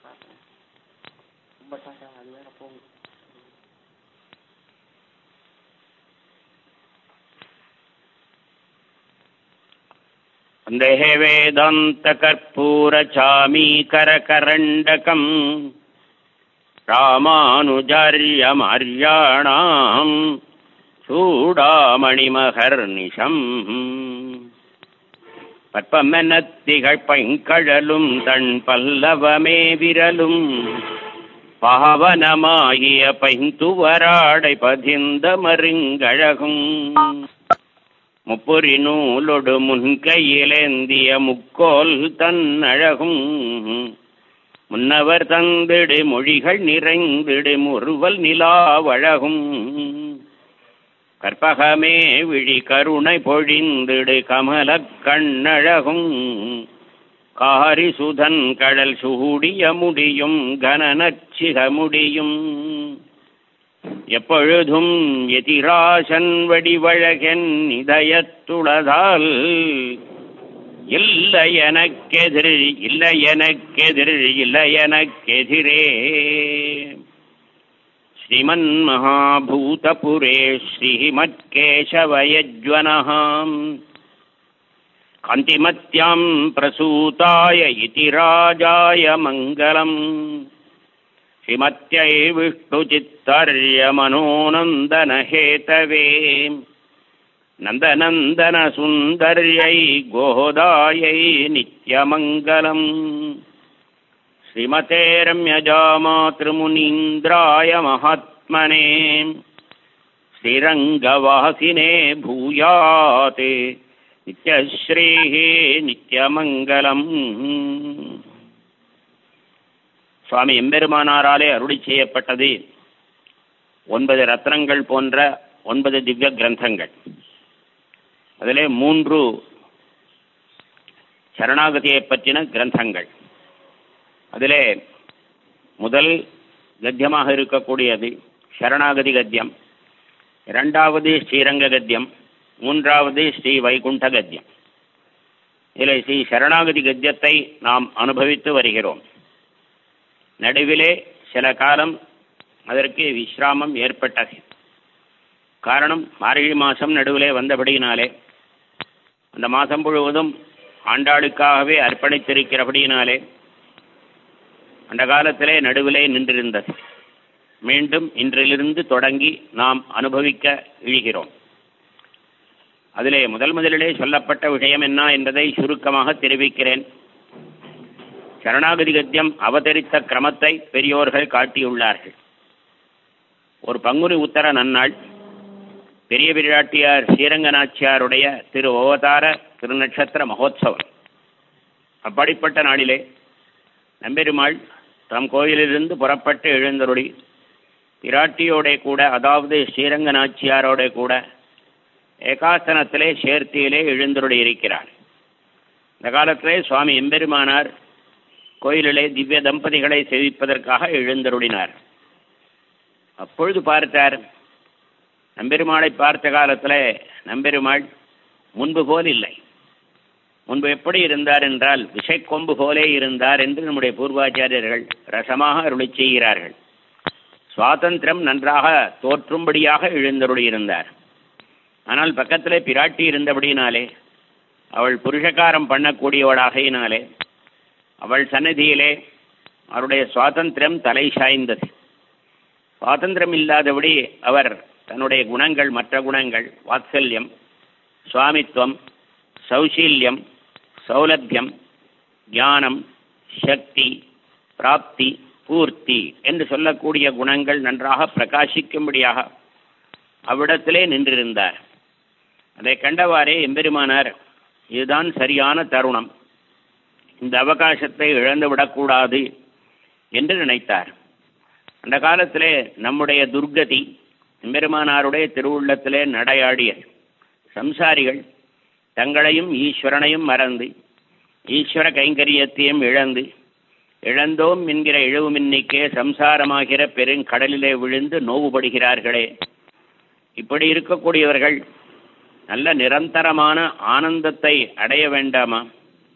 ரொம்ப சாப்பிட்டாங்க அது வேற போகும் वन्देः वेदान्तकर्पूरचामीकरकरण्डकम् रामानुजार्यमार्याणाम् சூடாமணிமகர்நிஷம் பற்பமெனத்திகள் பைங்கழலும் தன் பல்லவமே விரலும் பாவனமாகிய பைந்துவராடை பதிந்த மருங்கழகும் முப்புரி நூலொடு முன்கையிலேந்திய முக்கோல் தன் அழகும் முன்னவர் தந்திடு மொழிகள் நிறைந்திடு முறுவல் நிலாவழகும் கற்பகமே விழி கருணை பொழிந்திடு கமலக் கண்ணழகும் காரிசுதன் கடல் சூடிய முடியும் கனநச்சிக முடியும் எப்பொழுதும் எதிராசன் வடிவழகன் இதயத்துளதால் இல்லை எனக்கெதிர் இல்லை எனக்கெதிர் இல்லை எனக்கெதிரே श्रीमन्महाभूतपुरे श्रीमत्केशवयज्वनः कान्तिमत्यां प्रसूताय इति राजाय मङ्गलम् श्रीमत्यै विष्णुचित्तर्यमनोनन्दनहेतवे नन्दनन्दनसुन्दर्यै गोदायै नित्यमङ्गलम् श्रीमते रम्यजामातृमुनीन्द्राय महात्मने श्रीरङ्गवासिने भूयात् नित्यश्रीः நித்யமங்கலம் சுவாமி எம்பெருமானாராலே அருளி செய்யப்பட்டது ஒன்பது ரத்னங்கள் போன்ற ஒன்பது திவ்ய கிரந்தங்கள் அதிலே மூன்று சரணாகதியை பற்றின கிரந்தங்கள் அதிலே முதல் கத்தியமாக இருக்கக்கூடியது சரணாகதி கத்தியம் இரண்டாவது ஸ்ரீரங்க கத்தியம் மூன்றாவது ஸ்ரீ வைகுண்ட கத்தியம் இதில் ஸ்ரீ சரணாகதி கத்தியத்தை நாம் அனுபவித்து வருகிறோம் நடுவிலே சில காலம் அதற்கு விஸ்ராமம் ஏற்பட்டது காரணம் மார்கழி மாதம் நடுவிலே வந்தபடியினாலே அந்த மாதம் முழுவதும் ஆண்டாளுக்காகவே அர்ப்பணித்திருக்கிறபடியினாலே அந்த காலத்திலே நடுவிலே நின்றிருந்தது மீண்டும் இன்றிலிருந்து தொடங்கி நாம் அனுபவிக்க இழுகிறோம் அதிலே முதல் முதலிலே சொல்லப்பட்ட விஷயம் என்ன என்பதை சுருக்கமாக தெரிவிக்கிறேன் சரணாகதி கத்தியம் அவதரித்த கிரமத்தை பெரியோர்கள் காட்டியுள்ளார்கள் ஒரு பங்குனி உத்தர நன்னாள் பெரிய பிராட்டியார் ஸ்ரீரங்கநாச்சியாருடைய திரு அவதார திருநட்சத்திர மகோத்சவம் அப்படிப்பட்ட நாளிலே நம்பெருமாள் தம் கோயிலிலிருந்து புறப்பட்டு எழுந்தருளி பிராட்டியோட கூட அதாவது ஸ்ரீரங்க நாச்சியாரோட கூட ஏகாசனத்திலே சேர்த்தியிலே எழுந்தருளி இருக்கிறார் இந்த காலத்திலே சுவாமி எம்பெருமானார் கோயிலிலே திவ்ய தம்பதிகளை சேவிப்பதற்காக எழுந்தருளினார் அப்பொழுது பார்த்தார் நம்பெருமாளை பார்த்த காலத்தில் நம்பெருமாள் முன்பு போல் இல்லை முன்பு எப்படி இருந்தார் என்றால் விஷக்கொம்பு போலே இருந்தார் என்று நம்முடைய பூர்வாச்சாரியர்கள் ரசமாக அருளி செய்கிறார்கள் சுவாதந்திரம் நன்றாக தோற்றும்படியாக எழுந்தருளியிருந்தார் ஆனால் பக்கத்திலே பிராட்டி இருந்தபடியினாலே அவள் புருஷகாரம் பண்ணக்கூடியவளாகையினாலே அவள் சன்னதியிலே அவருடைய சுவாதந்திரம் தலை சாய்ந்தது சுவாதந்திரம் இல்லாதபடி அவர் தன்னுடைய குணங்கள் மற்ற குணங்கள் வாத்சல்யம் சுவாமித்வம் சௌசீல்யம் சௌலபியம் ஞானம் சக்தி பிராப்தி பூர்த்தி என்று சொல்லக்கூடிய குணங்கள் நன்றாக பிரகாசிக்கும்படியாக அவ்விடத்திலே நின்றிருந்தார் அதை கண்டவாறே எம்பெருமானார் இதுதான் சரியான தருணம் இந்த அவகாசத்தை இழந்து விடக்கூடாது என்று நினைத்தார் அந்த காலத்திலே நம்முடைய துர்கதி எம்பெருமானாருடைய திருவுள்ளத்திலே நடையாடியது சம்சாரிகள் தங்களையும் ஈஸ்வரனையும் மறந்து ஈஸ்வர கைங்கரியத்தையும் இழந்து இழந்தோம் என்கிற இழவுமின்னிக்கே சம்சாரமாகிற பெருங்கடலிலே விழுந்து நோவுபடுகிறார்களே இப்படி இருக்கக்கூடியவர்கள் நல்ல நிரந்தரமான ஆனந்தத்தை அடைய வேண்டாமா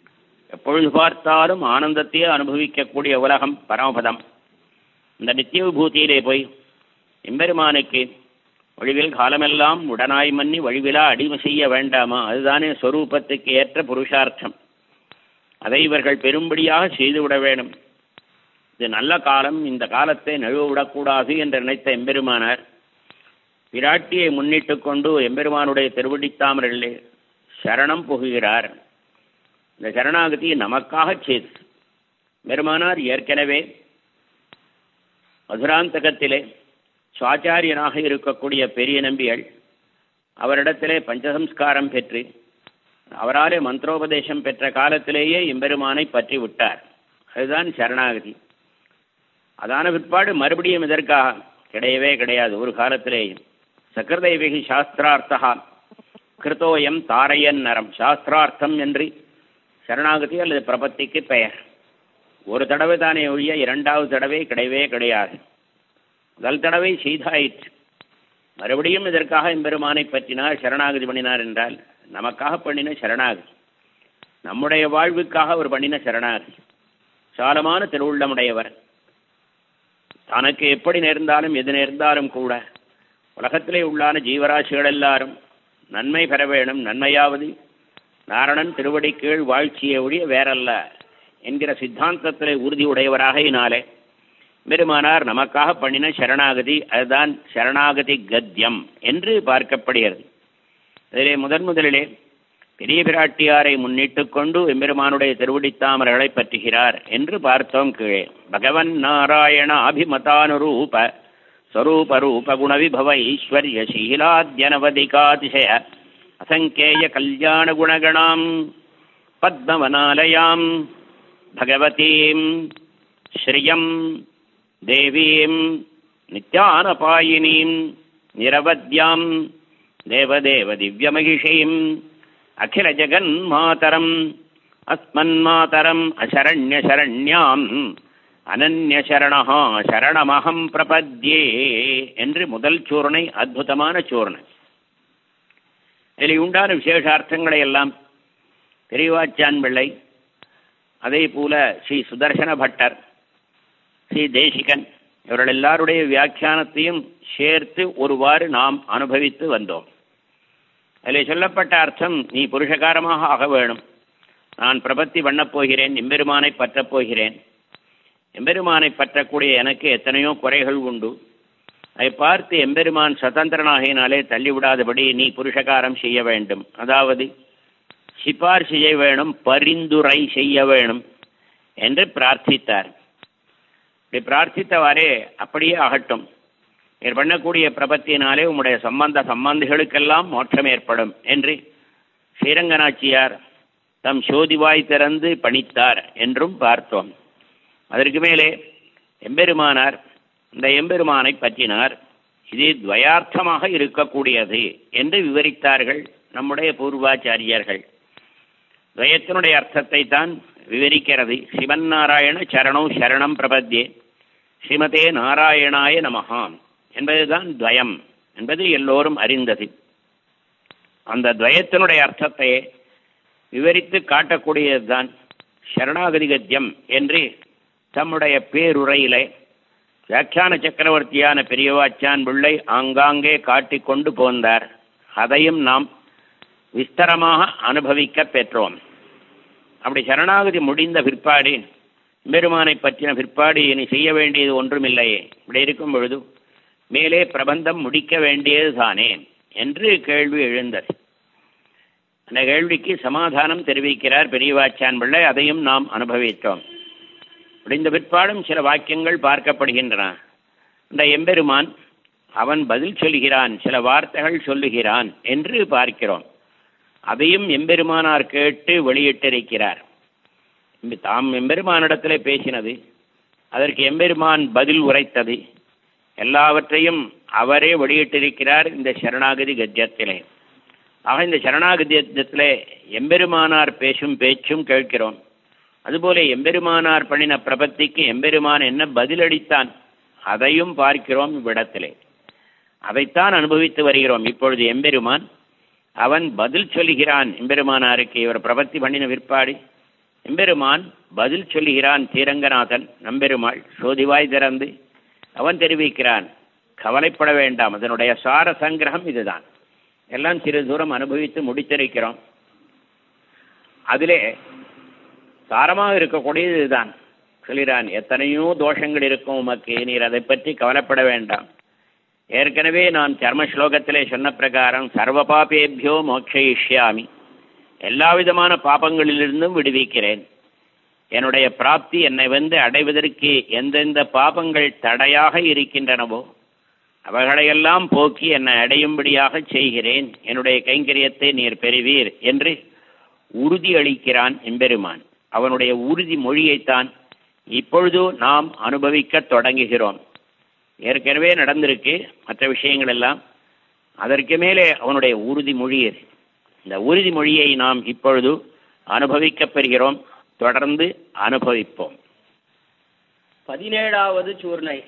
எப்பொழுது பார்த்தாலும் ஆனந்தத்தையே அனுபவிக்கக்கூடிய உலகம் பரமபதம் இந்த நித்திய விபூதியிலே போய் எம்பெருமானுக்கு வழிவில் காலமெல்லாம் உடனாய் மன்னி வழிவிலா அடிமை செய்ய வேண்டாமா அதுதானே ஸ்வரூபத்துக்கு ஏற்ற புருஷார்த்தம் அதை இவர்கள் பெரும்படியாக செய்துவிட வேண்டும் இது நல்ல காலம் இந்த காலத்தை நழுவ விடக்கூடாது என்று நினைத்த எம்பெருமானார் பிராட்டியை முன்னிட்டு கொண்டு எம்பெருமானுடைய திருவடித்தாமரிலே சரணம் புகுகிறார் இந்த சரணாகதி நமக்காக செய்து பெருமானார் ஏற்கனவே மதுராந்தகத்திலே சுவாச்சாரியனாக இருக்கக்கூடிய பெரிய நம்பிகள் அவரிடத்திலே பஞ்சசம்ஸ்காரம் பெற்று அவராலே மந்திரோபதேசம் பெற்ற காலத்திலேயே எம்பெருமானை பற்றி விட்டார் அதுதான் சரணாகதி அதான பிற்பாடு மறுபடியும் இதற்காக கிடையவே கிடையாது ஒரு காலத்திலேயும் சக்கரதைவிகி சாஸ்திரார்த்தா கிருத்தோயம் தாரையன் நரம் சாஸ்திரார்த்தம் என்று சரணாகதி அல்லது பிரபத்திக்கு பெயர் ஒரு தடவை தானே ஒழிய இரண்டாவது தடவை கிடையவே கிடையாது முதல் தடவை செய்தாயிற்று மறுபடியும் இதற்காக எம்பெருமானை பற்றினார் சரணாகதி பண்ணினார் என்றால் நமக்காக பண்ணின சரணாகதி நம்முடைய வாழ்வுக்காக அவர் பண்ணின சரணாகதி சாலமான திருவுள்ளமுடையவர் தனக்கு எப்படி நேர்ந்தாலும் எது நேர்ந்தாலும் கூட உலகத்திலே உள்ளான ஜீவராசிகள் எல்லாரும் நன்மை பெற வேணும் நன்மையாவது நாரணன் திருவடி கீழ் வாழ்ச்சியை ஒழிய வேறல்ல என்கிற சித்தாந்தத்திலே உறுதி உடையவராகையினாலே பெருமானார் நமக்காக பண்ணின சரணாகதி அதுதான் சரணாகதி கத்தியம் என்று பார்க்கப்படுகிறது அதிலே முதன் முதலிலே பெரிய பிராட்டியாரை முன்னிட்டு கொண்டு எம்பெருமானுடைய திருவடித்தாமர்களை பற்றுகிறார் என்று பார்த்தோம் கீழே பகவன் நாராயண அபிமதானுரூப ஸ்வரூப ரூப குணவிபவ ஐஸ்வர்ய சீலாத்யனவதிகாதிசய அசங்கேய கல்யாண குணகணாம் பத்மவனாலயாம் பகவதீம் ஸ்ரீயம் தேவீம் நித்யானபாயினீம் நிரவத்யாம் தேவதேவ திவ்யமகிஷீம் அகில ஜெகன்மாதரம் அஸ்மன்மாதரம் அசரண்யசரண்யாம் அனன்யசரணா சரணமகம் பிரபத்யே என்று முதல் சூர்ணை அற்புதமான சூர்ணை இதில் உண்டான விசேஷார்த்தங்களை எல்லாம் பெரியவாச்சான் பிள்ளை அதே போல ஸ்ரீ சுதர்சன பட்டர் ஸ்ரீ தேசிகன் இவர்கள் எல்லாருடைய வியாக்கியானத்தையும் சேர்த்து ஒருவாறு நாம் அனுபவித்து வந்தோம் அதில் சொல்லப்பட்ட அர்த்தம் நீ புருஷகாரமாக ஆக வேணும் நான் பிரபத்தி பண்ணப் போகிறேன் எம்பெருமானை பற்றப் போகிறேன் எம்பெருமானை பற்றக்கூடிய எனக்கு எத்தனையோ குறைகள் உண்டு அதை பார்த்து எம்பெருமான் சுதந்திரனாகினாலே தள்ளிவிடாதபடி நீ புருஷகாரம் செய்ய வேண்டும் அதாவது சிபார் செய்ய வேணும் பரிந்துரை செய்ய வேணும் என்று பிரார்த்தித்தார் இப்படி பிரார்த்தித்தவாறே அப்படியே ஆகட்டும் நீர் பண்ணக்கூடிய பிரபத்தியினாலே உம்முடைய சம்பந்த சம்பந்திகளுக்கெல்லாம் மோட்சம் ஏற்படும் என்று ஸ்ரீரங்கநாச்சியார் தம் சோதிவாய் திறந்து பணித்தார் என்றும் பார்த்தோம் அதற்கு மேலே எம்பெருமானார் இந்த எம்பெருமானை பற்றினார் இது துவயார்த்தமாக இருக்கக்கூடியது என்று விவரித்தார்கள் நம்முடைய பூர்வாச்சாரியர்கள் துவயத்தினுடைய அர்த்தத்தை தான் விவரிக்கிறது சிவன் நாராயண சரணம் சரணம் பிரபத்யே ஸ்ரீமதே நாராயணாய நமகாம் என்பதுதான் துவயம் என்பது எல்லோரும் அறிந்தது அந்த துவயத்தினுடைய அர்த்தத்தை விவரித்து காட்டக்கூடியதுதான் சரணாகதி கத்தியம் என்று தம்முடைய பேருரையிலே வியாக்கியான சக்கரவர்த்தியான பெரியவாச்சான் பிள்ளை ஆங்காங்கே காட்டிக் கொண்டு போந்தார் அதையும் நாம் விஸ்தரமாக அனுபவிக்க பெற்றோம் அப்படி சரணாகதி முடிந்த பிற்பாடு பெருமானை பற்றின பிற்பாடு இனி செய்ய வேண்டியது ஒன்றுமில்லையே இப்படி இருக்கும் பொழுது மேலே பிரபந்தம் முடிக்க வேண்டியது தானே என்று கேள்வி எழுந்தது அந்த கேள்விக்கு சமாதானம் தெரிவிக்கிறார் பெரியவாச்சான் பிள்ளை அதையும் நாம் அனுபவித்தோம் முடிந்த பிற்பாடும் சில வாக்கியங்கள் பார்க்கப்படுகின்றன இந்த எம்பெருமான் அவன் பதில் சொல்கிறான் சில வார்த்தைகள் சொல்லுகிறான் என்று பார்க்கிறோம் அதையும் எம்பெருமானார் கேட்டு வெளியிட்டிருக்கிறார் தாம் எம்பெருமானிடத்தில் பேசினது அதற்கு எம்பெருமான் பதில் உரைத்தது எல்லாவற்றையும் அவரே வெளியிட்டிருக்கிறார் இந்த சரணாகதி கத்தியத்திலே ஆக இந்த சரணாகதி கத்தியத்திலே எம்பெருமானார் பேசும் பேச்சும் கேட்கிறோம் அதுபோல எம்பெருமானார் பண்ணின பிரபத்திக்கு எம்பெருமான் என்ன பதிலளித்தான் அதையும் பார்க்கிறோம் இவ்விடத்திலே அதைத்தான் அனுபவித்து வருகிறோம் இப்பொழுது எம்பெருமான் அவன் பதில் சொல்கிறான் எம்பெருமானாருக்கு இவர் பிரபத்தி பண்ணின விற்பாடு எம்பெருமான் பதில் சொல்லுகிறான் தீரங்கநாதன் நம்பெருமாள் சோதிவாய் திறந்து அவன் தெரிவிக்கிறான் கவலைப்பட வேண்டாம் அதனுடைய சார சங்கிரகம் இதுதான் எல்லாம் சிறு தூரம் அனுபவித்து முடித்திருக்கிறோம் அதிலே சாரமாக இருக்கக்கூடியது இதுதான் சொல்கிறான் எத்தனையோ தோஷங்கள் இருக்கும் உமக்கு நீர் அதை பற்றி கவலைப்பட வேண்டாம் ஏற்கனவே நான் சர்ம ஸ்லோகத்திலே சொன்ன பிரகாரம் சர்வ பாபேபியோ மோக்ஷயிஷ்யாமி எல்லா விதமான பாபங்களிலிருந்தும் விடுவிக்கிறேன் என்னுடைய பிராப்தி என்னை வந்து அடைவதற்கு எந்தெந்த பாபங்கள் தடையாக இருக்கின்றனவோ அவைகளையெல்லாம் போக்கி என்னை அடையும்படியாக செய்கிறேன் என்னுடைய கைங்கரியத்தை நீர் பெறுவீர் என்று உறுதி அளிக்கிறான் எம்பெருமான் அவனுடைய உறுதி மொழியைத்தான் இப்பொழுது நாம் அனுபவிக்க தொடங்குகிறோம் ஏற்கனவே நடந்திருக்கு மற்ற விஷயங்கள் எல்லாம் அதற்கு மேலே அவனுடைய உறுதிமொழி இந்த உறுதிமொழியை நாம் இப்பொழுது அனுபவிக்கப் பெறுகிறோம் தொடர்ந்து அனுபவிப்போம் பதினேழாவது சூர்ணை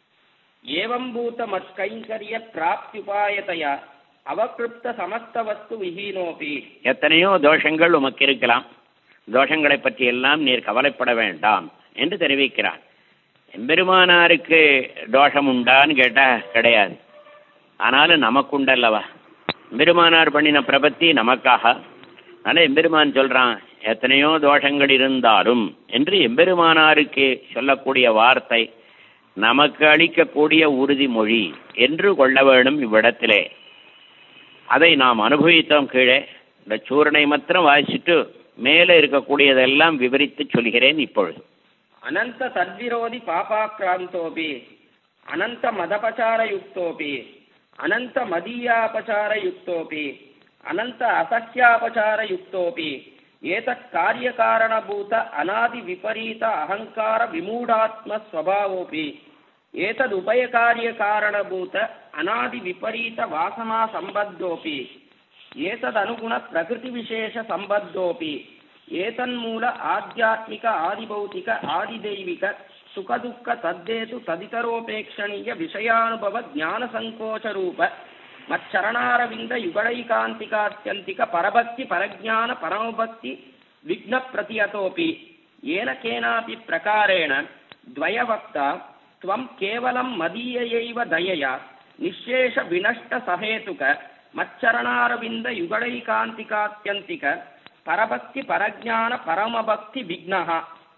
ஏவம்பூத மத்கைங்கரிய பிராப்தியுபாயதையா அவகிருப்த சமஸ்த வஸ்து விஹீனோபி எத்தனையோ தோஷங்கள் உமக்கு இருக்கலாம் தோஷங்களை பற்றி எல்லாம் நீர் கவலைப்பட வேண்டாம் என்று தெரிவிக்கிறான் எம்பெருமானாருக்கு தோஷம் உண்டான்னு கேட்டா கிடையாது ஆனாலும் நமக்கு உண்டல்லவா எம்பெருமானார் பண்ணின பிரபத்தி நமக்காக அதனால் எம்பெருமான் சொல்றான் எத்தனையோ தோஷங்கள் இருந்தாலும் என்று எம்பெருமானாருக்கு சொல்லக்கூடிய வார்த்தை நமக்கு அளிக்கக்கூடிய உறுதிமொழி என்று கொள்ள வேண்டும் இவ்விடத்திலே அதை நாம் அனுபவித்தோம் கீழே இந்த சூரனை மாத்திரம் வாசிச்சுட்டு மேலே இருக்கக்கூடியதெல்லாம் விவரித்து சொல்கிறேன் இப்பொழுது அனந்த சத்விரோதி பாபாக்ராந்தோபி அனந்த மதபச்சாரயுக்தோபி அனந்த மதீயாபச்சாரயுக்தோபி அனந்த அசஹ்யாபச்சாரயுக்தோபி ஏதத் காரியகாரணபூத அநாதி விபரீத அகங்கார விமூடாத்ம ஸ்வபாவோபி ஏதத் உபயகாரியகாரணபூத அநாதி விபரீத வாசனா சம்பத்தோபி ஏததனுகுண பிரகிருதி விசேஷ சம்பத்தோபி ಏತನ್ಮೂಲ ಆಧ್ಯಾತ್ಮಿಕ ಆದಿಭೌತಿಕ ಆದಿದೈವಿಕ ಸುಖ ದುಃಖ ತದ್ದೇತು ತದಿತರೋಪೇಕ್ಷಣೀಯ ವಿಷಯಾನುಭವ ಜ್ಞಾನ ಸಂಕೋಚ ರೂಪ ಮಚ್ಚರಣಾರವಿಂದ ಯುಗಳೈಕಾಂತಿಕಾತ್ಯಂತಿಕ ಪರಭಕ್ತಿ ಪರಜ್ಞಾನ ಪರಮಭಕ್ತಿ ವಿಘ್ನ ಪ್ರತಿಯತೋಪಿ ಏನ ಕೇನಾಪಿ ಪ್ರಕಾರೇಣ ದ್ವಯವಕ್ತ ತ್ವಂ ಕೇವಲಂ ಮದೀಯಯೈವ ದಯೆಯ ನಿಶೇಷ ವಿನಷ್ಟ ಸಹೇತುಕ ಮಚ್ಚರಣಾರವಿಂದ ಯುಗಳೈಕಾಂತಿಕಾತ್ಯಂತಿಕ பரபக்தி பரஜான பரமபக்தி விக்னஹா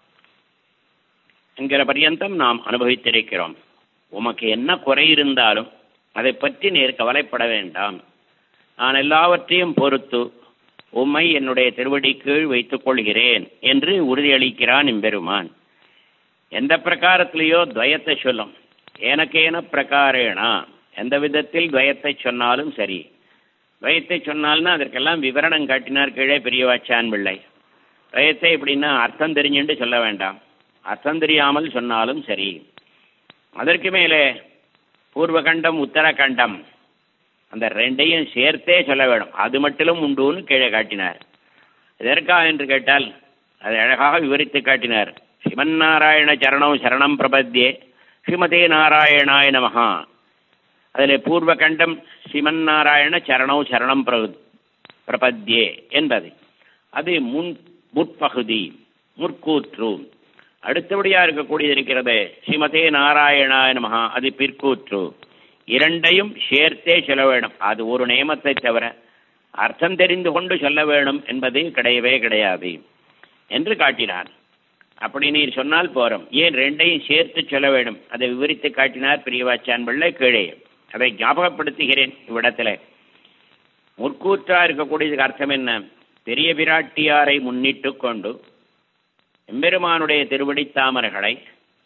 என்கிற பர்யந்தம் நாம் அனுபவித்திருக்கிறோம் உமக்கு என்ன குறை இருந்தாலும் அதை பற்றி நேர் கவலைப்பட வேண்டாம் நான் எல்லாவற்றையும் பொறுத்து உம்மை என்னுடைய திருவடி கீழ் வைத்துக் கொள்கிறேன் என்று உறுதியளிக்கிறான் எம்பெருமான் எந்த பிரகாரத்திலேயோ துவயத்தை சொல்லும் ஏனக்கேன பிரகாரேனா எந்த விதத்தில் துவயத்தை சொன்னாலும் சரி துவயத்தை சொன்னால்னா அதற்கெல்லாம் விவரணம் காட்டினார் கீழே பெரியவாச்சான் பிள்ளை துவயத்தை எப்படின்னா அர்த்தம் தெரிஞ்சுட்டு சொல்ல வேண்டாம் அர்த்தம் தெரியாமல் சொன்னாலும் சரி அதற்கு மேலே பூர்வகண்டம் உத்தரகண்டம் அந்த ரெண்டையும் சேர்த்தே சொல்ல வேண்டும் அது மட்டிலும் உண்டுன்னு கீழே காட்டினார் எதற்காக என்று கேட்டால் அதை அழகாக விவரித்து காட்டினார் சிவன் நாராயண சரணம் சரணம் பிரபத்தியே ஸ்ரீமதே நாராயணாய நமஹா அதில் பூர்வகண்டம் ஸ்ரீமன் நாராயண சரணம் சரணம் பிர பிரபத்தியே என்பது அது முன் முற்பகுதி முற்கூற்று அடுத்தபடியாக இருக்கக்கூடியது இருக்கிறது ஸ்ரீமதே நாராயணாய நமஹா அது பிற்கூற்று இரண்டையும் சேர்த்தே சொல்ல வேணும் அது ஒரு நியமத்தை தவிர அர்த்தம் தெரிந்து கொண்டு சொல்ல வேணும் என்பது கிடையவே கிடையாது என்று காட்டினார் அப்படி நீர் சொன்னால் போறோம் ஏன் ரெண்டையும் சேர்த்து சொல்ல வேண்டும் அதை விவரித்து காட்டினார் பிரியவாச்சான் பிள்ளை கீழே அதை ஞாபகப்படுத்துகிறேன் இவ்விடத்தில் முற்கூற்றா இருக்கக்கூடியதுக்கு அர்த்தம் என்ன பெரிய பிராட்டியாரை முன்னிட்டு கொண்டு எம்பெருமானுடைய திருவடி தாமரைகளை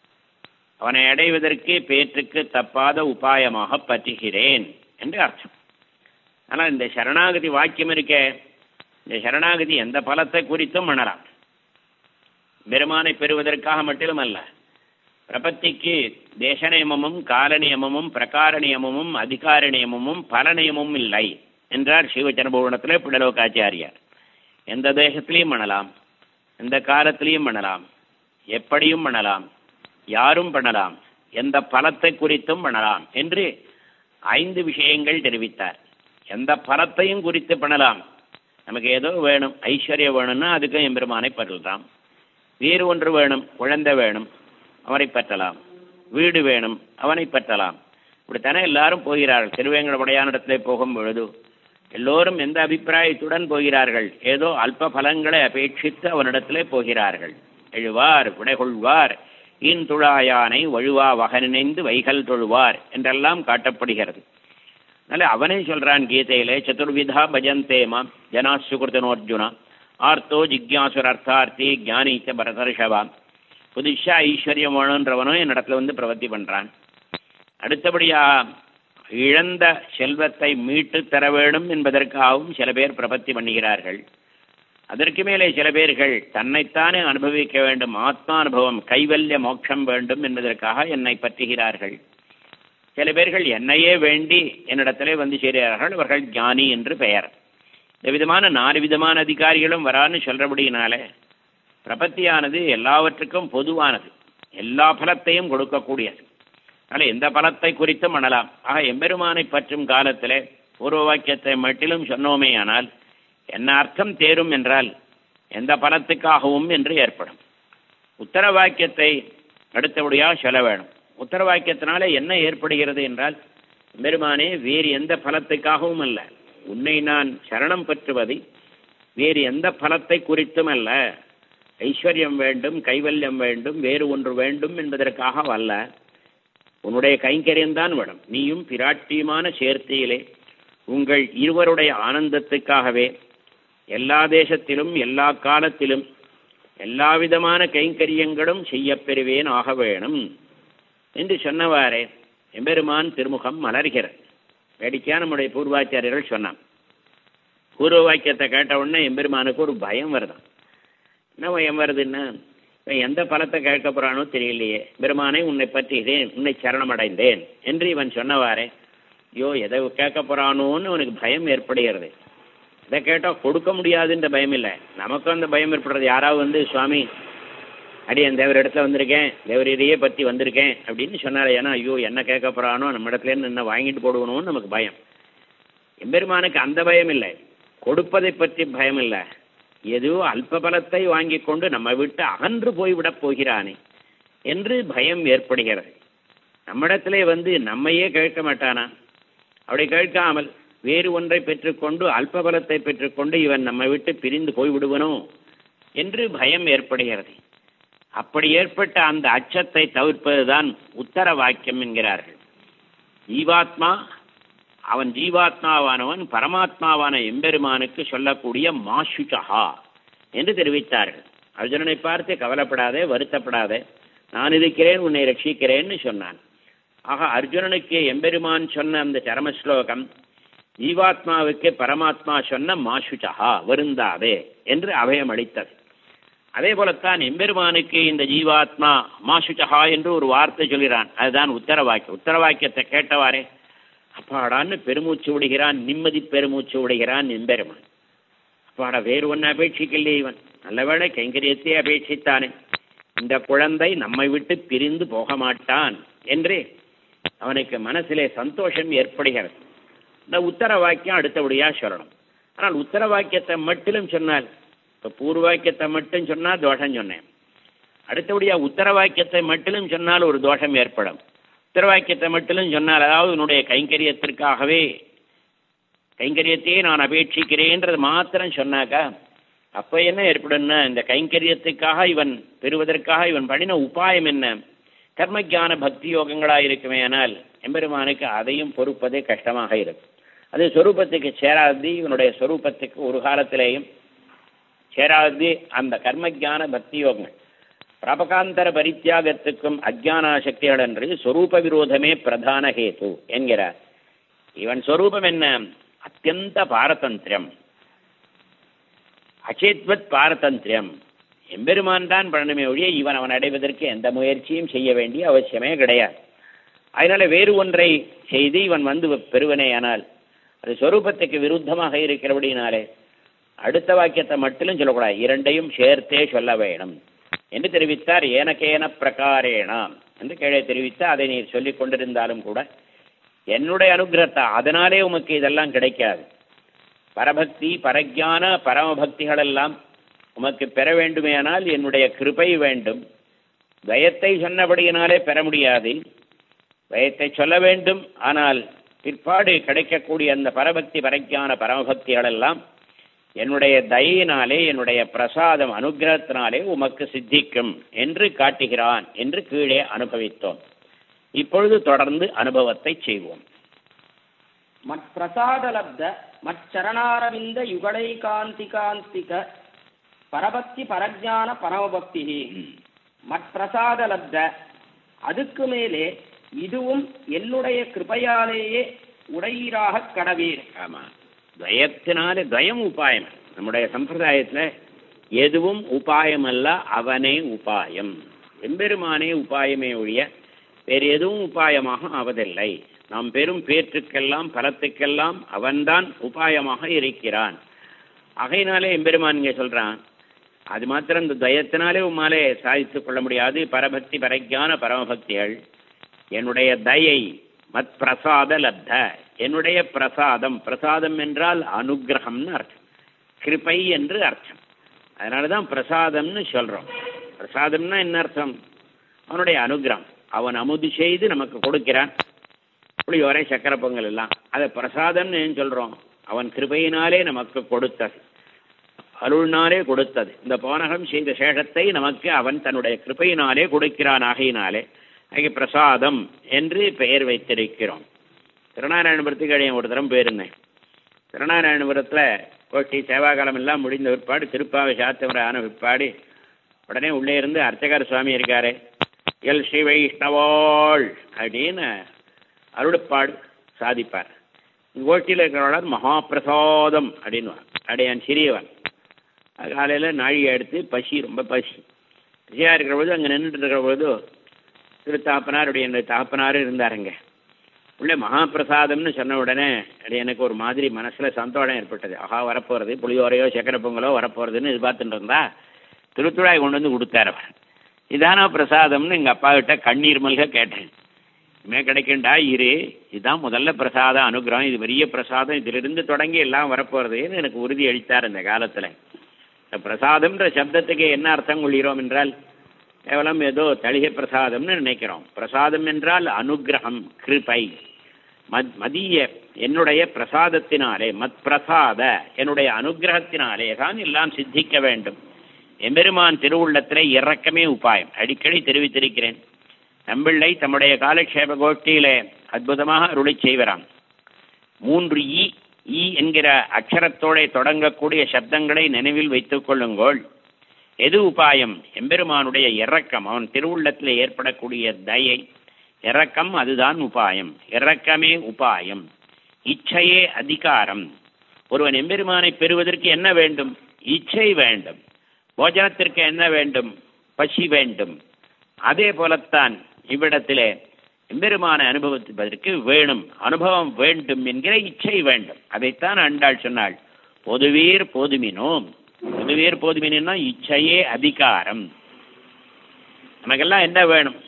அவனை அடைவதற்கு பேற்றுக்கு தப்பாத உபாயமாக பற்றுகிறேன் என்று அர்த்தம் ஆனால் இந்த சரணாகதி வாக்கியம் இருக்கே இந்த சரணாகதி எந்த பலத்தை குறித்தும் பண்ணலாம் பெருமானை பெறுவதற்காக மட்டும் அல்ல பிரபத்திக்கு தேச நியமமும் கால நியமமும் பிரகார நியமமும் அதிகார நியமமும் பல நியமமும் இல்லை என்றார் சிவச்சனபூரணத்தில் பிடலோகாச்சாரியார் எந்த தேசத்திலையும் பண்ணலாம் எந்த காலத்திலையும் பண்ணலாம் எப்படியும் பண்ணலாம் யாரும் பண்ணலாம் எந்த பலத்தை குறித்தும் பண்ணலாம் என்று ஐந்து விஷயங்கள் தெரிவித்தார் எந்த பலத்தையும் குறித்து பண்ணலாம் நமக்கு ஏதோ வேணும் ஐஸ்வர்யம் வேணும்னா அதுக்கும் எம்பெருமானை பருள்றாம் வேறு ஒன்று வேணும் குழந்தை வேணும் அவரை பற்றலாம் வீடு வேணும் அவனை பற்றலாம் இப்படித்தானே எல்லாரும் போகிறார்கள் திருவேங்கடமுடையானிடத்திலே போகும் பொழுது எல்லோரும் எந்த அபிப்பிராயத்துடன் போகிறார்கள் ஏதோ அல்ப பலங்களை அபேட்சித்து அவனிடத்திலே போகிறார்கள் எழுவார் விடைகொள்வார் ஈன் துழாயானை வழுவா வகனிணைந்து வைகல் தொழுவார் என்றெல்லாம் காட்டப்படுகிறது அதனால அவனே சொல்றான் கீதையிலே சதுர்விதா பஜந்தே மாம் ஜனா சுகிருத்தனோர்ஜுனா ஆர்த்தோ ஜிக்யாசுர அர்த்தார்த்தி ஞானிச்ச பரதர்ஷவா புதுஷா ஐஸ்வர்யம் வேணுன்றவனும் என்னிடத்துல வந்து பிரவர்த்தி பண்றான் அடுத்தபடியா இழந்த செல்வத்தை மீட்டு தர வேண்டும் என்பதற்காகவும் சில பேர் பிரபத்தி பண்ணுகிறார்கள் அதற்கு மேலே சில பேர்கள் தன்னைத்தானே அனுபவிக்க வேண்டும் ஆத்மானுபவம் கைவல்ய மோட்சம் வேண்டும் என்பதற்காக என்னை பற்றுகிறார்கள் சில பேர்கள் என்னையே வேண்டி என்னிடத்திலே வந்து சேர்கிறார்கள் அவர்கள் ஞானி என்று பெயர் இந்த விதமான நாலு விதமான அதிகாரிகளும் வரான்னு சொல்றபடியினாலே பிரபத்தியானது எல்லாவற்றுக்கும் பொதுவானது எல்லா பலத்தையும் கொடுக்கக்கூடியது அதனால் எந்த பலத்தை குறித்தும் பண்ணலாம் ஆக எம்பெருமானை பற்றும் காலத்திலே பூர்வ வாக்கியத்தை மட்டிலும் சொன்னோமே ஆனால் என்ன அர்த்தம் தேரும் என்றால் எந்த பலத்துக்காகவும் என்று ஏற்படும் உத்தர வாக்கியத்தை அடுத்தபடியாக சொல்ல வேணும் உத்தர வாக்கியத்தினால என்ன ஏற்படுகிறது என்றால் பெருமானே வேறு எந்த பலத்துக்காகவும் அல்ல உன்னை நான் சரணம் பெற்றுவது வேறு எந்த பலத்தை குறித்தும் அல்ல ஐஸ்வர்யம் வேண்டும் கைவல்யம் வேண்டும் வேறு ஒன்று வேண்டும் என்பதற்காக அல்ல உன்னுடைய கைங்கரியம்தான் வேணும் நீயும் பிராட்டியுமான சேர்த்தியிலே உங்கள் இருவருடைய ஆனந்தத்துக்காகவே எல்லா தேசத்திலும் எல்லா காலத்திலும் எல்லா விதமான கைங்கரியங்களும் செய்யப்பெறுவேன் ஆக வேணும் என்று சொன்னவாறே எம்பெருமான் திருமுகம் மலர்கிறது வேடிக்கையா நம்முடைய பூர்வாச்சாரியர்கள் சொன்னான் பூர்வ வாக்கியத்தை கேட்ட உடனே எம்பெருமானுக்கு ஒரு பயம் வருதான் என்ன பயம் வருதுன்னா இவன் எந்த பலத்தை கேட்க போறானோ தெரியலையே பெருமானை உன்னை பற்றிகிறேன் உன்னை சரணம் அடைந்தேன் என்று இவன் சொன்னவாறே ஐயோ எதை கேட்க போறானோன்னு அவனுக்கு பயம் ஏற்படுகிறது இதை கேட்டால் கொடுக்க முடியாதுன்ற பயம் இல்லை நமக்கும் அந்த பயம் ஏற்படுறது யாராவது வந்து சுவாமி அடி என் தேவர் இடத்துல வந்திருக்கேன் தேவர் இதையே பற்றி வந்திருக்கேன் அப்படின்னு சொன்னாலே ஏன்னா ஐயோ என்ன கேட்க போறானோ நம்ம இடத்துல என்ன வாங்கிட்டு போடுவணும்னு நமக்கு பயம் எம்பெருமானுக்கு அந்த பயம் இல்லை கொடுப்பதை பற்றி பயம் இல்லை ஏதோ அல்ப பலத்தை வாங்கி கொண்டு நம்ம விட்டு அகன்று போய்விடப் போகிறானே என்று பயம் ஏற்படுகிறது நம்மிடத்திலே வந்து நம்மையே கேட்க மாட்டானா அப்படி கேட்காமல் வேறு ஒன்றை பெற்றுக்கொண்டு அல்ப பலத்தை பெற்றுக்கொண்டு இவன் நம்மை விட்டு பிரிந்து போய்விடுவனோ என்று பயம் ஏற்படுகிறது அப்படி ஏற்பட்ட அந்த அச்சத்தை தவிர்ப்பதுதான் உத்தர வாக்கியம் என்கிறார்கள் ஜீவாத்மா அவன் ஜீவாத்மாவானவன் பரமாத்மாவான எம்பெருமானுக்கு சொல்லக்கூடிய மாசுச்சகா என்று தெரிவித்தார்கள் அர்ஜுனனை பார்த்து கவலைப்படாதே வருத்தப்படாதே நான் இருக்கிறேன் உன்னை ரட்சிக்கிறேன்னு சொன்னான் ஆக அர்ஜுனனுக்கு எம்பெருமான் சொன்ன அந்த சரம ஸ்லோகம் ஜீவாத்மாவுக்கு பரமாத்மா சொன்ன மாசுச்சகா வருந்தாதே என்று அபயம் அளித்தது அதே போலத்தான் எம்பெருமானுக்கு இந்த ஜீவாத்மா மாசுச்சகா என்று ஒரு வார்த்தை சொல்கிறான் அதுதான் உத்தர வாக்கியம் உத்தர வாக்கியத்தை கேட்டவாறே அப்பாடான்னு பெருமூச்சு விடுகிறான் நிம்மதி பெருமூச்சு விடுகிறான் எம்பெருமான் அப்பாடா வேறு ஒன்று அபேட்சிக்கலையே இவன் நல்லவேளை கைங்கரியத்தை அபேட்சித்தானே இந்த குழந்தை நம்மை விட்டு பிரிந்து போக மாட்டான் என்று அவனுக்கு மனசிலே சந்தோஷம் ஏற்படுகிறது இந்த உத்தர வாக்கியம் அடுத்தபடியாக சொல்லணும் ஆனால் உத்தர வாக்கியத்தை மட்டிலும் சொன்னால் இப்போ பூர்வ வாக்கியத்தை மட்டும் சொன்னால் தோஷம் சொன்னேன் அடுத்தபடியாக உத்தர வாக்கியத்தை மட்டிலும் சொன்னால் ஒரு தோஷம் ஏற்படும் உத்தரவாக்கியத்தை மட்டும் சொன்னால் அதாவது உன்னுடைய கைங்கரியத்திற்காகவே கைங்கரியத்தையே நான் அபேட்சிக்கிறேன்றது மாத்திரம் சொன்னாக்கா அப்போ என்ன ஏற்படும்னா இந்த கைங்கரியத்துக்காக இவன் பெறுவதற்காக இவன் பண்ணின உபாயம் என்ன கர்மஜான பக்தி யோகங்களாக இருக்குமே ஆனால் எம்பெருமானுக்கு அதையும் பொறுப்பதே கஷ்டமாக இருக்கும் அது சொரூபத்துக்கு சேராது இவனுடைய சொரூபத்துக்கு ஒரு காலத்திலேயும் சேராது அந்த கர்மஜான பக்தி யோகங்கள் பிரபகாந்தர பரித்தியாகத்துக்கும் அஜானாசக்திகள் என்று சொரூப விரோதமே பிரதான ஹேது என்கிறார் இவன் சொரூபம் என்ன அத்தியந்த பாரதந்திரம் அச்சேத்வத் பாரதந்திரம் எம்பெருமான் தான் பண்ணணுமே ஒழிய இவன் அவன் அடைவதற்கு எந்த முயற்சியும் செய்ய வேண்டிய அவசியமே கிடையாது அதனால வேறு ஒன்றை செய்து இவன் வந்து பெறுவனே ஆனால் அது சொரூபத்துக்கு விருத்தமாக இருக்கிறபடினாலே அடுத்த வாக்கியத்தை மட்டும் சொல்லக்கூடாது இரண்டையும் சேர்த்தே சொல்ல வேணும் என்று தெரிவித்தார் ஏனக்கேன பிரகாரேணாம் என்று கீழே தெரிவித்தார் அதை நீர் சொல்லிக் கொண்டிருந்தாலும் கூட என்னுடைய அனுகிரகத்தை அதனாலே உமக்கு இதெல்லாம் கிடைக்காது பரபக்தி பரஜான பரமபக்திகளெல்லாம் உமக்கு பெற வேண்டுமேயானால் என்னுடைய கிருபை வேண்டும் தயத்தை சொன்னபடியினாலே பெற முடியாது தயத்தை சொல்ல வேண்டும் ஆனால் பிற்பாடு கிடைக்கக்கூடிய அந்த பரபக்தி பரைக்கான பரமபக்திகளெல்லாம் என்னுடைய தயினாலே என்னுடைய பிரசாதம் அனுகிரகத்தினாலே உமக்கு சித்திக்கும் என்று காட்டுகிறான் என்று கீழே அனுபவித்தோம் இப்பொழுது தொடர்ந்து அனுபவத்தை செய்வோம் மற்பிரசாதலப்த மச்சரணாரவிந்த யுகளைகாந்திகாந்திக பரபக்தி பரஜான பரமபக்தி மற்பிரசாதலப்த அதுக்கு மேலே இதுவும் என்னுடைய கிருபையாலேயே உடையீராக கடவீர் ஆமா துவயத்தினாலே துவயம் உபாயம் நம்முடைய சம்பிரதாயத்துல எதுவும் உபாயம் அல்ல அவனே உபாயம் எம்பெருமானே உபாயமே ஒழிய வேறு எதுவும் உபாயமாக ஆவதில்லை நாம் பெரும் பேற்றுக்கெல்லாம் பலத்துக்கெல்லாம் அவன்தான் உபாயமாக இருக்கிறான் ஆகையினாலே எம்பெருமான் இங்கே சொல்றான் அது மாத்திரம் இந்த தயத்தினாலே உம்மாலே சாதித்துக் கொள்ள முடியாது பரபக்தி பரஜான பரமபக்திகள் என்னுடைய தயை மத் பிரசாத லப்த என்னுடைய பிரசாதம் பிரசாதம் என்றால் அனுகிரகம்னு அர்த்தம் கிருபை என்று அர்த்தம் அதனால தான் பிரசாதம்னு சொல்றோம் பிரசாதம்னா என்ன அர்த்தம் அவனுடைய அனுகிரகம் அவன் அமுது செய்து நமக்கு கொடுக்கிறான் புளியோரை சக்கரை பொங்கல் எல்லாம் அதை பிரசாதம்னு ஏன் சொல்றோம் அவன் கிருபையினாலே நமக்கு கொடுத்தது அருள்னாலே கொடுத்தது இந்த போனகம் செய்த சேஷத்தை நமக்கு அவன் தன்னுடைய கிருபையினாலே கொடுக்கிறான் ஆகையினாலே அங்கே பிரசாதம் என்று பெயர் வைத்திருக்கிறோம் திருநாராயணபுரத்துக்கு அடைய ஒரு தரம் போயிருந்தேன் திருநாராயணபுரத்தில் கோஷ்டி சேவாகாலம் எல்லாம் முடிந்த பிற்பாடு திருப்பாவை சாத்தமுறை ஆன பிற்பாடு உடனே உள்ளே இருந்து அர்ச்சகர் சுவாமி இருக்காரு எல் ஸ்ரீ வைஷ்ணவோள் அப்படின்னு அருளுப்பாடு சாதிப்பார் கோஷ்டியில் இருக்கிறவளால் மகாபிரசாதம் அப்படின்வான் அடையான் சிறியவன் காலையில் நாழிகை எடுத்து பசி ரொம்ப பசி பசியாக இருக்கிற பொழுது அங்கே நின்றுட்டு இருக்கிற பொழுது திரு தாப்பனாருடைய என்னுடைய தாப்பனாரும் இருந்தாருங்க உள்ளே மகாபிரசாதம்னு சொன்ன உடனே அது எனக்கு ஒரு மாதிரி மனசில் சந்தோஷம் ஏற்பட்டது ஆஹா வரப்போகிறது புளியோரையோ சக்கரை பொங்கலோ வரப்போகிறதுன்னு எதிர்பார்த்துட்டு இருந்தா திருத்துழாய் கொண்டு வந்து கொடுத்தாரு அவர் இதானா பிரசாதம்னு எங்கள் அப்பா கிட்ட கண்ணீர் மல்க கேட்டேன் இனிமே கிடைக்கண்டா இரு இதுதான் முதல்ல பிரசாதம் அனுகிரகம் இது பெரிய பிரசாதம் இதிலிருந்து தொடங்கி எல்லாம் வரப்போகிறதுன்னு எனக்கு உறுதி அளித்தார் இந்த காலத்தில் இந்த பிரசாதம்ன்ற சப்தத்துக்கு என்ன அர்த்தம் கொள்கிறோம் என்றால் கேவலம் ஏதோ தளிகை பிரசாதம்னு நினைக்கிறோம் பிரசாதம் என்றால் அனுகிரகம் கிருபை மத் மதிய என்னுடைய பிரசாதத்தினாலே மத் பிரசாத என்னுடைய அனுகிரகத்தினாலே தான் எல்லாம் சித்திக்க வேண்டும் எம்பெருமான் திருவுள்ளத்திலே இறக்கமே உபாயம் அடிக்கடி தெரிவித்திருக்கிறேன் நம்பிள்ளை தம்முடைய காலக்ஷேப கோஷ்டியிலே அற்புதமாக அருளை செய்வராம் மூன்று ஈ ஈ என்கிற அக்ஷரத்தோட தொடங்கக்கூடிய சப்தங்களை நினைவில் வைத்துக் கொள்ளுங்கள் எது உபாயம் எம்பெருமானுடைய இறக்கம் அவன் திருவுள்ளத்தில் ஏற்படக்கூடிய தயை இறக்கம் அதுதான் உபாயம் இறக்கமே உபாயம் இச்சையே அதிகாரம் ஒருவன் எம்பெருமானை பெறுவதற்கு என்ன வேண்டும் இச்சை வேண்டும் போஜனத்திற்கு என்ன வேண்டும் பசி வேண்டும் அதே போலத்தான் இவ்விடத்திலே எம்பெருமான அனுபவத்திற்கு வேணும் அனுபவம் வேண்டும் என்கிற இச்சை வேண்டும் அதைத்தான் அண்டாள் சொன்னாள் பொதுவீர் போதுமினோம் பொதுவீர் போதுமினா இச்சையே அதிகாரம் நமக்கெல்லாம் என்ன வேணும்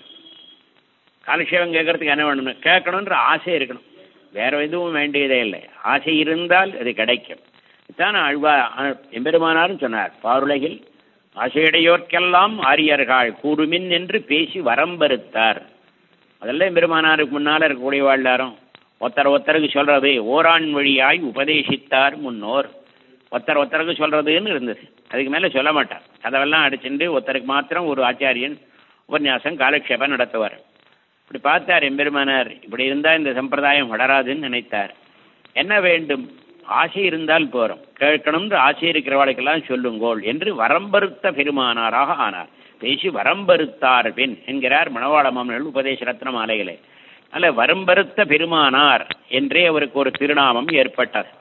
காலக்ஷேபம் கேட்கறதுக்கு என்ன வேணும் கேட்கணுன்ற ஆசை இருக்கணும் வேற எதுவும் வேண்டியதே இல்லை ஆசை இருந்தால் அது கிடைக்கும் இதுதான் அழ்வா எம்பெருமானாரும் சொன்னார் பாருலகில் ஆசையுடையோர்க்கெல்லாம் ஆரியர்கள் கூடுமின் என்று பேசி வரம்பறுத்தார் அதெல்லாம் பெருமானாருக்கு முன்னால் இருக்கக்கூடிய வாழ்ந்தாரும் ஒருத்தர் ஒருத்தருக்கு சொல்றது ஓரான் வழியாய் உபதேசித்தார் முன்னோர் ஒருத்தர் ஒருத்தருக்கு சொல்றதுன்னு இருந்தது அதுக்கு மேலே சொல்ல மாட்டார் கதவெல்லாம் அடிச்சுட்டு ஒருத்தருக்கு மாத்திரம் ஒரு ஆச்சாரியன் உபன்யாசம் காலக்ஷேபம் நடத்துவார் இப்படி பார்த்தார் எம்பெருமானார் இப்படி இருந்தால் இந்த சம்பிரதாயம் வளராதுன்னு நினைத்தார் என்ன வேண்டும் ஆசை இருந்தால் போறோம் கேட்கணும்னு ஆசை இருக்கிறவர்களுக்கெல்லாம் சொல்லுங்கோள் என்று வரம்பருத்த பெருமானாராக ஆனார் பேசி வரம்பருத்தார் பின் என்கிறார் மணவாள மாமன்கள் உபதேச ரத்ன மாலைகளே அல்ல வரம்பருத்த பெருமானார் என்றே அவருக்கு ஒரு திருநாமம் ஏற்பட்டது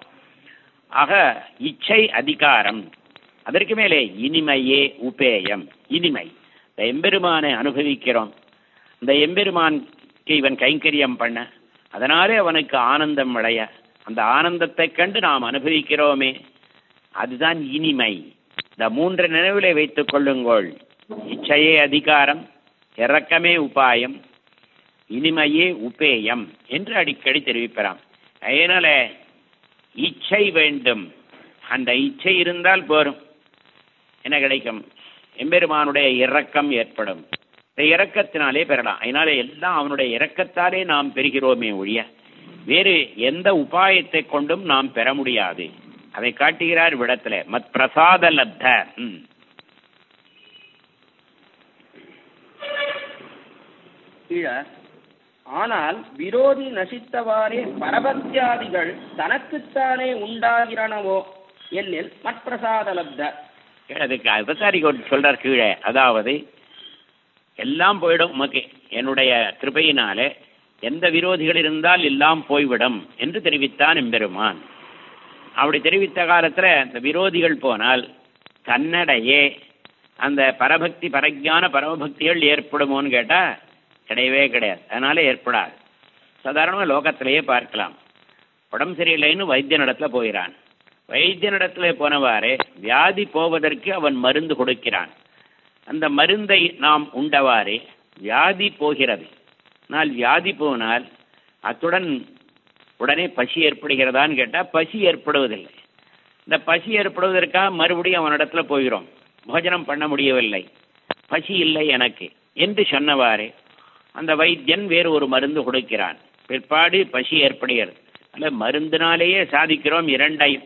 ஆக இச்சை அதிகாரம் அதற்கு மேலே இனிமையே உபேயம் இனிமை இந்த எம்பெருமானை அனுபவிக்கிறோம் இந்த எம்பெருமானுக்கு இவன் கைங்கரியம் பண்ண அதனாலே அவனுக்கு ஆனந்தம் விளைய அந்த ஆனந்தத்தை கண்டு நாம் அனுபவிக்கிறோமே அதுதான் இனிமை இந்த மூன்று நினைவிலே வைத்துக் கொள்ளுங்கள் இச்சையே அதிகாரம் இறக்கமே உபாயம் இனிமையே உபேயம் என்று அடிக்கடி தெரிவிப்பறாம் அதனால இச்சை வேண்டும் அந்த இச்சை இருந்தால் போரும் என்ன கிடைக்கும் எம்பெருமானுடைய இரக்கம் ஏற்படும் இந்த இரக்கத்தினாலே பெறலாம் அதனால எல்லாம் அவனுடைய இரக்கத்தாலே நாம் பெறுகிறோமே ஒழிய வேறு எந்த உபாயத்தை கொண்டும் நாம் பெற முடியாது அதை காட்டுகிறார் விடத்துல மத் பிரசாத லப்த ம். கீழ ஆனால் விரோதி நசித்தவாறே பரபத்தியாதிகள் தனக்குத்தானே உண்டாகிறனவோ என்னில் மற்பிரசாத லப்த அதுக்கு அவதாரிக்கு ஒரு சொல்றார் கீழே அதாவது எல்லாம் போயிடும் உமக்கு என்னுடைய கிருபையினாலே எந்த விரோதிகள் இருந்தால் எல்லாம் போய்விடும் என்று தெரிவித்தான் எம்பெருமான் அப்படி தெரிவித்த காலத்துல அந்த விரோதிகள் போனால் தன்னடையே அந்த பரபக்தி பரஜான பரமபக்திகள் ஏற்படுமோன்னு கேட்டா கிடையவே கிடையாது அதனால ஏற்படாது சாதாரணமாக லோகத்திலேயே பார்க்கலாம் உடம்பு சரியில்லைன்னு வைத்தியனிடத்துல போகிறான் வைத்தியனிடத்துல போனவாறே வியாதி போவதற்கு அவன் மருந்து கொடுக்கிறான் அந்த மருந்தை நாம் உண்டவாறே வியாதி போகிறது ஆனால் வியாதி போனால் அத்துடன் உடனே பசி ஏற்படுகிறதான்னு கேட்டால் பசி ஏற்படுவதில்லை இந்த பசி ஏற்படுவதற்காக மறுபடியும் அவனிடத்துல போகிறோம் போஜனம் பண்ண முடியவில்லை பசி இல்லை எனக்கு என்று சொன்னவாறே அந்த வைத்தியன் வேறு ஒரு மருந்து கொடுக்கிறான் பிற்பாடு பசி ஏற்படுகிறது அல்ல மருந்தினாலேயே சாதிக்கிறோம் இரண்டையும்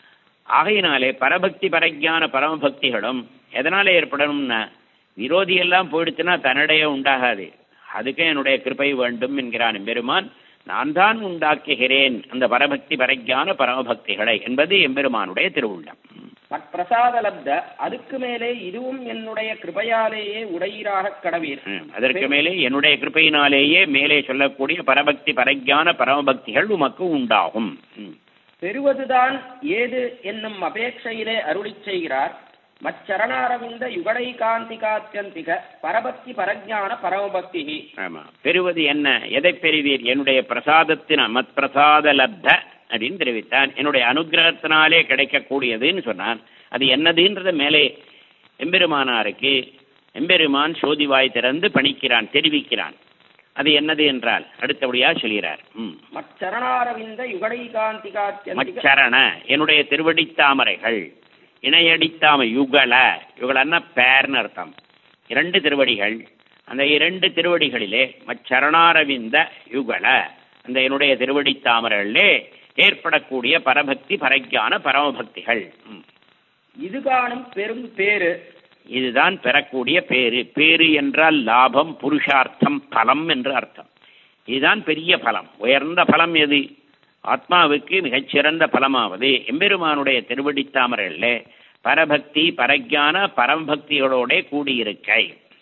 ஆகையினாலே பரபக்தி பரஜான பரமபக்திகளும் எதனால ஏற்படணும்னா விரோதி எல்லாம் போயிடுச்சுன்னா தன்னிடையே உண்டாகாது அதுக்கு என்னுடைய கிருபை வேண்டும் என்கிறான் எம்பெருமான் நான் தான் உண்டாக்குகிறேன் அந்த பரபக்தி பரஜான பரமபக்திகளை என்பது எம்பெருமானுடைய திருவுள்ளம் மற்பிரசாத லப்த அதுக்கு மேலே இதுவும் என்னுடைய கிருபையாலேயே உடையீராக கடவீர் ம், அதற்கு மேலே என்னுடைய கிருபையினாலேயே மேலே சொல்லக்கூடிய பரபக்தி பரஜான பரமபக்திகள் உமக்கு உண்டாகும் ம். பெறுவதுதான் ஏது என்னும் அபேட்சையிலே அருளிச் செய்கிறார் மச்சரணாரவிந்த யுகடை காந்திகாத்தியந்திக பரபக்தி பரஜான பரமபக்தி ஆமா பெறுவது என்ன எதை பெறுவீர் என்னுடைய பிரசாதத்தின மத் பிரசாத லப்த அப்படின்னு தெரிவித்தான் என்னுடைய அனுகிரகத்தினாலே கிடைக்கக்கூடியதுன்னு சொன்னான் அது என்னதுன்றத மேலே எம்பெருமானாருக்கு எம்பெருமான் சோதிவாய் திறந்து பணிக்கிறான் தெரிவிக்கிறான் அது என்னது என்றால் அடுத்தபடியா சொல்கிறார் ம் மச்சரணாரவிந்த யுகடை காந்திகாத்தியந்திக மச்சரண என்னுடைய திருவடித்தாமரைகள் இணையடித்தாம யுகல யுகலன்னா பேர்னு அர்த்தம் இரண்டு திருவடிகள் அந்த இரண்டு திருவடிகளிலே மச்சரணாரவிந்த யுகல அந்த என்னுடைய திருவடித்தாமரைகளிலே ஏற்படக்கூடிய பரபக்தி பரஜான பரமபக்திகள் ம். இது காணும் பெரும் பேரு இதுதான் பெறக்கூடிய பேரு பேரு என்றால் லாபம் புருஷார்த்தம் பலம் என்று அர்த்தம் இதுதான் பெரிய பலம் உயர்ந்த பலம் எது ஆத்மாவுக்கு மிகச்சிறந்த பலமாவது எம்பெருமானுடைய திருவடித்தாமரையில் பரபக்தி பரஜான பரம்பக்திகளோட கூடியிருக்கை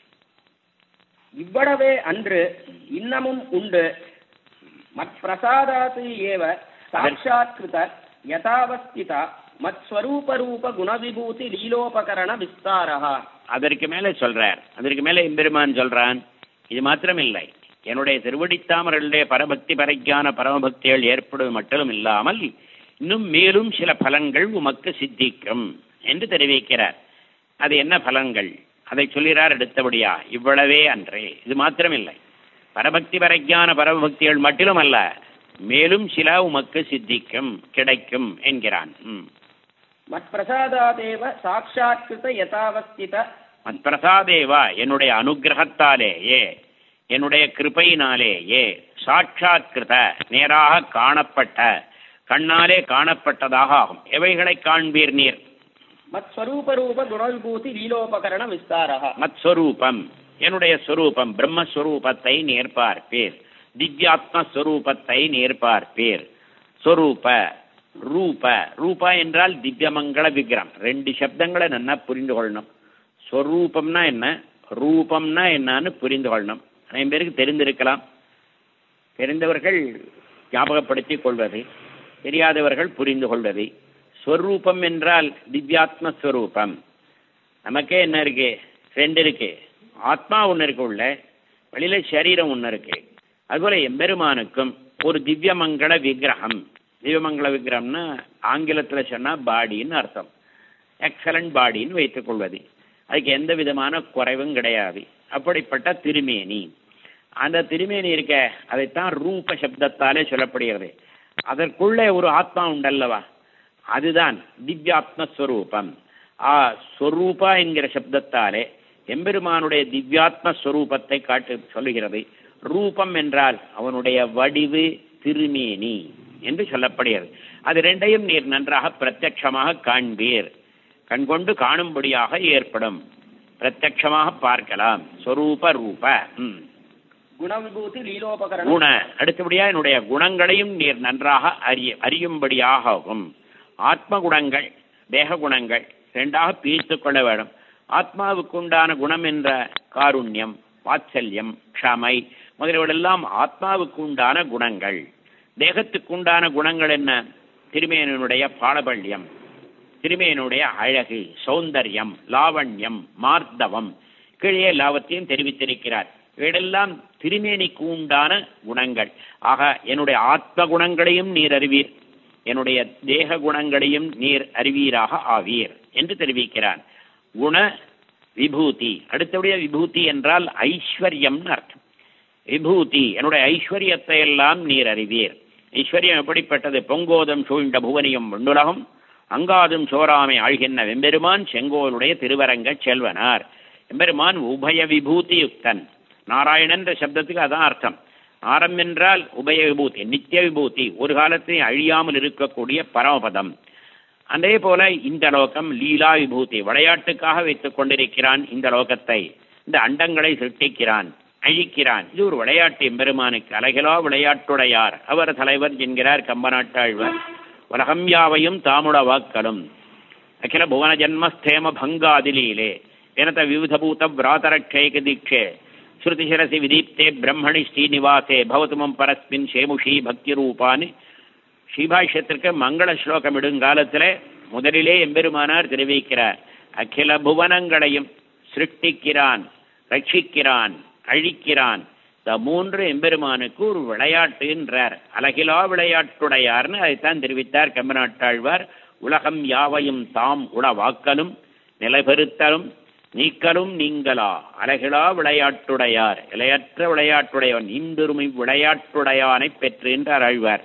இவ்வளவே அன்று இன்னமும் உண்டு மற்பிரசாதாத்து ஏவ சாட்சாத்கிருத யதாவஸ்திதா மத்ஸ்வரூபரூப குணவிபூதி லீலோபகரண விஸ்தாரா அதற்கு மேலே சொல்றார் அதற்கு மேலே எம்பெருமான் சொல்றான் இது மாத்திரமில்லை என்னுடைய திருவடித்தாமர்களுடைய பரபக்தி பரஜான பரமபக்திகள் ஏற்படுவது மட்டும் இல்லாமல் இன்னும் மேலும் சில பலன்கள் உமக்கு சித்திக்கும் என்று தெரிவிக்கிறார் அது என்ன பலன்கள் அதை சொல்கிறார் அடுத்தபடியா இவ்வளவே அன்றே இது மாத்திரமில்லை பரபக்தி பரஜான பரமபக்திகள் மட்டும் அல்ல மேலும் சில உமக்கு சித்திக்கும் கிடைக்கும் என்கிறான் ம். மற்பிரசாதாதேவ சாட்சாத்கிருத யதாவஸ்தித மத்பிரசாதேவா என்னுடைய அனுகிரகத்தாலேயே என்னுடைய கிருபையினாலேயே சாட்சாத்கிருத நேராக காணப்பட்ட கண்ணாலே காணப்பட்டதாக ஆகும் எவைகளை காண்பீர் நீர் மத்ஸ்வரூபரூப குணவிபூதி லீலோபகரண விஸ்தாரா மத்ஸ்வரூபம் என்னுடைய ஸ்வரூபம் பிரம்மஸ்வரூபத்தை நேர் பார்ப்பீர் திவ்யாத்மஸ்வரூபத்தை நேர் பார்ப்பீர் ஸ்வரூப ரூப ரூப என்றால் திவ்யமங்கள விக்கிரம் ரெண்டு சப்தங்களை நல்லா புரிந்து கொள்ளணும் ஸ்வரூபம்னா என்ன ரூபம்னா என்னன்னு புரிந்து கொள்ளணும் நிறைய பேருக்கு தெரிந்திருக்கலாம் தெரிந்தவர்கள் ஞாபகப்படுத்திக் கொள்வது தெரியாதவர்கள் புரிந்து கொள்வது ஸ்வரூபம் என்றால் திவ்யாத்ம ஸ்வரூபம் நமக்கே என்ன இருக்கு ரெண்டு இருக்கு ஆத்மா ஒன்று இருக்கு உள்ள வெளியில சரீரம் ஒன்று இருக்கு அதுபோல எம்பெருமானுக்கும் ஒரு திவ்யமங்கள விக்கிரகம் திவ்யமங்கள விக்கிரகம்னா ஆங்கிலத்தில் சொன்னால் பாடின்னு அர்த்தம் எக்ஸலண்ட் பாடின்னு வைத்துக் கொள்வது அதுக்கு எந்த விதமான குறைவும் கிடையாது அப்படிப்பட்ட திருமேனி அந்த திருமேனி இருக்க அதைத்தான் ரூப சப்தத்தாலே சொல்லப்படுகிறது அதற்குள்ளே ஒரு ஆத்மா உண்டல்லவா அதுதான் திவ்யாத்மஸ்வரூபம் ஆ ஸ்வரூபா என்கிற சப்தத்தாலே எம்பெருமானுடைய திவ்யாத்ம ஸ்வரூபத்தை காட்டு சொல்லுகிறது ரூபம் என்றால் அவனுடைய வடிவு திருமேனி என்று சொல்லப்படுகிறது அது ரெண்டையும் நீர் நன்றாக பிரத்யட்சமாக காண்பீர் கண்கொண்டு காணும்படியாக ஏற்படும் பிரத்யட்சமாக பார்க்கலாம் ஸ்வரூப ரூப ம் குணவிபூதி லீலோபகரணம் குண அடுத்தபடியா என்னுடைய குணங்களையும் நீர் நன்றாக அறிய அறியும்படியாகும் ஆத்ம குணங்கள் தேக குணங்கள் ரெண்டாக பிரித்து கொள்ள வேண்டும் ஆத்மாவுக்கு உண்டான குணம் என்ற காருண்யம் வாத்சல்யம் க்ஷமை முதலியவற்றெல்லாம் ஆத்மாவுக்கு உண்டான குணங்கள் தேகத்துக்கு உண்டான குணங்கள் என்ன திருமேனனுடைய பாலபல்யம் திருமேனுடைய அழகு சௌந்தர்யம் லாவண்யம் மார்த்தவம் கீழே லாவத்தையும் தெரிவித்திருக்கிறார் இவையெல்லாம் திருமேனிக்கு உண்டான குணங்கள் ஆக என்னுடைய ஆத்ம குணங்களையும் நீர் அறிவீர் என்னுடைய தேக குணங்களையும் நீர் அறிவீராக ஆவீர் என்று தெரிவிக்கிறார் குண விபூதி அடுத்தபடியாக விபூதி என்றால் ஐஸ்வர்யம்னு அர்த்தம் விபூதி என்னுடைய ஐஸ்வர்யத்தை எல்லாம் நீர் அறிவீர் ஐஸ்வர்யம் எப்படிப்பட்டது பொங்கோதம் சூழ்ந்த புவனியும் விண்ணுலகம் அங்காதும் சோராமை ஆழ்கின்ற வெம்பெருமான் செங்கோலுடைய திருவரங்க செல்வனார் எம்பெருமான் உபய விபூதி யுக்தன் நாராயணன் என்ற சப்தத்துக்கு அதான் அர்த்தம் ஆரம் என்றால் உபய விபூதி நித்திய விபூதி ஒரு காலத்தில் அழியாமல் இருக்கக்கூடிய பரமபதம் அதே போல இந்த லோகம் லீலா விபூதி விளையாட்டுக்காக வைத்துக் கொண்டிருக்கிறான் இந்த லோகத்தை இந்த அண்டங்களை சிருஷ்டிக்கிறான் அழிக்கிறான் இது ஒரு விளையாட்டு எம்பெருமானுக்கு அழகிலா விளையாட்டுடையார் அவர் தலைவர் என்கிறார் கம்பநாட்டாழ்வர் உலகம் யாவையும் தாமுட வாக்களும் அகில புவன ஜன்மஸ்தேம பங்காதிலீலே வினத விவிதபூத விராதரட்சைக தீட்சே ஸ்ருதிசிரசி விதீப்தே பிரம்மணி ஸ்ரீனிவாசே பவதுமம் பரஸ்மின் சேமுஷி பக்தி ரூபான்னு ஸ்ரீபாஷ்யத்திற்கு மங்கள ஸ்லோகம் இடுங்காலத்தில் முதலிலே எம்பெருமானார் தெரிவிக்கிறார் அகில புவனங்களையும் சிருஷ்டிக்கிறான் ரட்சிக்கிறான் அழிக்கிறான் இந்த மூன்று எம்பெருமானுக்கு ஒரு விளையாட்டு என்றார் அழகிலா விளையாட்டுடையார்னு அதைத்தான் தெரிவித்தார் கம்பநாட்டாழ்வார் உலகம் யாவையும் தாம் உளவாக்கலும் நிலைபெறுத்தலும் நீக்கலும் நீங்களா அழகிலா விளையாட்டுடையார் இலையற்ற விளையாட்டுடையவன் இந்தொருமை விளையாட்டுடையானை பெற்று என்றார் ஆழ்வார்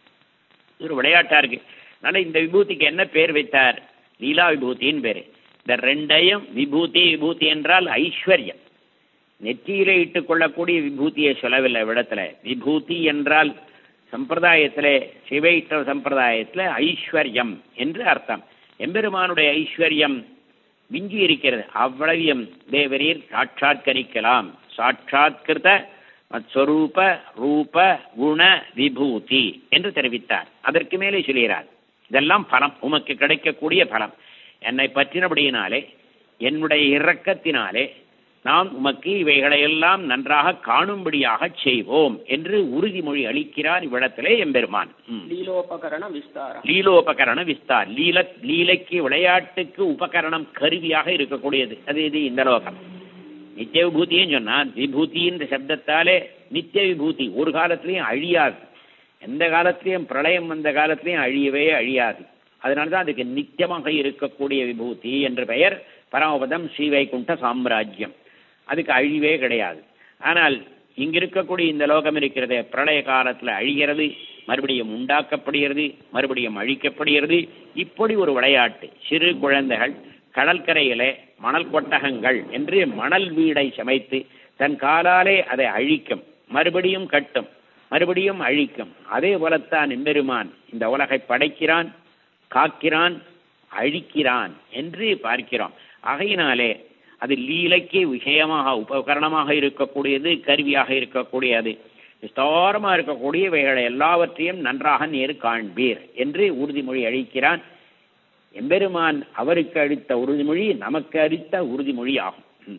இது ஒரு விளையாட்டா இருக்கு அதனால இந்த விபூதிக்கு என்ன பேர் வைத்தார் லீலா விபூதின்னு பேரு இந்த ரெண்டையும் விபூதி விபூதி என்றால் ஐஸ்வர்யம் நெற்றியிலே இட்டுக் கொள்ளக்கூடிய விபூதியை சொல்லவில்லை விடத்துல விபூதி என்றால் சம்பிரதாயத்திலே சிவைஷ்ணவ சம்பிரதாயத்தில் ஐஸ்வர்யம் என்று அர்த்தம் எம்பெருமானுடைய ஐஸ்வர்யம் விஞ்சி இருக்கிறது அவ்வளவியம் தேவரீர் சாட்சாத்கரிக்கலாம் சாட்சாத்கிருத ஸ்வரூப ரூப குண விபூதி என்று தெரிவித்தார் அதற்கு மேலே சொல்கிறார் இதெல்லாம் பலம் உமக்கு கிடைக்கக்கூடிய பலம் என்னை பற்றினபடியினாலே என்னுடைய இரக்கத்தினாலே நாம் உமக்கு இவைகளையெல்லாம் நன்றாக காணும்படியாக செய்வோம் என்று உறுதிமொழி அளிக்கிறார் இவ்விடத்திலே எம்பெருமான் ம். லீலோபகரண விஸ்தாரம் லீலோபகரண விஸ்தார் லீல லீலைக்கு விளையாட்டுக்கு உபகரணம் கருவியாக இருக்கக்கூடியது அது இது இந்த லோகம் நித்திய விபூதியும் சொன்னான் விபூதின்ற சப்தத்தாலே நித்திய விபூதி ஒரு காலத்திலையும் அழியாது எந்த காலத்திலையும் பிரளயம் வந்த காலத்திலையும் அழியவே அழியாது அதனால தான் அதுக்கு நித்தியமாக இருக்கக்கூடிய விபூதி என்ற பெயர் பரமபதம் ஸ்ரீவைகுண்ட சாம்ராஜ்யம் அதுக்கு அழிவே கிடையாது ஆனால் இங்க இருக்கக்கூடிய இந்த லோகம் இருக்கிறதே பிரளய காலத்துல அழிகிறது மறுபடியும் உண்டாக்கப்படுகிறது மறுபடியும் அழிக்கப்படுகிறது இப்படி ஒரு விளையாட்டு சிறு குழந்தைகள் கடற்கரையிலே மணல் கொட்டகங்கள் என்று மணல் வீடை சமைத்து தன் காலாலே அதை அழிக்கும் மறுபடியும் கட்டும் மறுபடியும் அழிக்கும் அதே போலத்தான் எம்பெருமான் இந்த உலகை படைக்கிறான் காக்கிறான் அழிக்கிறான் என்று பார்க்கிறோம் ஆகையினாலே அது லீலைக்கு விஷயமாக உபகரணமாக இருக்கக்கூடியது கருவியாக இருக்கக்கூடியது விஸ்தாரமா இருக்கக்கூடியவைகளை எல்லாவற்றையும் நன்றாக நேர் காண்பீர் என்று உறுதிமொழி அளிக்கிறான் எம்பெருமான் அவருக்கு அளித்த உறுதிமொழி நமக்கு அளித்த உறுதிமொழி ஆகும் ம்.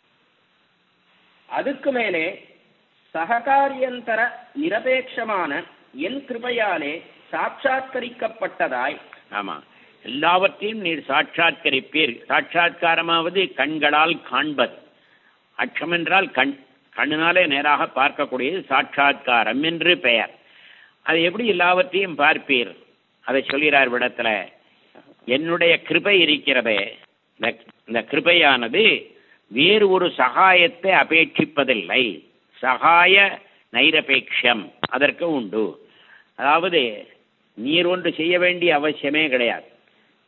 அதுக்கு மேலே சககாரியந்தர நிரபேட்சமான என் கிருபையாலே சாட்சாத்கரிக்கப்பட்டதாய் ஆமா எல்லாவற்றையும் நீர் சாட்சாத்கரிப்பீர் சாட்சாத்காரமாவது கண்களால் காண்பது அச்சம் என்றால் கண் கண்ணினாலே நேராக பார்க்கக்கூடியது சாட்சாத்காரம் என்று பெயர் அது எப்படி எல்லாவற்றையும் பார்ப்பீர் அதை சொல்கிறார் விடத்துல என்னுடைய கிருபை இருக்கிறதே இந்த இந்த கிருபையானது வேறு ஒரு சகாயத்தை அபேட்சிப்பதில்லை சகாய நைரபேட்சம் அதற்கு உண்டு அதாவது நீர் ஒன்று செய்ய வேண்டிய அவசியமே கிடையாது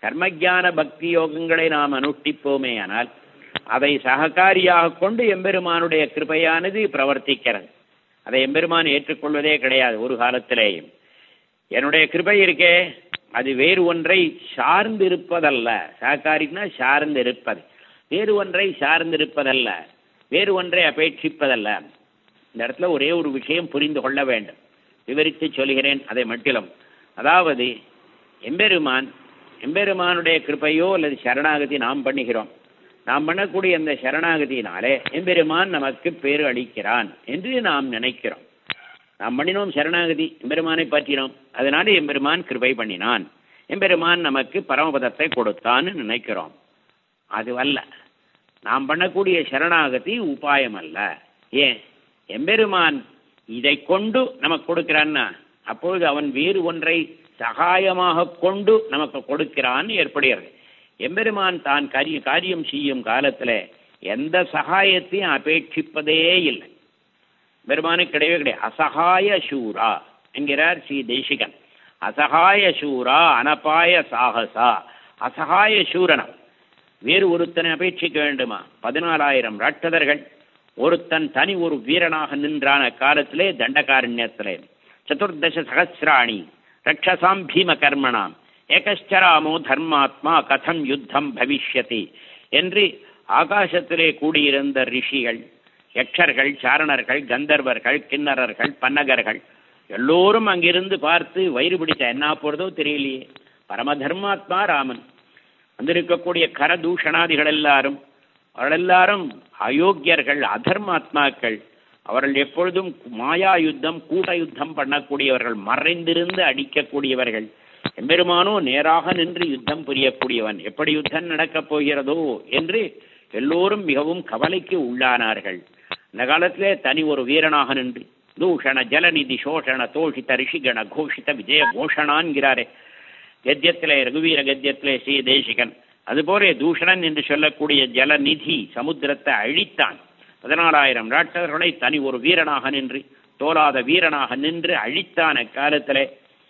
கர்மஜான பக்தி யோகங்களை நாம் அனுஷ்டிப்போமே ஆனால் அதை சககாரியாக கொண்டு எம்பெருமானுடைய கிருபையானது பிரவர்த்திக்கிறது அதை எம்பெருமான் ஏற்றுக்கொள்வதே கிடையாது ஒரு காலத்திலேயும் என்னுடைய கிருபை இருக்கே அது வேறு ஒன்றை சார்ந்து இருப்பதல்ல சககாரின்னா சார்ந்து இருப்பது வேறு ஒன்றை சார்ந்து இருப்பதல்ல வேறு ஒன்றை அபேட்சிப்பதல்ல இந்த இடத்துல ஒரே ஒரு விஷயம் புரிந்து கொள்ள வேண்டும் விவரித்து சொல்கிறேன் அதை மட்டிலும் அதாவது எம்பெருமான் எம்பெருமானுடைய கிருபையோ அல்லது சரணாகதி நாம் பண்ணுகிறோம் நாம் பண்ணக்கூடிய அந்த சரணாகதியினாலே எம்பெருமான் நமக்கு பேரு அளிக்கிறான் என்று நாம் நினைக்கிறோம் நாம் பண்ணினோம் சரணாகதி எம்பெருமானை பற்றினோம் அதனால எம்பெருமான் கிருபை பண்ணினான் எம்பெருமான் நமக்கு பரமபதத்தை கொடுத்தான்னு நினைக்கிறோம் அது அல்ல நாம் பண்ணக்கூடிய சரணாகதி உபாயம் அல்ல ஏன் எம்பெருமான் இதை கொண்டு நமக்கு கொடுக்கிறான்னா அப்பொழுது அவன் வேறு ஒன்றை சகாயமாக கொண்டு நமக்கு கொடுக்கிறான்னு ஏற்படுகிறது எம்பெருமான் தான் காரிய காரியம் செய்யும் காலத்தில் எந்த சகாயத்தையும் அபேட்சிப்பதே இல்லை பெருமானுக்கு கிடையவே கிடையாது அசகாய சூரா என்கிறார் ஸ்ரீ தேசிகன் அசகாய சூரா அனபாய சாகசா அசகாய சூரனம் வேறு ஒருத்தனை அபேட்சிக்க வேண்டுமா பதினாலாயிரம் ராட்சதர்கள் ஒருத்தன் தனி ஒரு வீரனாக நின்றான காலத்திலே தண்டகாரண்யத்திலே சதுர்தச சகசிராணி ரக்ஷசாம் பீம கர்மணாம் ஏகச்சராமோ தர்மாத்மா கதம் யுத்தம் பவிஷ்யதி என்று ஆகாசத்திலே கூடியிருந்த ரிஷிகள் யக்ஷர்கள் சாரணர்கள் கந்தர்வர்கள் கிண்ணறர்கள் பன்னகர்கள் எல்லோரும் அங்கிருந்து பார்த்து வயிறு பிடிச்ச என்ன போறதோ தெரியலையே பரம தர்மாத்மா ராமன் வந்திருக்கக்கூடிய கரதூஷணாதிகள் எல்லாரும் அவர்கள் எல்லாரும் அயோக்கியர்கள் அதர்மாத்மாக்கள் அவர்கள் எப்பொழுதும் மாயா யுத்தம் கூட்ட யுத்தம் பண்ணக்கூடியவர்கள் மறைந்திருந்து அடிக்கக்கூடியவர்கள் எம்பெருமானோ நேராக நின்று யுத்தம் புரியக்கூடியவன் எப்படி யுத்தம் நடக்கப் போகிறதோ என்று எல்லோரும் மிகவும் கவலைக்கு உள்ளானார்கள் இந்த காலத்திலே தனி ஒரு வீரனாக நின்று தூஷண ஜலநிதி சோஷண தோஷித ரிஷிகண கோஷித விஜய கோஷணான்கிறாரே கத்தியத்திலே ரகுவீர கத்தியத்திலே ஸ்ரீ தேசிகன் அதுபோல தூஷணன் என்று சொல்லக்கூடிய ஜலநிதி சமுத்திரத்தை அழித்தான் பதினாலாயிரம் ராட்சதர்களை தனி ஒரு வீரனாக நின்று தோலாத வீரனாக நின்று அழித்தான காலத்திலே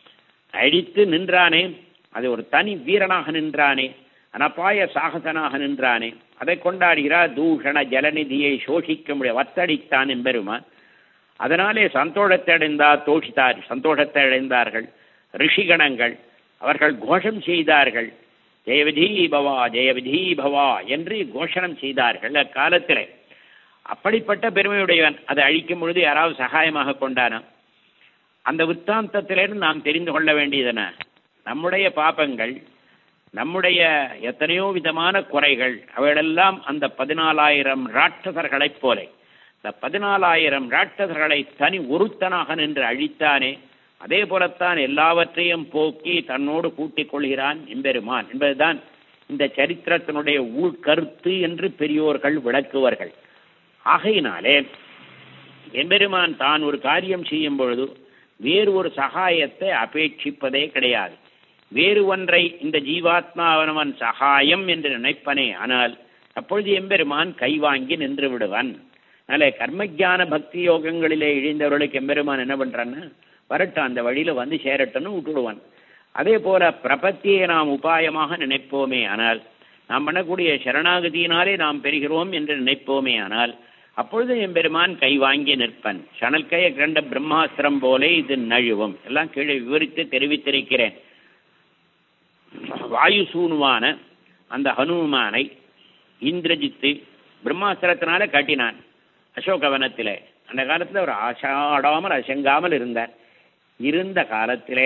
அழித்து நின்றானே அது ஒரு தனி வீரனாக நின்றானே அனப்பாய சாகசனாக நின்றானே அதை கொண்டாடுகிறார் தூஷண ஜலநிதியை சோஷிக்க முடிய வத்தடித்தான் என்பெருமான் அதனாலே சந்தோஷத்தை அடைந்தார் தோஷித்தார் சந்தோஷத்தை அடைந்தார்கள் ரிஷிகணங்கள் அவர்கள் கோஷம் செய்தார்கள் ஜெயவிதி பவா ஜெயவிதி பவா என்று கோஷணம் செய்தார்கள் அக்காலத்திலே அப்படிப்பட்ட பெருமையுடையவன் அதை அழிக்கும் பொழுது யாராவது சகாயமாக கொண்டானா அந்த வித்தாந்தத்திலிருந்து நாம் தெரிந்து கொள்ள வேண்டியதென நம்முடைய பாபங்கள் நம்முடைய எத்தனையோ விதமான குறைகள் அவைகளெல்லாம் அந்த பதினாலாயிரம் ராட்சசர்களைப் போல இந்த பதினாலாயிரம் ராட்சசர்களை தனி ஒருத்தனாக நின்று அழித்தானே அதே போலத்தான் எல்லாவற்றையும் போக்கி தன்னோடு கூட்டிக் கொள்கிறான் எம்பெருமான் என்பதுதான் இந்த சரித்திரத்தினுடைய உள்கருத்து என்று பெரியோர்கள் விளக்குவார்கள் ஆகையினாலே எம்பெருமான் தான் ஒரு காரியம் செய்யும் பொழுது வேறு ஒரு சகாயத்தை அபேட்சிப்பதே கிடையாது வேறு ஒன்றை இந்த ஜீவாத்மாவனவன் சகாயம் என்று நினைப்பனே ஆனால் அப்பொழுது எம்பெருமான் கைவாங்கி நின்று விடுவான் அதனால கர்மஜான பக்தி யோகங்களிலே இழிந்தவர்களுக்கு எம்பெருமான் என்ன பண்றான்னா வரட்டும் அந்த வழியில வந்து சேரட்டும்னு விட்டுடுவான் அதே போல பிரபத்தியை நாம் உபாயமாக நினைப்போமே ஆனால் நாம் பண்ணக்கூடிய சரணாகதியினாலே நாம் பெறுகிறோம் என்று நினைப்போமே ஆனால் அப்பொழுது எம்பெருமான் கை வாங்கி நிற்பன் சணல்கைய கண்ட பிரம்மாஸ்திரம் போலே இது நழுவும் எல்லாம் கீழே விவரித்து தெரிவித்திருக்கிறேன் வாயு சூனுவான அந்த ஹனுமானை இந்திரஜித்து பிரம்மாஸ்திரத்தினால கட்டினான் அசோகவனத்திலே அந்த காலத்தில் அவர் ஆசாடாமல் அசங்காமல் இருந்தார் இருந்த காலத்திலே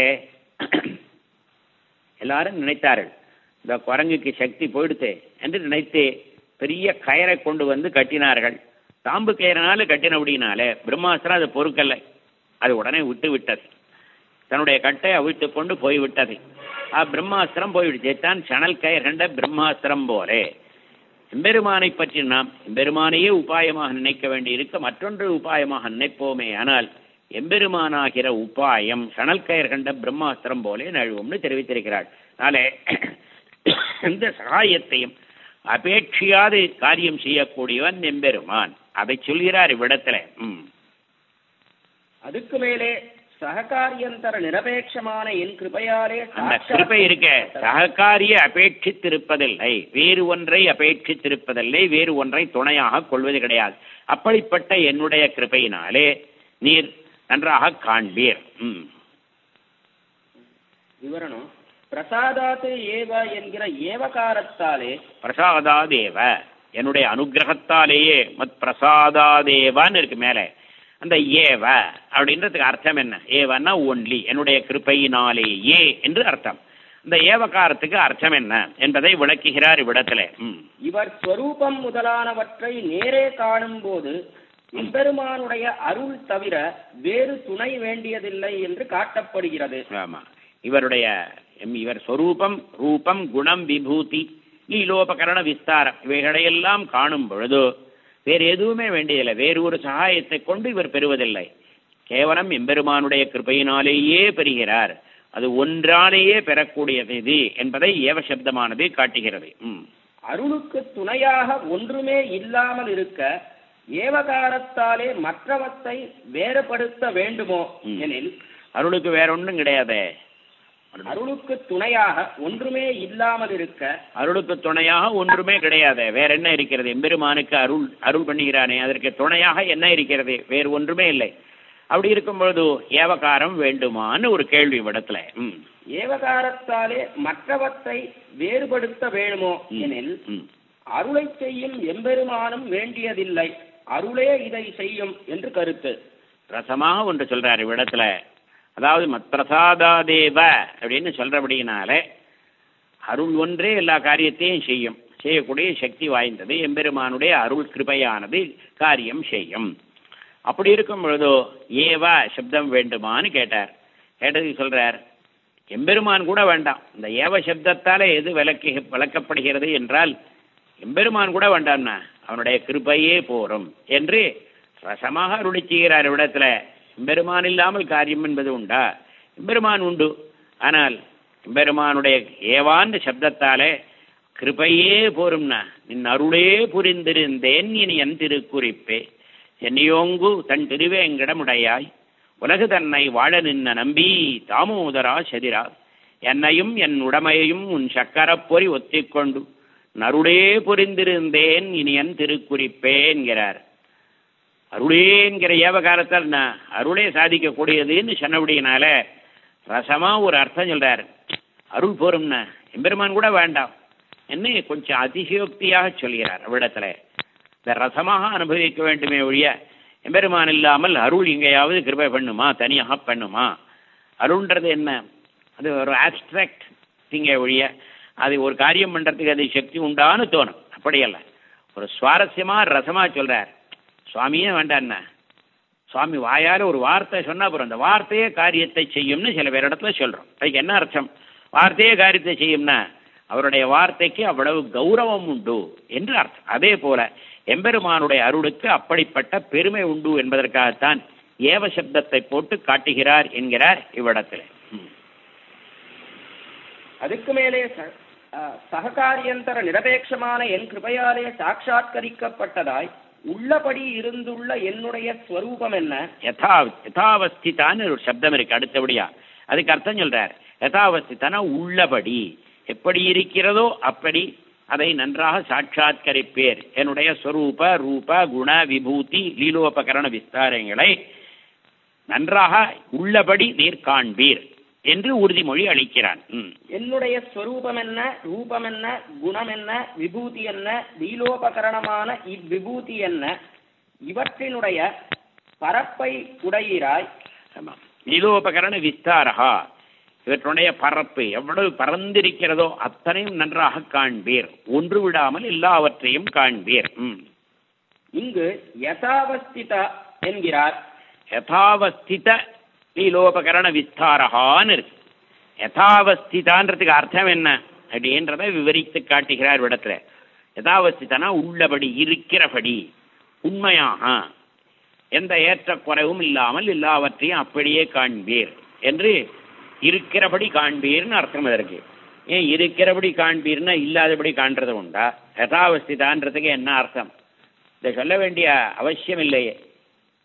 எல்லாரும் நினைத்தார்கள் இந்த குரங்குக்கு சக்தி போயிடுத்தே என்று நினைத்து பெரிய கயரை கொண்டு வந்து கட்டினார்கள் தாம்பு கயிறனால கட்டினபடினாலே பிரம்மாஸ்திரம் அது பொறுக்கல்ல அது உடனே விட்டு விட்டது தன்னுடைய கட்டை அவிழ்த்து கொண்டு போய்விட்டது ஆ பிரம்மாஸ்திரம் போய்விடுச்சு தான் சணல் கயிறு கண்ட பிரம்மாஸ்திரம் போலே எம்பெருமானை பற்றி நாம் எம்பெருமானையே உபாயமாக நினைக்க வேண்டி இருக்க மற்றொன்று உபாயமாக நினைப்போமே ஆனால் எம்பெருமானாகிற உபாயம் சணல் கயிறு கண்ட பிரம்மாஸ்திரம் போலே நழுவும்னு தெரிவித்திருக்கிறாள் அதனாலே இந்த சகாயத்தையும் அபேட்சியாது காரியம் செய்யக்கூடியவன் எம்பெருமான் அதை சொல்கிறார் இவ்விடத்துல ம் அதுக்கு மேலே சககாரியந்தர நிரபேட்சமான என் கிருபையாலே அந்த சாட்சாத் கிருபை இருக்க சககாரிய அபேட்சித்திருப்பதில்லை வேறு ஒன்றை அபேட்சித்திருப்பதில்லை வேறு ஒன்றை துணையாக கொள்வது கிடையாது அப்படிப்பட்ட என்னுடைய கிருபையினாலே நீர் நன்றாக காண்பீர் ம் விவரணம் பிரசாதாத்து ஏவ என்கிற ஏவகாரத்தாலே பிரசாதாதேவ என்னுடைய அனுகிரகத்தாலேயே மத் பிரசாதாதேவான்னு இருக்கு மேலே அந்த ஏவ அப்படின்றதுக்கு அர்த்தம் என்ன ஏவன்னா ஒன்லி என்னுடைய கிருபையினாலேயே என்று அர்த்தம் இந்த ஏவகாரத்துக்கு அர்த்தம் என்ன என்பதை விளக்குகிறார் இவ்விடத்துல ம் இவர் ஸ்வரூபம் முதலானவற்றை நேரே காணும்போது எம்பெருமானுடைய அருள் தவிர வேறு துணை வேண்டியதில்லை என்று காட்டப்படுகிறது ஆமா இவருடைய எம் இவர் சொரூபம் ரூபம் குணம் விபூதி லீலோபகரண விஸ்தாரம் இவைகளையெல்லாம் காணும் பொழுது வேறு எதுவுமே வேண்டியதில்லை வேறு ஒரு சகாயத்தை கொண்டு இவர் பெறுவதில்லை கேவலம் எம்பெருமானுடைய கிருபையினாலேயே பெறுகிறார் அது ஒன்றாலேயே பெறக்கூடியது இது என்பதை ஏவ சப்தமானது காட்டுகிறது ம் அருளுக்கு துணையாக ஒன்றுமே இல்லாமல் இருக்க ஏவகாரத்தாலே மற்றவத்தை வேறுபடுத்த வேண்டுமோ ம். எனில் அருளுக்கு வேற ஒன்றும் கிடையாதே அருளுக்கு துணையாக ஒன்றுமே இல்லாமல் இருக்க அருளுக்கு துணையாக ஒன்றுமே கிடையாது வேற என்ன இருக்கிறது எம்பெருமானுக்கு அருள் அருள் பண்ணுகிறானே அதற்கு துணையாக என்ன இருக்கிறது வேறு ஒன்றுமே இல்லை அப்படி இருக்கும் பொழுது ஏவகாரம் வேண்டுமான்னு ஒரு கேள்வி இடத்துல ம் ஏவகாரத்தாலே மற்றவற்றை வேறுபடுத்த வேணுமோ ம், எனில் ம். அருளை செய்யும் எம்பெருமானும் வேண்டியதில்லை அருளே இதை செய்யும் என்று கருத்து ரசமாக ஒன்று சொல்றாரு இவ்விடத்துல அதாவது மத்பிரசாதாதேவ அப்படின்னு சொல்றபடியினாலே அருள் ஒன்றே எல்லா காரியத்தையும் செய்யும் செய்யக்கூடிய சக்தி வாய்ந்தது எம்பெருமானுடைய அருள் கிருபையானது காரியம் செய்யும் அப்படி இருக்கும் பொழுதோ ஏவா சப்தம் வேண்டுமான்னு கேட்டார் கேட்டதுக்கு சொல்றார் எம்பெருமான் கூட வேண்டாம் இந்த ஏவ சப்தத்தாலே எது விளக்கி விளக்கப்படுகிறது என்றால் எம்பெருமான் கூட வேண்டாம்னா அவனுடைய கிருபையே போரும் என்று ரசமாக அருளி செய்கிறார் இடத்துல எம்பெருமான் இல்லாமல் காரியம் என்பது உண்டா எம்பெருமான் உண்டு ஆனால் எம்பெருமானுடைய ஏவான்ற சப்தத்தாலே கிருபையே போரும்னா நின் அருளே புரிந்திருந்தேன் இனி என் திருக்குறிப்பே சென்னியோங்கு தன் திருவேங்கடமுடையாய் உலகு தன்னை வாழ நின்ன நம்பி தாமோதரா செதிரா என்னையும் என் உடமையையும் உன் சக்கரப் பொறி ஒத்திக்கொண்டு நருளே புரிந்திருந்தேன் இனி என் திருக்குறிப்பே என்கிறார் அருளே என்கிற ஏவகாரத்தால் நான் அருளே சாதிக்கக்கூடியதுன்னு சொன்னபடியினால ரசமா ஒரு அர்த்தம் சொல்றார் அருள் போரும்னா எம்பெருமான் கூட வேண்டாம் என்ன கொஞ்சம் அதிசயோக்தியாக சொல்கிறார் அவ்விடத்துல இந்த ரசமாக அனுபவிக்க வேண்டுமே ஒழிய எம்பெருமான் இல்லாமல் அருள் எங்கேயாவது கிருபை பண்ணுமா தனியாக பண்ணுமா அருள்ன்றது என்ன அது ஒரு ஆப்ஸ்ட்ராக்ட் திங்க ஒழிய அது ஒரு காரியம் பண்றதுக்கு அது சக்தி உண்டான்னு தோணும் அப்படியல்ல ஒரு சுவாரஸ்யமா ரசமா சொல்றார் சுவாமியே வேண்டாண்ணா சுவாமி வாயால ஒரு வார்த்தை சொன்னா அப்புறம் அந்த வார்த்தையே காரியத்தை செய்யும்னு சில பேர் இடத்துல சொல்றோம் அதுக்கு என்ன அர்த்தம் வார்த்தையே காரியத்தை செய்யும்னா அவருடைய வார்த்தைக்கு அவ்வளவு கௌரவம் உண்டு என்று அர்த்தம் அதே போல எம்பெருமானுடைய அருளுக்கு அப்படிப்பட்ட பெருமை உண்டு என்பதற்காகத்தான் ஏவ சப்தத்தை போட்டு காட்டுகிறார் என்கிறார் இவ்விடத்தில் ம். அதுக்கு மேலே ச- ஆ, சககாரியந்தர நிரபேட்சமான என் கிருபையாலே சாட்சாத்கரிக்கப்பட்டதாய் உள்ளபடி இருந்துள்ள என்னுடைய ஸ்வரூபம் என்ன யதா யதாவஸ்திதான்னு ஒரு சப்தம் இருக்கு அடுத்தபடியா அதுக்கு அர்த்தம் சொல்றார் யதாவஸ்திதானா உள்ளபடி எப்படி இருக்கிறதோ அப்படி அதை நன்றாக சாட்சாத்கரிப்பேர் என்னுடைய ஸ்வரூப ரூப குண விபூதி லீலோபகரண விஸ்தாரங்களை நன்றாக உள்ளபடி நீர் காண்பீர் என்று உறுதிமொழி அளிக்கிறான் ம். என்னுடைய ஸ்வரூபம் என்ன ரூபம் என்ன குணம் என்ன விபூதி என்ன லீலோபகரணமான இவ்விபூதி என்ன இவற்றினுடைய பரப்பை உடையிறாய் ஆமாம் லீலோபகரண விஸ்தாரகா இவற்றுடைய பரப்பு எவ்வளவு பறந்திருக்கிறதோ அத்தனையும் நன்றாக காண்பீர் ஒன்று விடாமல் எல்லாவற்றையும் காண்பீர் ம். இங்கு யதாவஸ்திதா என்கிறார் யதாவஸ்தித லீலோபகரண விஸ்தாரகான்னு இருக்கு யதாவஸ்திதான்றதுக்கு அர்த்தம் என்ன அப்படின்றத விவரித்து காட்டுகிறார் இடத்துல யதாவஸ்திதனா உள்ளபடி இருக்கிறபடி உண்மையாக எந்த ஏற்றக்குறைவும் இல்லாமல் எல்லாவற்றையும் அப்படியே காண்பீர் என்று இருக்கிறபடி காண்பீர்னு அர்த்தம் இதற்கு ஏன் இருக்கிறபடி காண்பீர்னா இல்லாதபடி காண்றது உண்டா யதாவஸ்திதான்றதுக்கு என்ன அர்த்தம் இதை சொல்ல வேண்டிய அவசியம் இல்லையே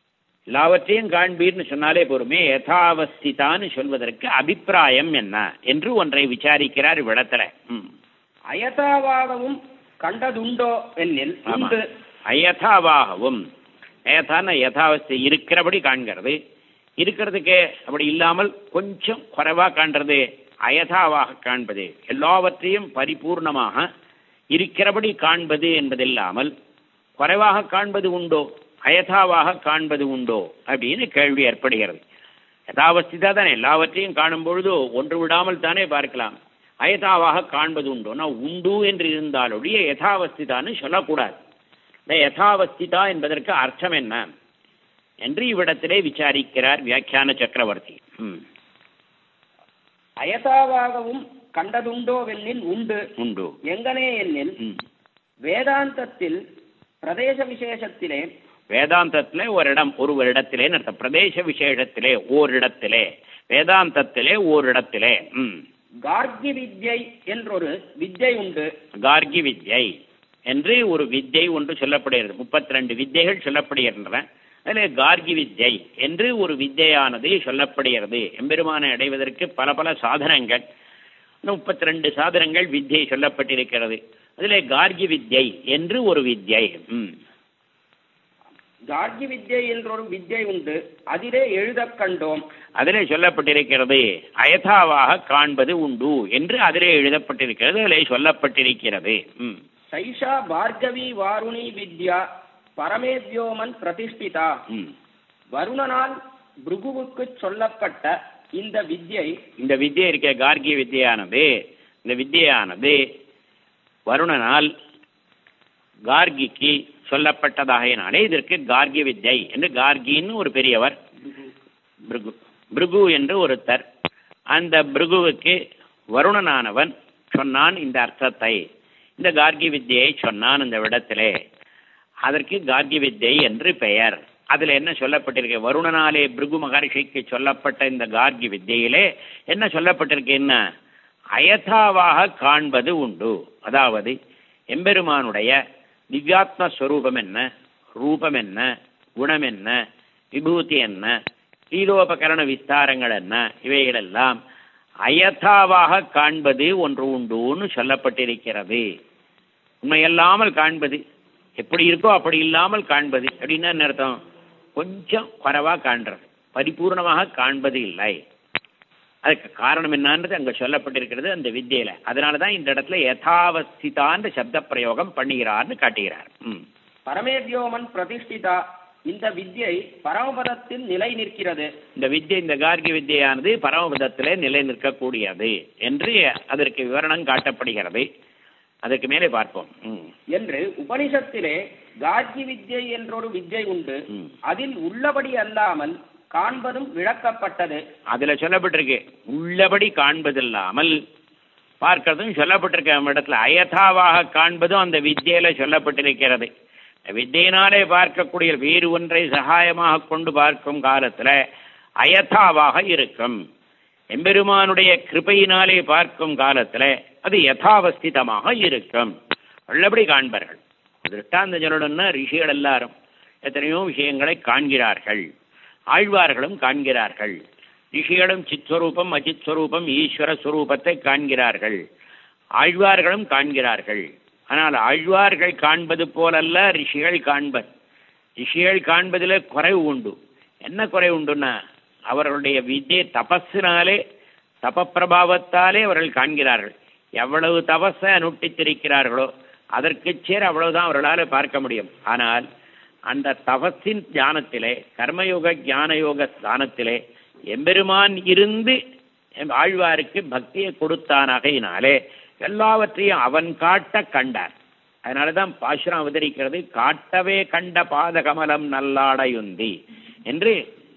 எல்லாவற்றையும் காண்பீர்னு சொன்னாலே போருமே யதாவஸ்திதான்னு சொல்வதற்கு அபிப்பிராயம் என்ன என்று ஒன்றை விசாரிக்கிறார் இவ்விடத்துல ம் அயதாவாகவும் கண்டதுண்டோ என்னில் ஆமா. உண்டு அயதாவாகவும் அயதான யதாவஸ்தை இருக்கிறபடி காண்கிறது இருக்கிறதுக்கு அப்படி இல்லாமல் கொஞ்சம் குறைவா காண்றது அயதாவாக காண்பது எல்லாவற்றையும் பரிபூர்ணமாக இருக்கிறபடி காண்பது என்பதில்லாமல் குறைவாக காண்பது உண்டோ அயதாவாக காண்பது உண்டோ அப்படின்னு கேள்வி ஏற்படுகிறது யதாவஸ்திதா தானே எல்லாவற்றையும் காணும் பொழுது ஒன்று விடாமல் தானே பார்க்கலாம் அயதாவாக காண்பது உண்டோனா உண்டு என்று இருந்தாலொழிய யதாவஸ்திதான்னு சொல்லக்கூடாது இந்த யதாவஸ்திதா என்பதற்கு அர்த்தம் என்ன என்று இவ்விடத்திலே விசாரிக்கிறார் வியாக்கியான சக்கரவர்த்தி ம், அயதாவாகவும் கண்டதுண்டோ வெண்ணில் உண்டு உண்டு எங்கனே என்னில் ம். வேதாந்தத்தில் பிரதேச விசேஷத்திலே வேதாந்தத்திலே ஒரு இடம் ஒரு இடத்திலே அர்த்தம் பிரதேச விசேஷத்திலே ஓரிடத்திலே வேதாந்தத்திலே ஓரிடத்திலே ம் கார்கி வித்யை என்றொரு வித்யை உண்டு கார்கி வித்யை என்று ஒரு வித்யை ஒன்று சொல்லப்படுகிறது முப்பத்தி ரெண்டு வித்தைகள் சொல்லப்படுகின்றன அதில் கார்கி வித்யை என்று ஒரு வித்தையானது சொல்லப்படுகிறது எம்பெருமானை அடைவதற்கு பல பல சாதனங்கள் முப்பத்தி ரெண்டு சாதனங்கள் வித்யை சொல்லப்பட்டிருக்கிறது அதில் கார்கி வித்யை என்று ஒரு வித்யை ம் கார்கி வித்யை என்றொரு வித்யை உண்டு அதிலே எழுதக் கண்டோம் அதிலே சொல்லப்பட்டிருக்கிறது அயதாவாக காண்பது உண்டு என்று அதிலே எழுதப்பட்டிருக்கிறது அதிலே சொல்லப்பட்டிருக்கிறது ம் சைஷா பார்கவி வாருணி வித்யா பரமேத்யோமன் பிரதிஷ்டிதா ம் வருணனால் பிருகுவுக்கு சொல்லப்பட்ட இந்த வித்யை இந்த வித்யை இருக்க கார்கிய வித்யானது இந்த வித்யானது வருணனால் கார்கிக்கு சொல்லப்பட்டதாகையினாலே இதற்கு கார்கிய வித்யை என்று கார்கின்னு ஒரு பெரியவர் பிருகு பிருகு என்று ஒருத்தர் அந்த பிருகுவுக்கு வருணனானவன் சொன்னான் இந்த அர்த்தத்தை இந்த கார்கி வித்யை சொன்னான் இந்த விடத்திலே அதற்கு கார்கி வித்யை என்று பெயர் அதுல என்ன சொல்லப்பட்டிருக்கு வருணனாலே பிருகு மகர்ஷிக்கு சொல்லப்பட்ட இந்த கார்கி வித்தியிலே என்ன சொல்லப்பட்டிருக்கு என்ன அயதாவாக காண்பது உண்டு அதாவது எம்பெருமானுடைய திவ்யாத்ம ஸ்வரூபம் என்ன ரூபம் என்ன குணம் என்ன விபூதி என்ன லீலோபகரண விஸ்தாரங்கள் என்ன இவைகளெல்லாம் அயதாவாக காண்பது ஒன்று உண்டுன்னு சொல்லப்பட்டிருக்கிறது உண்மையல்லாமல் காண்பது எப்படி இருக்கோ அப்படி இல்லாமல் காண்பது அப்படின்னா என்ன அர்த்தம் கொஞ்சம் குறைவா காண்றது பரிபூர்ணமாக காண்பது இல்லை அதுக்கு காரணம் என்னன்றது அங்க சொல்லப்பட்டிருக்கிறது அந்த வித்தியில அதனால தான் இந்த இடத்துல யதாவஸ்திதான்ற சப்த பிரயோகம் பண்ணுகிறார்னு காட்டுகிறார் ம் பரமேத்யோமன் பிரதிஷ்டிதா இந்த வித்யை பரமபதத்தில் நிலை நிற்கிறது இந்த வித்யை இந்த கார்கி வித்யானது பரமபதத்திலே நிலை நிற்கக்கூடியது என்று அதற்கு விவரணம் காட்டப்படுகிறது அதற்கு மேலே பார்ப்போம் ம் என்று உபனிஷத்திலே கார்கி வித்யை என்றொரு வித்யை உண்டு ம். அதில் உள்ளபடி அல்லாமல் காண்பதும் விளக்கப்பட்டது அதுல சொல்லப்பட்டிருக்கு உள்ளபடி காண்பதில்லாமல் பார்க்கறதும் சொல்லப்பட்டிருக்க நம்ம இடத்துல அயதாவாக காண்பதும் அந்த வித்தியில சொல்லப்பட்டிருக்கிறது வித்தியினாலே பார்க்கக்கூடிய வேறு ஒன்றை சகாயமாக கொண்டு பார்க்கும் காலத்துல அயதாவாக இருக்கும் எம்பெருமானுடைய கிருபையினாலே பார்க்கும் காலத்துல அது யதாவஸ்திதமாக இருக்கும் உள்ளபடி காண்பார்கள் திருஷ்டாந்த சொல்லணும்னா ரிஷிகள் எல்லாரும் எத்தனையோ விஷயங்களை காண்கிறார்கள் ஆழ்வார்களும் காண்கிறார்கள் ரிஷிகளும் சித்ஸ்வரூபம் அச்சித்ஸ்வரூபம் ஈஸ்வர ஸ்வரூபத்தை காண்கிறார்கள் ஆழ்வார்களும் காண்கிறார்கள் ஆனால் ஆழ்வார்கள் காண்பது போலல்ல ரிஷிகள் காண்பர் ரிஷிகள் காண்பதில் குறைவு உண்டு என்ன குறைவு உண்டுன்னா அவர்களுடைய வித்யை தபஸினாலே தபப்பிரபாவத்தாலே அவர்கள் காண்கிறார்கள் எவ்வளவு தபஸை அனுஷ்டித்திருக்கிறார்களோ அதற்கு சேர் அவ்வளவுதான் அவர்களால் பார்க்க முடியும் ஆனால் அந்த தபஸின் ஞானத்திலே கர்மயோக ஞானயோக ஸ்தானத்திலே எம்பெருமான் இருந்து எம் ஆழ்வாருக்கு பக்தியை கொடுத்தானாகையினாலே எல்லாவற்றையும் அவன் காட்ட கண்டார் அதனால தான் பாசுரம் அவதரிக்கிறது காட்டவே கண்ட பாதகமலம் நல்லாடையுந்தி என்று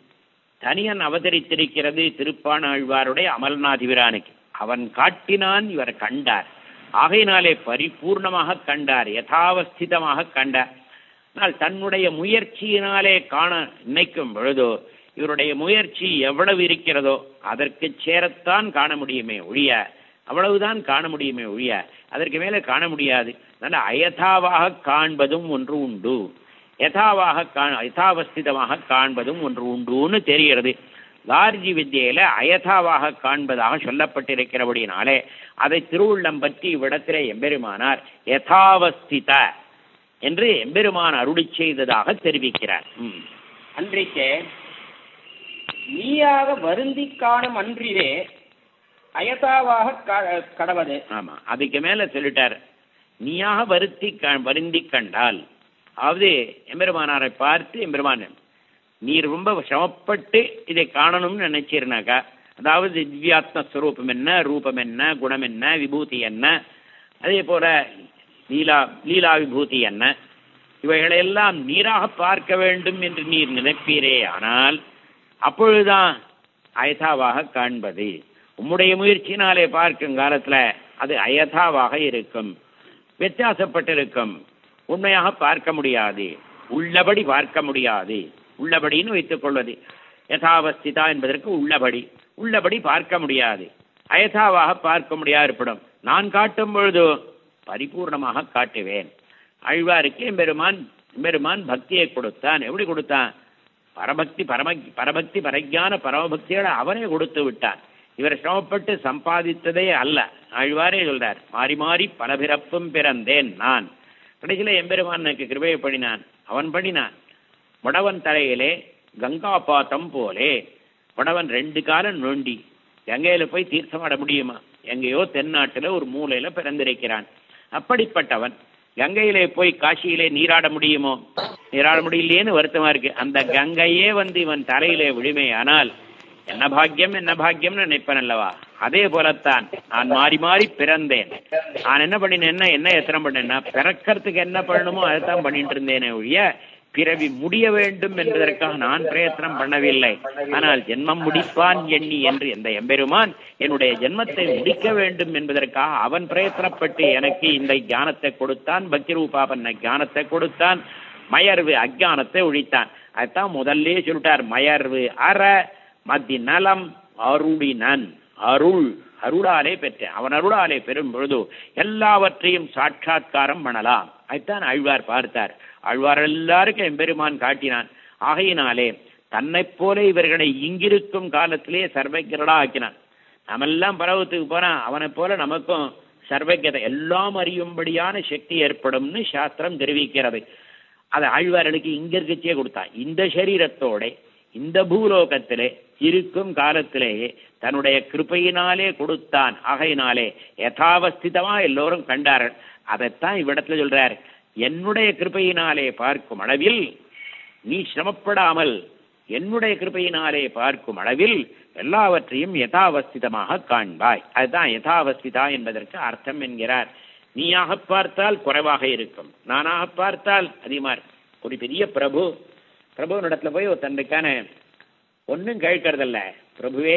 தனியன் அவதரித்திருக்கிறது திருப்பாணாழ்வாருடைய அமல்நாதிபிரானுக்கு அவன் காட்டினான் இவர் கண்டார் ஆகையினாலே பரிபூர்ணமாக கண்டார் யதாவஸ்திதமாக கண்டார் ஆனால் தன்னுடைய முயற்சியினாலே காண நினைக்கும் பொழுதோ இவருடைய முயற்சி எவ்வளவு இருக்கிறதோ அதற்கு சேரத்தான் காண முடியுமே ஒழிய அவ்வளவுதான் காண முடியுமே ஒழிய அதற்கு மேலே காண முடியாது அதனால் அயதாவாக காண்பதும் ஒன்று உண்டு யதாவாக கா யதாவஸ்திதமாக காண்பதும் ஒன்று உண்டுன்னு தெரிகிறது கார்ஜி வித்தியில அயதாவாக காண்பதாக சொல்லப்பட்டிருக்கிறபடினாலே அதை திருவுள்ளம் பற்றி இவ்விடத்திலே எம்பெருமானார் யதாவஸ்தித என்று எம்பெருமான் அருளி செய்ததாக தெரிவிக்கிறார் ம். அன்றைக்கே நீயாக வருந்தி காணும் அன்றிலே அயதாவாக க- கடவது ஆமா அதுக்கு மேல சொல்லிட்டார் நீயாக வருத்தி க- வருந்தி கண்டால் அதாவது எம்பெருமானாரை பார்த்து எம்பெருமான் நீர் ரொம்ப சிரமப்பட்டு இதை காணணும்னு நினைச்சீர்னாக்கா அதாவது திவ்யாத்ம ஸ்வரூபம் என்ன ரூபம் என்ன குணம் என்ன விபூதி என்ன அதே போல லீலா லீலா விபூதி என்ன இவைகளையெல்லாம் நீராக பார்க்க வேண்டும் என்று நீர் நினைப்பீரே ஆனால் அப்பொழுதுதான் அயதாவாக காண்பது உம்முடைய முயற்சியினாலே பார்க்கும் காலத்துல அது அயதாவாக இருக்கும் வித்தியாசப்பட்டிருக்கும் உண்மையாக பார்க்க முடியாது உள்ளபடி பார்க்க முடியாது உள்ளபடின்னு வைத்துக் கொள்வது யதாவஸ்திதா என்பதற்கு உள்ளபடி உள்ளபடி பார்க்க முடியாது அயதாவாக பார்க்க முடியாது இருப்பிடும் நான் காட்டும் பொழுது பரிபூர்ணமாக காட்டுவேன் ஆழ்வாருக்கு எம்பெருமான் எம்பெருமான் பக்தியை கொடுத்தான் எப்படி கொடுத்தான் பரபக்தி பரம பரபக்தி பரஜான பரமபக்திகளை அவனே கொடுத்து விட்டான் இவர் சிரமப்பட்டு சம்பாதித்ததே அல்ல ஆழ்வாரே சொல்றார் மாறி மாறி பல பிறப்பும் பிறந்தேன் நான் கடைசியில எம்பெருமான் எனக்கு கிருபையை பண்ணினான் அவன் பண்ணினான் வடவன் தலையிலே கங்கா பாத்தம் போலே வடவன் ரெண்டு காலம் நோண்டி கங்கையில போய் தீர்த்தமாட முடியுமா எங்கேயோ தென்னாட்டுல ஒரு மூலையில பிறந்திருக்கிறான் அப்படிப்பட்டவன் கங்கையிலே போய் காசியிலே நீராட முடியுமோ நீராட முடியலையேன்னு வருத்தமா இருக்கு அந்த கங்கையே வந்து இவன் தலையிலே விழுமே ஆனால் என்ன பாக்கியம் என்ன பாக்கியம்னு நினைப்பேன் அல்லவா அதே போலத்தான் நான் மாறி மாறி பிறந்தேன் நான் என்ன பண்ணினேன்னா என்ன எத்தனை பண்ணேன்னா பிறக்கிறதுக்கு என்ன பண்ணணுமோ அதைத்தான் பண்ணிட்டு இருந்தேனே ஒழிய பிறவி முடிய வேண்டும் என்பதற்காக நான் பிரயத்தனம் பண்ணவில்லை ஆனால் ஜென்மம் முடிப்பான் எண்ணி என்று எந்த எம்பெருமான் என்னுடைய ஜென்மத்தை முடிக்க வேண்டும் என்பதற்காக அவன் பிரயத்தனப்பட்டு எனக்கு இந்த ஞானத்தை கொடுத்தான் பக்தி ரூபாபன்ன ஞானத்தை கொடுத்தான் மயர்வு அஜானத்தை ஒழித்தான் அதுதான் முதல்லே சொல்லிட்டார் மயர்வு அற மத்தி நலம் அருளினன் அருள் அருளாலே பெற்றேன் அவன் அருளாலே பெறும் பொழுது எல்லாவற்றையும் சாட்சாத்காரம் பண்ணலாம் அதுதான் ஆழ்வார் பார்த்தார் ஆழ்வார் எல்லாருக்கும் எம்பெருமான் காட்டினான் ஆகையினாலே தன்னைப் போல இவர்களை இங்கிருக்கும் காலத்திலே சர்வஜரடா ஆக்கினான் நாமெல்லாம் பரவத்துக்கு போனா அவனைப் போல நமக்கும் சர்வஜதை எல்லாம் அறியும்படியான சக்தி ஏற்படும்னு சாஸ்திரம் தெரிவிக்கிறது அதை ஆழ்வார்களுக்கு இங்க இருக்கச்சே கொடுத்தான் இந்த சரீரத்தோட இந்த பூலோகத்திலே இருக்கும் காலத்திலேயே தன்னுடைய கிருபையினாலே கொடுத்தான் ஆகையினாலே யதாவஸ்திதமா எல்லோரும் கண்டார்கள் அதைத்தான் இவ்விடத்துல சொல்றார் என்னுடைய கிருபையினாலே பார்க்கும் அளவில் நீ சிரமப்படாமல் என்னுடைய கிருபையினாலே பார்க்கும் அளவில் எல்லாவற்றையும் யதாவஸ்திதமாக காண்பாய் அதுதான் யதாவஸ்திதா என்பதற்கு அர்த்தம் என்கிறார் நீயாக பார்த்தால் குறைவாக இருக்கும் நானாக பார்த்தால் அதிகமா இருக்கும். ஒரு பெரிய பிரபு பிரபுவனிடத்துல போய் ஒரு தன்னைக்கான ஒன்றும் கேட்கறதில்ல பிரபுவே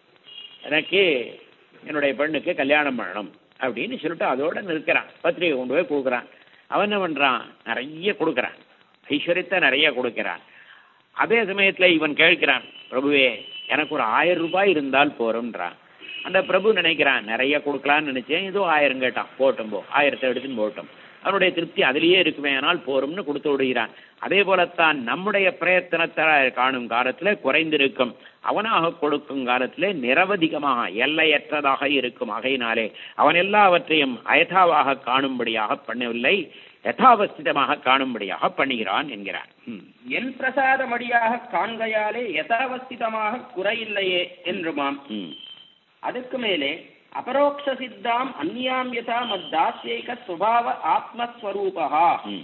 எனக்கு என்னுடைய பெண்ணுக்கு கல்யாணம் பண்ணணும் அப்படின்னு சொல்லிட்டு அதோட நிற்கிறான் பத்திரிகை கொண்டு போய் கொடுக்குறான் அவன் என்ன பண்றான் நிறைய கொடுக்குறான் ஐஸ்வர்யத்தை நிறைய கொடுக்கிறான் அதே சமயத்துல இவன் கேட்கிறான் பிரபுவே எனக்கு ஒரு ஆயிரம் ரூபாய் இருந்தால் போறோம்ன்றான் அந்த பிரபு நினைக்கிறான் நிறைய கொடுக்கலாம்னு நினைச்சேன் ஏதோ ஆயிரம் கேட்டான் போட்டும் போ ஆயிரத்தை எடுத்துன்னு போட்டும் அவனுடைய திருப்தி அதிலேயே இருக்குமே ஆனால் போரும்னு கொடுத்து விடுகிறான் அதே போலத்தான் நம்முடைய பிரயத்தனத்தை காணும் காலத்துல குறைந்திருக்கும் அவனாக கொடுக்கும் காலத்திலே நிரவதிகமாக எல்லையற்றதாக இருக்கும் ஆகையினாலே அவன் எல்லாவற்றையும் அயதாவாக காணும்படியாக பண்ணவில்லை யதாவஸ்திதமாக காணும்படியாக பண்ணுகிறான் என்கிறார் ம். என் பிரசாதமடியாக காண்கையாலே யதாவஸ்திதமாக குறையில்லையே என்றுமாம் ம். அதுக்கு மேலே அபரோக்ஷ சித்தாம் அந்நியாம் யதா மத்தாசியைக சுபாவ ஆத்மஸ்வரூபா ம்.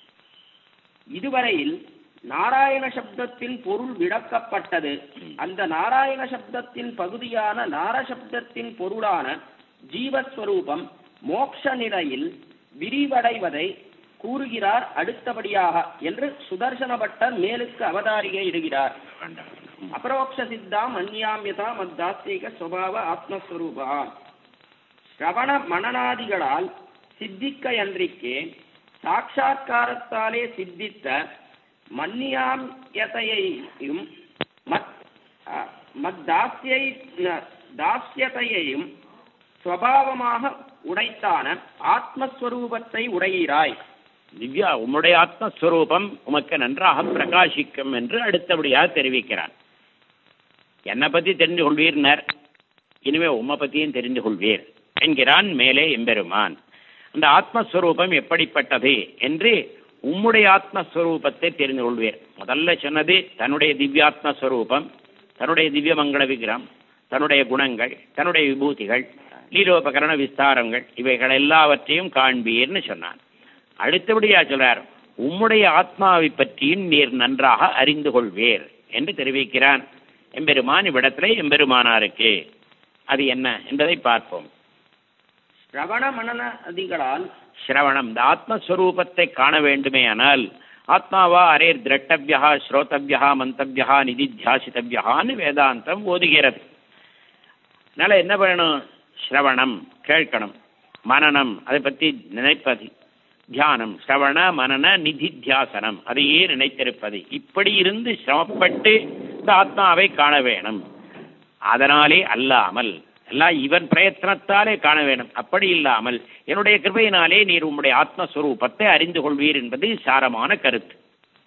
இதுவரையில் நாராயண சப்தத்தின் பொருள் விளக்கப்பட்டது அந்த நாராயண சப்தத்தின் பகுதியான நார சப்தத்தின் பொருளான ஜீவஸ்வரூபம் மோக்ஷ நிலையில் விரிவடைவதை கூறுகிறார் அடுத்தபடியாக என்று சுதர்சன பட்டர் மேலுக்கு அவதாரிகை இடுகிறார் கண்டார். ம். அபரோக்ஷ சித்தாம் அந்நியாமியதா மத்தாஸ்திக சுபாவ ஆத்மஸ்வரூபா ஸ்ரவண மனநாதிகளால் சித்திக்கையன்றிக்கே சாட்சா்காரத்தாலே சித்தித்த மன்னியாமியதையையும் மத் அஹ், மத்தாஸ்யை தாஸ்யத்தையையும் சுவாவமாக உடைத்தான ஆத்மஸ்வரூபத்தை உடையிறாய் திவ்யா உம்முடைய ஆத்மஸ்வரூபம் உமக்கு நன்றாக பிரகாசிக்கும் என்று அடுத்தபடியாக தெரிவிக்கிறான் என்னை பற்றி தெரிந்து கொள்வீர்னர் இனிமே உம்மை பற்றியும் தெரிந்து கொள்வீர் என்கிறான் மேலே எம்பெருமான் அந்த ஆத்மஸ்வரூபம் எப்படிப்பட்டது என்று உம்முடைய ஆத்மஸ்வரூபத்தை தெரிந்து கொள்வீர் முதல்ல சொன்னது தன்னுடைய திவ்யாத்மஸ்வரூபம் தன்னுடைய திவ்ய மங்கள விக்கிரம் தன்னுடைய குணங்கள் தன்னுடைய விபூதிகள் லீலோபகரண விஸ்தாரங்கள் இவைகள் எல்லாவற்றையும் காண்பீர்னு சொன்னான் அடுத்தபடியா சொல்றார் உம்முடைய ஆத்மாவை பற்றியும் நீர் நன்றாக அறிந்து கொள்வீர் என்று தெரிவிக்கிறான் எம்பெருமான் இவ்விடத்திலே எம்பெருமானாருக்கு அது என்ன என்பதை பார்ப்போம் சிரவண மனன அதிகளால் சிரவணம் இந்த ஆத்மஸ்வரூபத்தை காண வேண்டுமேயானால் ஆத்மாவா அரே திரட்டவியா ஸ்ரோதவியா மந்தவியா நிதித்தியாசித்தவியான்னு வேதாந்தம் ஓதுகிறது அதனால என்ன பண்ணணும் சிரவணம் கேட்கணும் மனனம் அதை பற்றி நினைப்பது தியானம் சிரவண மனன நிதித்தியாசனம் அதையே நினைத்திருப்பது இப்படி இருந்து சிரமப்பட்டு இந்த ஆத்மாவை காண வேணும் அதனாலே அல்லாமல் எல்லாம் இவன் பிரயத்தனத்தாலே காண வேணும் அப்படி இல்லாமல் என்னுடைய கிருபையினாலே நீர் உம்முடைய ஆத்மஸ்வரூபத்தை அறிந்து கொள்வீர் என்பது சாரமான கருத்து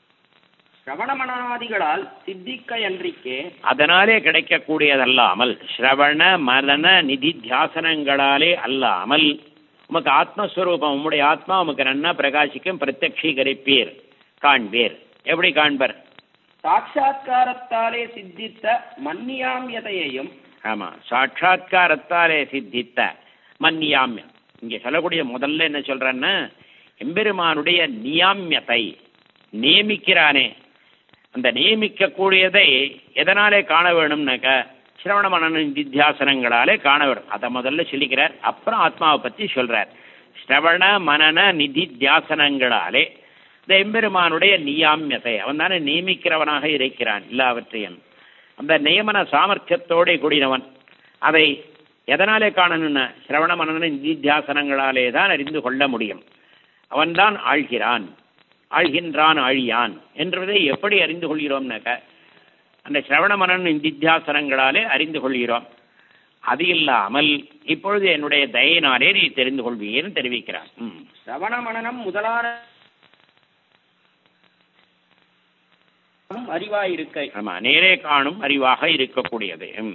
சிரவண மனனாதிகளால் சித்திக்க என்றிக்கே அதனாலே கிடைக்கக்கூடியதல்லாமல் ஸ்ரவண மரண நிதி தியாசனங்களாலே அல்லாமல் உமக்கு ஆத்மஸ்வரூபம் உம்முடைய ஆத்மா உமக்கு நன்னா பிரகாசிக்கும் பிரத்யக்ஷீகரிப்பீர் காண்பீர் எப்படி காண்பர் சாட்சா்காரத்தாலே சித்தித்த மன்னியாமியதையையும் ஆமா சாட்சா்காரத்தாலே சித்தித்த மன்னியாமியம் இங்க சொல்லக்கூடிய முதல்ல என்ன சொல்றேன்னா எம்பெருமானுடைய நியாமியத்தை நியமிக்கிறானே அந்த நியமிக்கக்கூடியதை எதனாலே காண வேணும்னாக்க சிரவண மனன நித்தியாசனங்களாலே காண வேணும் அதை முதல்ல சொல்லிக்கிறார் அப்புறம் ஆத்மாவை பற்றி சொல்றார் சிரவண மனன நிதி தியாசனங்களாலே இந்த எம்பெருமானுடைய நியாமியத்தை அவன் தானே நியமிக்கிறவனாக இருக்கிறான் எல்லாவற்றையும் அந்த நியமன சாமர்த்தியத்தோടെ கூடினவன் அதை எதனாலே காணணும்னா சிரவண மனன நிதித்தியாசனங்களாலே தான் அறிந்து கொள்ள முடியும் அவன்தான் ஆழ்கிறான் ஆழ்கின்றான் ஆழியான் என்றதை எப்படி அறிந்து கொள்கிறோம்னாக்க அந்த சிரவண மனன நிதித்தியாசனங்களாலே அறிந்து கொள்கிறோம் அது இல்லாமல் இப்பொழுது என்னுடைய தயினாலே நீ தெரிந்து கொள்வீன்னு தெரிவிக்கிறான் ம் சிரவண மனனம் முதலான அறிவாயிருக்கை ஆமா நேரே காணும் அறிவாக இருக்கக்கூடியது ம்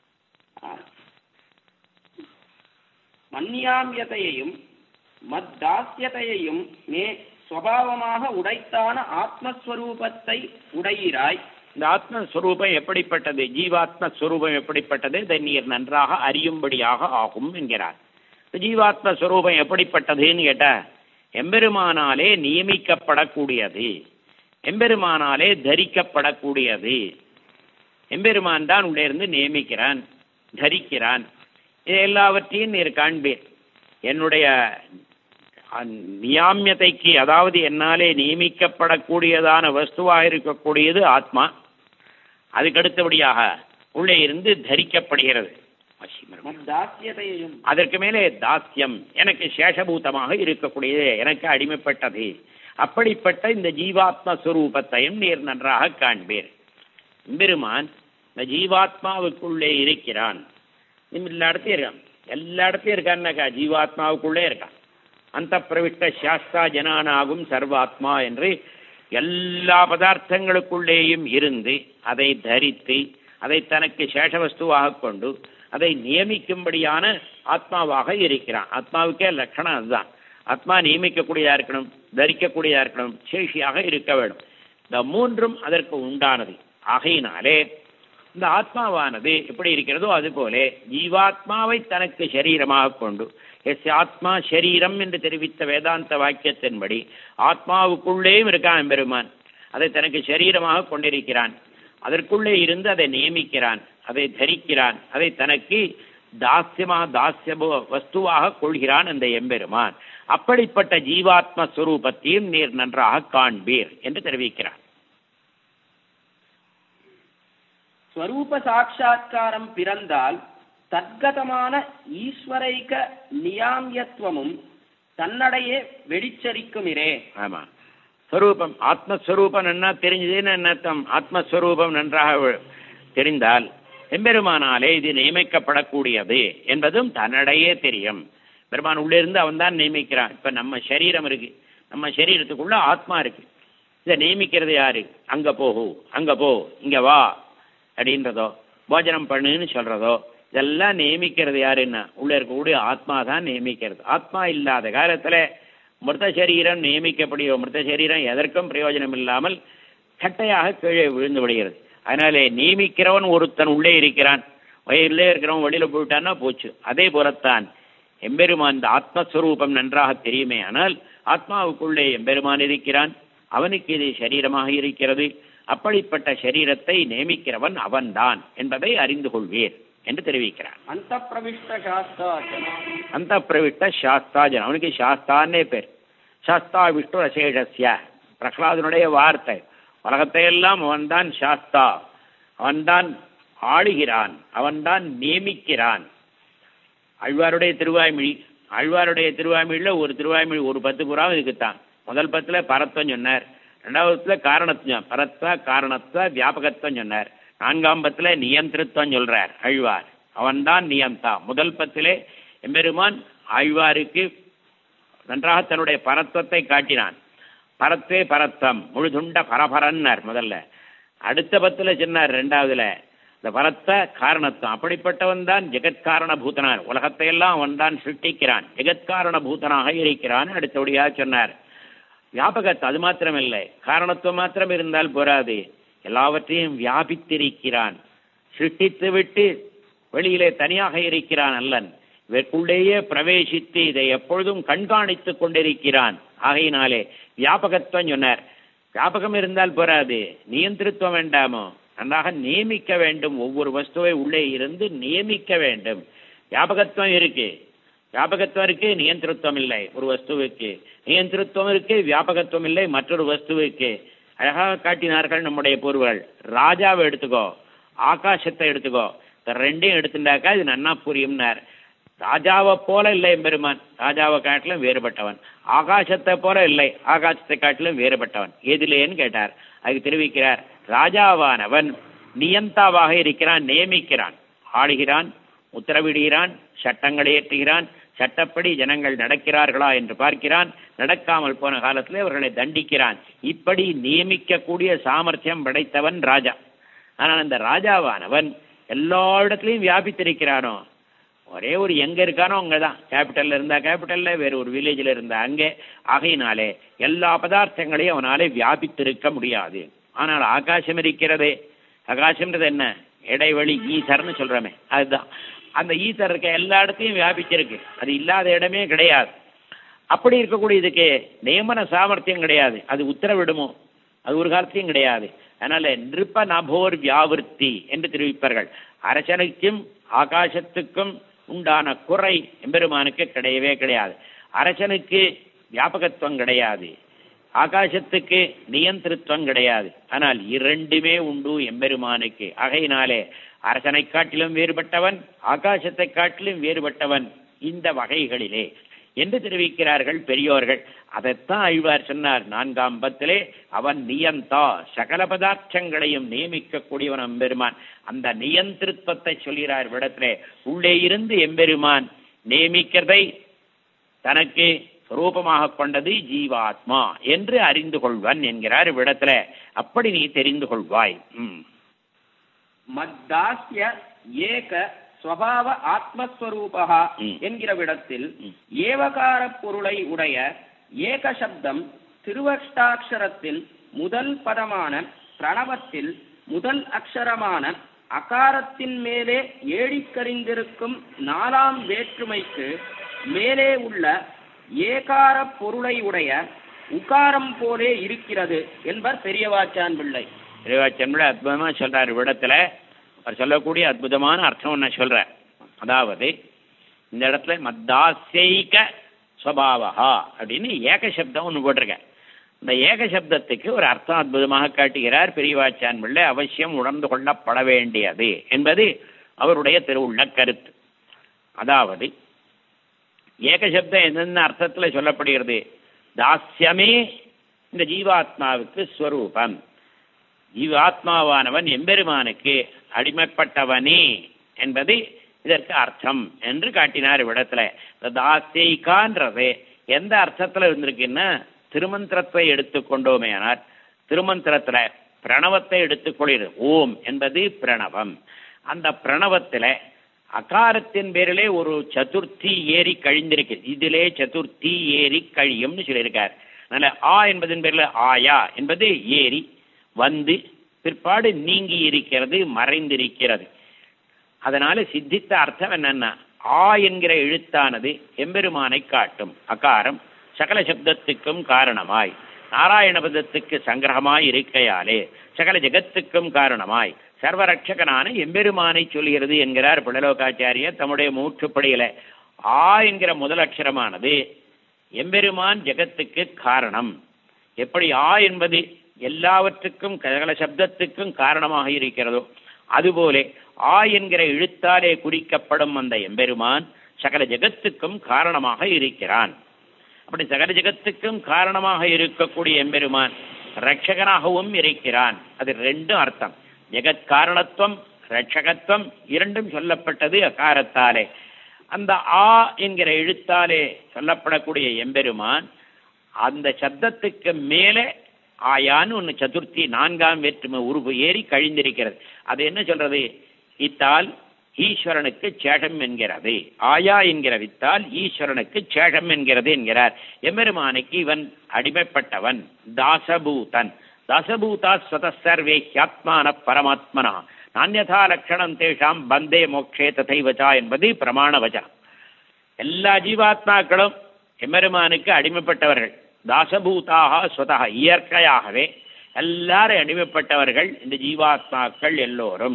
மன்னியாமியதையையும் மத்தாசியதையையும் மே சுவாவமாக உடைத்தான ஆத்மஸ்வரூபத்தை உடையிறாய் இந்த ஆத்மஸ்வரூபம் எப்படிப்பட்டது ஜீவாத்மஸ்வரூபம் எப்படிப்பட்டது இதை நீர் நன்றாக அறியும்படியாக ஆகும் என்கிறார் இந்த ஜீவாத்மஸ்வரூபம் எப்படிப்பட்டதுன்னு கேட்டா எம்பெருமானாலே நியமிக்கப்படக்கூடியது எம்பெருமானாலே தரிக்கப்படக்கூடியது எம்பெருமான் தான் உள்ளே இருந்து நியமிக்கிறான் தரிக்கிறான் இது எல்லாவற்றையும் நீர் காண்பீர் என்னுடைய நியாமியத்தைக்கு அதாவது என்னாலே நியமிக்கப்படக்கூடியதான வஸ்துவாக இருக்கக்கூடியது ஆத்மா அதுக்கடுத்தபடியாக உள்ளே இருந்து தரிக்கப்படுகிறது மத்தாசியதையையும் அதற்கு மேலே தாஸ்யம் எனக்கு சேஷபூதமாக இருக்கக்கூடியது எனக்கு அடிமைப்பட்டது அப்படிப்பட்ட இந்த ஜீவாத்ம ஸ்வரூபத்தையும் நீர் நன்றாக காண்பீர் பெருமான் இந்த ஜீவாத்மாவுக்குள்ளே இருக்கிறான் எல்லா இடத்தையும் இருக்கான் எல்லா இடத்தையும் இருக்கான்னாக்கா ஜீவாத்மாவுக்குள்ளே இருக்கான் அந்த பிரவிட்ட சாஸ்தா ஜனானாகும் சர்வாத்மா என்று எல்லா பதார்த்தங்களுக்குள்ளேயும் இருந்து அதை தரித்து அதை தனக்கு சேஷவஸ்துவாக கொண்டு அதை நியமிக்கும்படியான ஆத்மாவாக இருக்கிறான் ஆத்மாவுக்கே லட்சணம் அதுதான் ஆத்மா நியமிக்கக்கூடியதா இருக்கணும் தரிக்கக்கூடியதா இருக்கணும் சேஷியாக இருக்க வேண்டும் இந்த மூன்றும் அதற்கு உண்டானது ஆகையினாலே இந்த ஆத்மாவானது எப்படி இருக்கிறதோ அதுபோல ஜீவாத்மாவை தனக்கு சரீரமாக கொண்டு எஸ் ஆத்மா சரீரம் என்று தெரிவித்த வேதாந்த வாக்கியத்தின்படி ஆத்மாவுக்குள்ளேயும் இருக்கான் பெருமான் அதை தனக்கு சரீரமாக கொண்டிருக்கிறான் அதற்குள்ளே இருந்து அதை நியமிக்கிறான் அதை தரிக்கிறான் அதை தனக்கு தாஸ்யமாக தாஸ்ய வஸ்துவாக கொள்கிறான் அந்த எம்பெருமான் அப்படிப்பட்ட ஜீவாத்ம ஸ்வரூபத்தையும் நீர் நன்றாக காண்பீர் என்று தெரிவிக்கிறார் ஸ்வரூப சாட்சா்காரம் பிறந்தால் தத்கதமான ஈஸ்வரைக நியாமியத்துவமும் தன்னடையே வெளிச்சரிக்குமிரே ஆமா ஸ்வரூபம் ஆத்மஸ்வரூபம் நன்னா தெரிஞ்சதுன்னு என்ன அர்த்தம் ஆத்மஸ்வரூபம் நன்றாக தெரிந்தால் எம்பெருமானாலே இது நியமிக்கப்படக்கூடியது என்பதும் தன்னடையே தெரியும் பெருமான் உள்ளே இருந்து அவன் தான் நியமிக்கிறான் இப்ப நம்ம சரீரம் இருக்கு நம்ம சரீரத்துக்குள்ள ஆத்மா இருக்கு இதை நியமிக்கிறது யாரு அங்க போகு அங்க போ இங்க வா அப்படின்றதோ போஜனம் பண்ணுன்னு சொல்றதோ இதெல்லாம் நியமிக்கிறது யாருன்னா உள்ள இருக்கக்கூடிய ஆத்மா தான் நியமிக்கிறது ஆத்மா இல்லாத காலத்துல மிருத சரீரம் நியமிக்கப்படுகிற மிருத சரீரம் எதற்கும் பிரயோஜனம் இல்லாமல் கட்டையாக கீழே விழுந்து விடுகிறது அதனாலே நியமிக்கிறவன் ஒருத்தன் உள்ளே இருக்கிறான் வயிறிலே இருக்கிறவன் வெளியில போயிட்டான்னா போச்சு அதே போலத்தான் எம்பெருமான் இந்த ஆத்மஸ்வரூபம் நன்றாக தெரியுமே ஆனால் ஆத்மாவுக்குள்ளே எம்பெருமான் இருக்கிறான் அவனுக்கு இது சரீரமாக இருக்கிறது அப்படிப்பட்ட சரீரத்தை நியமிக்கிறவன் அவன்தான் என்பதை அறிந்து கொள்வீர் என்று தெரிவிக்கிறார் அந்த பிரவிஷ்ட சாஸ்தா அந்த பிரவிட்ட சாஸ்தாஜன் அவனுக்கு சாஸ்தான்னே பேர் சாஸ்தா விஷ்ணு அசேஷஸ்ய பிரகலாதனுடைய வார்த்தை உலகத்தை எல்லாம் அவன்தான் சாஸ்தா அவன்தான் ஆளுகிறான் அவன்தான் நியமிக்கிறான் ஆழ்வாருடைய திருவாய்மொழி ஆழ்வாருடைய திருவாய்மொழியில் ஒரு திருவாய்மொழி ஒரு பத்து புறாவும் இருக்குத்தான் முதல் பத்துல பரத்வம் சொன்னார் ரெண்டாவதுல காரணத்துவம் பரத்வ காரணத்துவ வியாபகத்துவம் சொன்னார் நான்காம் பத்துல நியந்திரத்துவம் சொல்றார் ஆழ்வார் அவன்தான் நியந்தா முதல் பத்திலே எம்பெருமான் ஆழ்வாருக்கு நன்றாக தன்னுடைய பரத்வத்தை காட்டினான் பரத்தே பரத்தம் முழுதுண்ட பரபரன்னார் முதல்ல அடுத்த பத்துல சொன்னார் ரெண்டாவதுல இந்த பரத்த காரணத்துவம் அப்படிப்பட்டவன் தான் ஜெகத்காரண பூதனார் உலகத்தை எல்லாம் அவன் தான் சிருஷ்டிக்கிறான் ஜெகத்காரண பூதனாக இருக்கிறான் அடுத்தபடியாக சொன்னார் வியாபகத்து அது மாத்திரமில்லை காரணத்துவம் மாத்திரம் இருந்தால் போராது எல்லாவற்றையும் வியாபித்திருக்கிறான் சிருஷ்டித்து விட்டு வெளியிலே தனியாக இருக்கிறான் அல்லன் இதற்குள்ளேயே பிரவேசித்து இதை எப்பொழுதும் கண்காணித்துக் கொண்டிருக்கிறான் ஆகையினாலே வியாபகத்துவம் சொன்னார் வியாபகம் இருந்தால் போராது நியந்திரத்துவம் வேண்டாமோ நன்றாக நியமிக்க வேண்டும் ஒவ்வொரு வஸ்துவை உள்ளே இருந்து நியமிக்க வேண்டும் வியாபகத்துவம் இருக்கு வியாபகத்துவம் இருக்கு நியந்திரத்துவம் இல்லை ஒரு வஸ்துவுக்கு நியந்திரத்துவம் இருக்கு வியாபகத்துவம் இல்லை மற்றொரு வஸ்துவுக்கு அழகாக காட்டினார்கள் நம்முடைய பூர்வர்கள் ராஜாவை எடுத்துக்கோ ஆகாசத்தை எடுத்துக்கோ இந்த ரெண்டையும் எடுத்துட்டாக்கா இது நன்னா புரியும்னார் ராஜாவை போல இல்லை பெருமான் ராஜாவை காட்டிலும் வேறுபட்டவன் ஆகாசத்தை போல இல்லை ஆகாசத்தை காட்டிலும் வேறுபட்டவன் எதிலேன்னு கேட்டார் அதுக்கு தெரிவிக்கிறார் ராஜாவானவன் நியந்தாவாக இருக்கிறான் நியமிக்கிறான் ஆளுகிறான் உத்தரவிடுகிறான் சட்டங்களை ஏற்றுகிறான் சட்டப்படி ஜனங்கள் நடக்கிறார்களா என்று பார்க்கிறான் நடக்காமல் போன காலத்தில் அவர்களை தண்டிக்கிறான் இப்படி நியமிக்கக்கூடிய சாமர்த்தியம் படைத்தவன் ராஜா ஆனால் அந்த ராஜாவானவன் எல்லா இடத்துலையும் வியாபித்திருக்கிறானோ ஒரே ஒரு எங்க இருக்கானோ அங்கதான் கேபிட்டல்ல இருந்தா கேபிட்டல்ல வேற ஒரு வில்லேஜ்ல இருந்தா அங்கே ஆகையினாலே எல்லா பதார்த்தங்களையும் அவனாலே வியாபித்திருக்க முடியாது ஆனால் ஆகாசம் இருக்கிறதே ஆகாசம்ன்றது என்ன இடைவெளி ஈசர்னு சொல்றோமே அதுதான் அந்த ஈசர் இருக்க எல்லா இடத்தையும் வியாபிச்சிருக்கு அது இல்லாத இடமே கிடையாது அப்படி இருக்கக்கூடிய இதுக்கு நியமன சாமர்த்தியம் கிடையாது அது உத்தரவிடுமோ அது ஒரு காலத்தையும் கிடையாது அதனால நிருப்ப நபோர் வியாவிருத்தி என்று தெரிவிப்பார்கள் அரசனுக்கும் ஆகாசத்துக்கும் உண்டான குறை எம்பெருமானுக்கு கிடையவே கிடையாது அரசனுக்கு வியாபகத்துவம் கிடையாது ஆகாசத்துக்கு நியந்திரத்துவம் கிடையாது ஆனால் இரண்டுமே உண்டு எம்பெருமானுக்கு ஆகையினாலே அரசனை காட்டிலும் வேறுபட்டவன் ஆகாசத்தை காட்டிலும் வேறுபட்டவன் இந்த வகைகளிலே என்று தெரிவிக்கிறார்கள் பெரியோர்கள் அதைத்தான் அழ்வார் சொன்னார் நான்காம் பத்திலே அவன் நியந்தா சகல பதார்த்தங்களையும் நியமிக்கக்கூடியவன் எம்பெருமான் அந்த நியந்திருத்தத்தை சொல்கிறார் விடத்திலே உள்ளே இருந்து எம்பெருமான் நியமிக்கிறதை தனக்கு ரூபமாக கொண்டது ஜீவாத்மா என்று அறிந்து கொள்வன் என்கிறார் விடத்துல அப்படி நீ தெரிந்து கொள்வாய் ம் மத்தாஸ்ய ஏக ஸ்வபாவ ஆத்மஸ்வரூபா ம். என்கிற விடத்தில் ம். ஏவகார பொருளை உடைய ஏக சப்தம் திருவஷ்டாட்சரத்தில் முதல் பதமான பிரணவத்தில் முதல் அக்ஷரமான அகாரத்தின் மேலே ஏழிக்கறிந்திருக்கும் நாலாம் வேற்றுமைக்கு மேலே உள்ள ஏகார பொருளை உடைய உகாரம் போலே இருக்கிறது என்பர் பெரியவாச்சான் பிள்ளை திருவாச்சன்பிள்ளை அற்புதமா சொல்றார் விடத்துல அவர் சொல்லக்கூடிய அற்புதமான அர்த்தம் ஒன்று சொல்றார் அதாவது இந்த இடத்துல மத்தாசைக ஸ்வபாவா அப்படின்னு ஏக சப்தம் ஒன்று போட்டிருக்கேன் இந்த ஏக சப்தத்துக்கு ஒரு அர்த்தம் அற்புதமாக காட்டுகிறார் பெரியவாச்சான் பிள்ளை அவசியம் உணர்ந்து கொள்ளப்பட வேண்டியது என்பது அவருடைய திருவுள்ள கருத்து அதாவது ஏக சப்தம் என்னென்ன அர்த்தத்துல சொல்லப்படுகிறது தாஸ்யமே இந்த ஜீவாத்மாவுக்கு ஸ்வரூபம் ஜீவாத்மாவானவன் எம்பெருமானுக்கு அடிமைப்பட்டவனே என்பது இதற்கு அர்த்தம் என்று காட்டினார் இவ்விடத்துல இந்த தாஸ்திகான்றது எந்த அர்த்தத்துல இருந்திருக்குன்னா திருமந்திரத்தை எடுத்துக்கொண்டோமேயானால் திருமந்திரத்துல பிரணவத்தை எடுத்துக்கொள்கிறது ஓம் என்பது பிரணவம் அந்த பிரணவத்துல அகாரத்தின் பேரிலே ஒரு சதுர்த்தி ஏறி கழிந்திருக்கு இதிலே சதுர்த்தி ஏறி கழியும்னு சொல்லியிருக்கார் அதனால ஆ என்பதன் பேரில் ஆயா என்பது ஏறி வந்து பிற்பாடு நீங்கி இருக்கிறது மறைந்திருக்கிறது அதனால சித்தித்த அர்த்தம் என்னன்னா ஆ என்கிற எழுத்தானது எம்பெருமானை காட்டும் அகாரம் சகல சப்தத்துக்கும் காரணமாய் நாராயண பதத்துக்கு சங்கிரகமாய் இருக்கையாலே சகல ஜெகத்துக்கும் காரணமாய் சர்வரட்சகனான எம்பெருமானை சொல்கிறது என்கிறார் பிடலோகாச்சாரியர் தம்முடைய மூற்றுப்படியில ஆ என்கிற முதல் அக்ஷரமானது எம்பெருமான் ஜெகத்துக்கு காரணம் எப்படி ஆ என்பது எல்லாவற்றுக்கும் சகல சப்தத்துக்கும் காரணமாக இருக்கிறதோ அதுபோலே ஆ என்கிற எழுத்தாலே குறிக்கப்படும் அந்த எம்பெருமான் சகல ஜெகத்துக்கும் காரணமாக இருக்கிறான் அப்படி சகல ஜெகத்துக்கும் காரணமாக இருக்கக்கூடிய எம்பெருமான் ரட்சகனாகவும் இருக்கிறான் அது ரெண்டும் அர்த்தம் ஜெகத் காரணத்துவம் ரட்சகத்துவம் இரண்டும் சொல்லப்பட்டது அகாரத்தாலே அந்த ஆ என்கிற எழுத்தாலே சொல்லப்படக்கூடிய எம்பெருமான் அந்த சப்தத்துக்கு மேலே ஆயான்னு ஒன்று சதுர்த்தி நான்காம் வேற்றுமை உருவு ஏறி கழிந்திருக்கிறது அது என்ன சொல்றது இத்தால் ஈஸ்வரனுக்கு சேஷம் என்கிறது ஆயா என்கிற வித்தால் ஈஸ்வரனுக்கு சேஷம் என்கிறது என்கிறார் எம்பெருமானுக்கு இவன் அடிமைப்பட்டவன் தாசபூதன் தாசபூதா ஸ்வதசர்வே ஹியாத்மான பரமாத்மனா நானியதா லட்சணம் தேஷாம் பந்தே மோக்ஷே ததைவச்சா என்பது பிரமாண வச்சனம் எல்லா ஜீவாத்மாக்களும் எம்பெருமானுக்கு அடிமைப்பட்டவர்கள் தாசபூதாக ஸ்வதக இயற்கையாகவே எல்லாரும் அடிமைப்பட்டவர்கள் இந்த ஜீவாத்மாக்கள் எல்லோரும்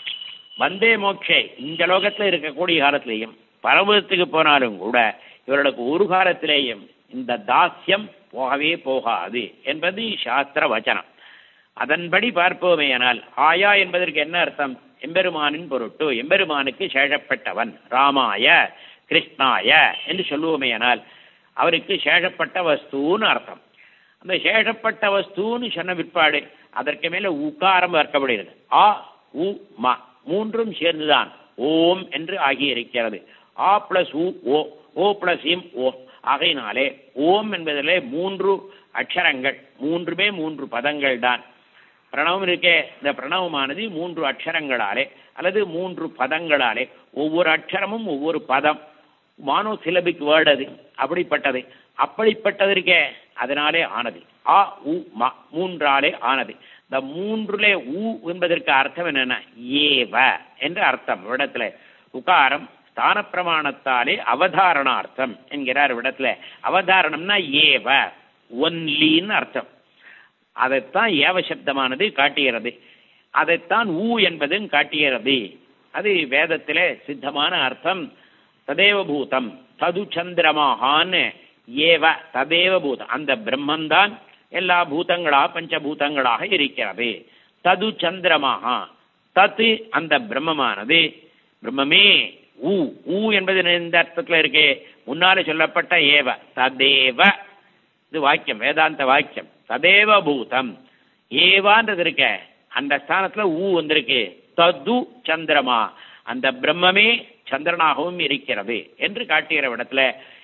வந்தே மோக்ஷே இந்த லோகத்தில் இருக்கக்கூடிய காலத்திலேயும் பரவத்துக்கு போனாலும் கூட இவர்களுக்கு ஒரு காலத்திலேயும் இந்த தாஸ்யம் போகவே போகாது என்பது சாஸ்திர வச்சனம் அதன்படி பார்ப்போமேயானால் ஆயா என்பதற்கு என்ன அர்த்தம் எம்பெருமானின் பொருட்டு எம்பெருமானுக்கு சேஷப்பட்டவன் ராமாய கிருஷ்ணாய என்று சொல்லுவோமேயானால் அவருக்கு சேஷப்பட்ட வஸ்துன்னு அர்த்தம் அந்த சேஷப்பட்ட வஸ்துன்னு சொன்ன பிற்பாடு அதற்கு மேல உக்காரம் வர்க்கப்படுகிறது ஆ உ ம மூன்றும் சேர்ந்துதான் ஓம் என்று ஆகியிருக்கிறது ஆ பிளஸ் உ ஓ ஓ பிளஸ் இம் ஓ ஆகையினாலே ஓம் என்பதிலே மூன்று அக்ஷரங்கள் மூன்றுமே மூன்று பதங்கள் தான் பிரணவம் இருக்கே இந்த பிரணவமானது மூன்று அக்ஷரங்களாலே அல்லது மூன்று பதங்களாலே ஒவ்வொரு அக்ஷரமும் ஒவ்வொரு பதம் மானோ சிலபிக் வேர்டு அது அப்படிப்பட்டது அப்படிப்பட்டது இருக்கே அதனாலே ஆனது ஆ உ ம மூன்றாலே ஆனது இந்த மூன்றுலே ஊ என்பதற்கு அர்த்தம் என்னன்னா ஏவ என்று அர்த்தம் இடத்துல உகாரம் ஸ்தான பிரமாணத்தாலே அவதாரணார்த்தம் என்கிறார் இடத்துல அவதாரணம்னா ஏவ ஒன்லின்னு அர்த்தம் அதைத்தான் ஏவ சப்தமானது காட்டுகிறது அதைத்தான் ஊ என்பதும் காட்டுகிறது அது வேதத்திலே சித்தமான அர்த்தம் ததேவ பூதம் தது சந்திரமாகான்னு ஏவ ததேவ பூதம் அந்த பிரம்மந்தான் எல்லா பூதங்களாக பஞ்சபூதங்களாக இருக்கிறது தது சந்திரமாகா தத்து அந்த பிரம்மமானது பிரம்மமே ஊ ஊ என்பது இந்த அர்த்தத்தில் இருக்கே முன்னாலே சொல்லப்பட்ட ஏவ ததேவ இது வாக்கியம் வேதாந்த வாக்கியம் ததேவ பூதம் ஏவான்றது இருக்க அந்த ஸ்தானத்துல ஊ வந்திருக்கு தது சந்திரமா அந்த பிரம்மமே சந்திரனாகவும் இருக்கிறது என்று காட்டுகிற இடத்துல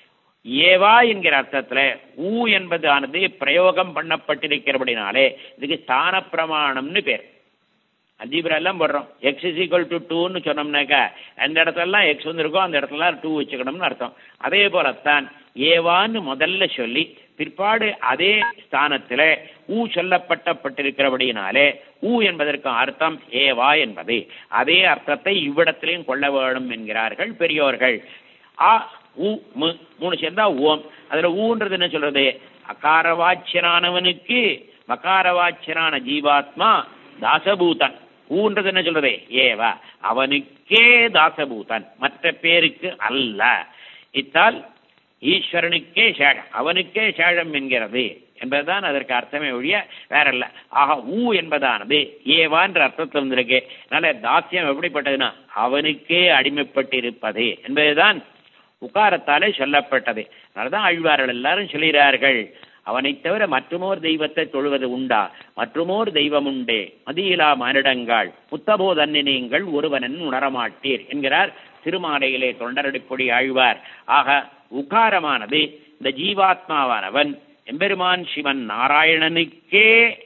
ஏவா என்கிற அர்த்தத்துல ஊ என்பது ஆனது பிரயோகம் பண்ணப்பட்டிருக்கிறபடினாலே இதுக்கு ஸ்தான பிரமாணம்னு பேர் அல்ஜிபிரா எல்லாம் போடுறோம் எக்ஸ் இஸ் ஈக்குவல் டு டூன்னு சொன்னோம்னாக்கா அந்த இடத்துலலாம் எக்ஸ் வந்துருக்கோ அந்த இடத்துலலாம் டூ வச்சுக்கணும்னு அர்த்தம் அதே போலத்தான் ஏவான்னு முதல்ல சொல்லி பிற்பாடு அதே ஸ்தானத்தில் ஊ சொல்லப்பட்டப்பட்டிருக்கிறபடியினாலே ஊ என்பதற்கு அர்த்தம் ஏவா என்பது அதே அர்த்தத்தை இவ்விடத்திலையும் கொள்ள வேணும் என்கிறார்கள் பெரியோர்கள் ஆ ஊ மு மூணு சேர்ந்தா ஓம் அதுல ஊன்றது என்ன சொல்றது அகாரவாச்சியனானவனுக்கு மகாரவாச்சியனான ஜீவாத்மா தாசபூதன் ஊன்றது என்ன சொல்றது ஏவ அவனுக்கே தாசபூதன் மற்ற பேருக்கு அல்ல இத்தால் ஈஸ்வரனுக்கே சேஷம் அவனுக்கே சேஷம் என்கிறது என்பதுதான் அதற்கு அர்த்தமே ஒழிய வேற இல்ல ஆக ஊ என்பதானது ஏவான்ற அர்த்தத்தில் வந்திருக்கு அதனால தாசியம் எப்படிப்பட்டதுன்னா அவனுக்கே அடிமைப்பட்டிருப்பது என்பதுதான் உக்காரத்தாலே சொல்லப்பட்டது அதனாலதான் அழ்வார்கள் எல்லாரும் சொல்கிறார்கள் அவனைத் தவிர மற்றுமோர் தெய்வத்தை தொழுவது உண்டா மற்றுமோர் தெய்வம் உண்டே மதியிலா மானிடங்கள் புத்தபோதன்னி நீங்கள் ஒருவனன் உணரமாட்டீர் என்கிறார் திருமாலையிலே தொண்டரடிப்பொடி ஆழ்வார் ஆக உகாரமானது இந்த ஜீவாத்மாவானவன் எம்பெருமான் சிவன் நாராயணனுக்கே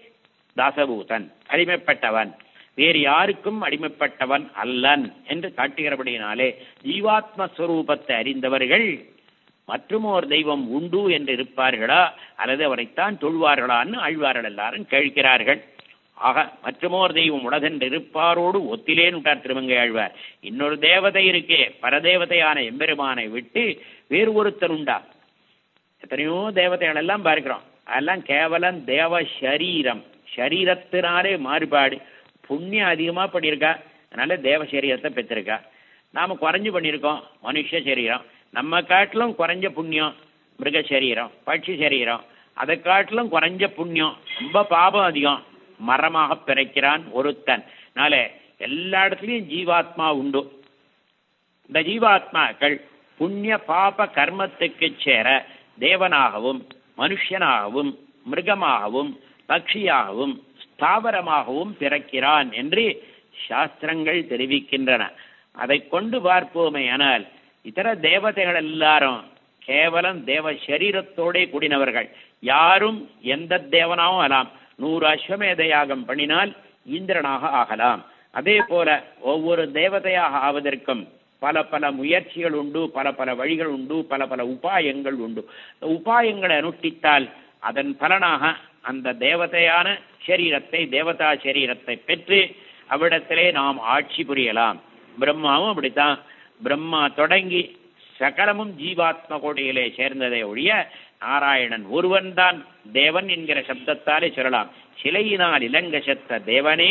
தாசபூதன் அடிமைப்பட்டவன் வேறு யாருக்கும் அடிமைப்பட்டவன் அல்லன் என்று காட்டுகிறபடியினாலே ஜீவாத்மஸ்வரூபத்தை அறிந்தவர்கள் மற்றுமோர் தெய்வம் உண்டு என்று இருப்பார்களா அல்லது அவரைத்தான் தொழுவார்களான்னு ஆழ்வார்கள் எல்லாரும் கேட்கிறார்கள் ஆக மற்றுமோர் தெய்வம் உலகென்று இருப்பாரோடு ஒத்திலேன் விட்டார் திருமங்கை ஆழ்வார் இன்னொரு தேவதை இருக்கே பரதேவதையான எம்பெருமானை விட்டு வேறு ஒருத்தர் உண்டா எத்தனையோ தேவதைகள் எல்லாம் பார்க்கிறோம் அதெல்லாம் கேவலம் தேவ சரீரம் சரீரத்தினாலே மாறுபாடு புண்ணியம் அதிகமாக பண்ணியிருக்கா அதனால தேவ சரீரத்தை பெற்றிருக்கா நாம் குறைஞ்சு பண்ணியிருக்கோம் மனுஷ சரீரம் நம்ம காட்டிலும் குறைஞ்ச புண்ணியம் மிருக சரீரம் பட்சி சரீரம் அதை காட்டிலும் குறைஞ்ச புண்ணியம் ரொம்ப பாபம் அதிகம் மரமாக பிறக்கிறான் ஒருத்தன் அதனால எல்லா இடத்துலையும் ஜீவாத்மா உண்டு இந்த ஜீவாத்மாக்கள் புண்ணிய பாப கர்மத்துக்கு சேர தேவனாகவும் மனுஷனாகவும் மிருகமாகவும் பக்ஷியாகவும் ஸ்தாவரமாகவும் பிறக்கிறான் என்று சாஸ்திரங்கள் தெரிவிக்கின்றன அதை கொண்டு பார்ப்போமே ஆனால் இதர தேவதைகள் எல்லாரும் கேவலம் தேவ சரீரத்தோடே கூடினவர்கள் யாரும் எந்த தேவனாகவும் ஆகலாம் நூறு அஸ்வமேத யாகம் பண்ணினால் இந்திரனாக ஆகலாம் அதே போல ஒவ்வொரு தேவதையாக ஆவதற்கும் பல பல முயற்சிகள் உண்டு பல பல வழிகள் உண்டு பல பல உபாயங்கள் உண்டு உபாயங்களை அனுஷ்டித்தால் அதன் பலனாக அந்த தேவதையான சரீரத்தை தேவதா சரீரத்தை பெற்று அவ்விடத்திலே நாம் ஆட்சி புரியலாம் பிரம்மாவும் அப்படித்தான் பிரம்மா தொடங்கி சகலமும் ஜீவாத்ம கோடியிலே சேர்ந்ததை ஒழிய நாராயணன் ஒருவன்தான் தேவன் என்கிற சப்தத்தாலே சொல்லலாம் சிலையினால் இலங்க செத்த தேவனே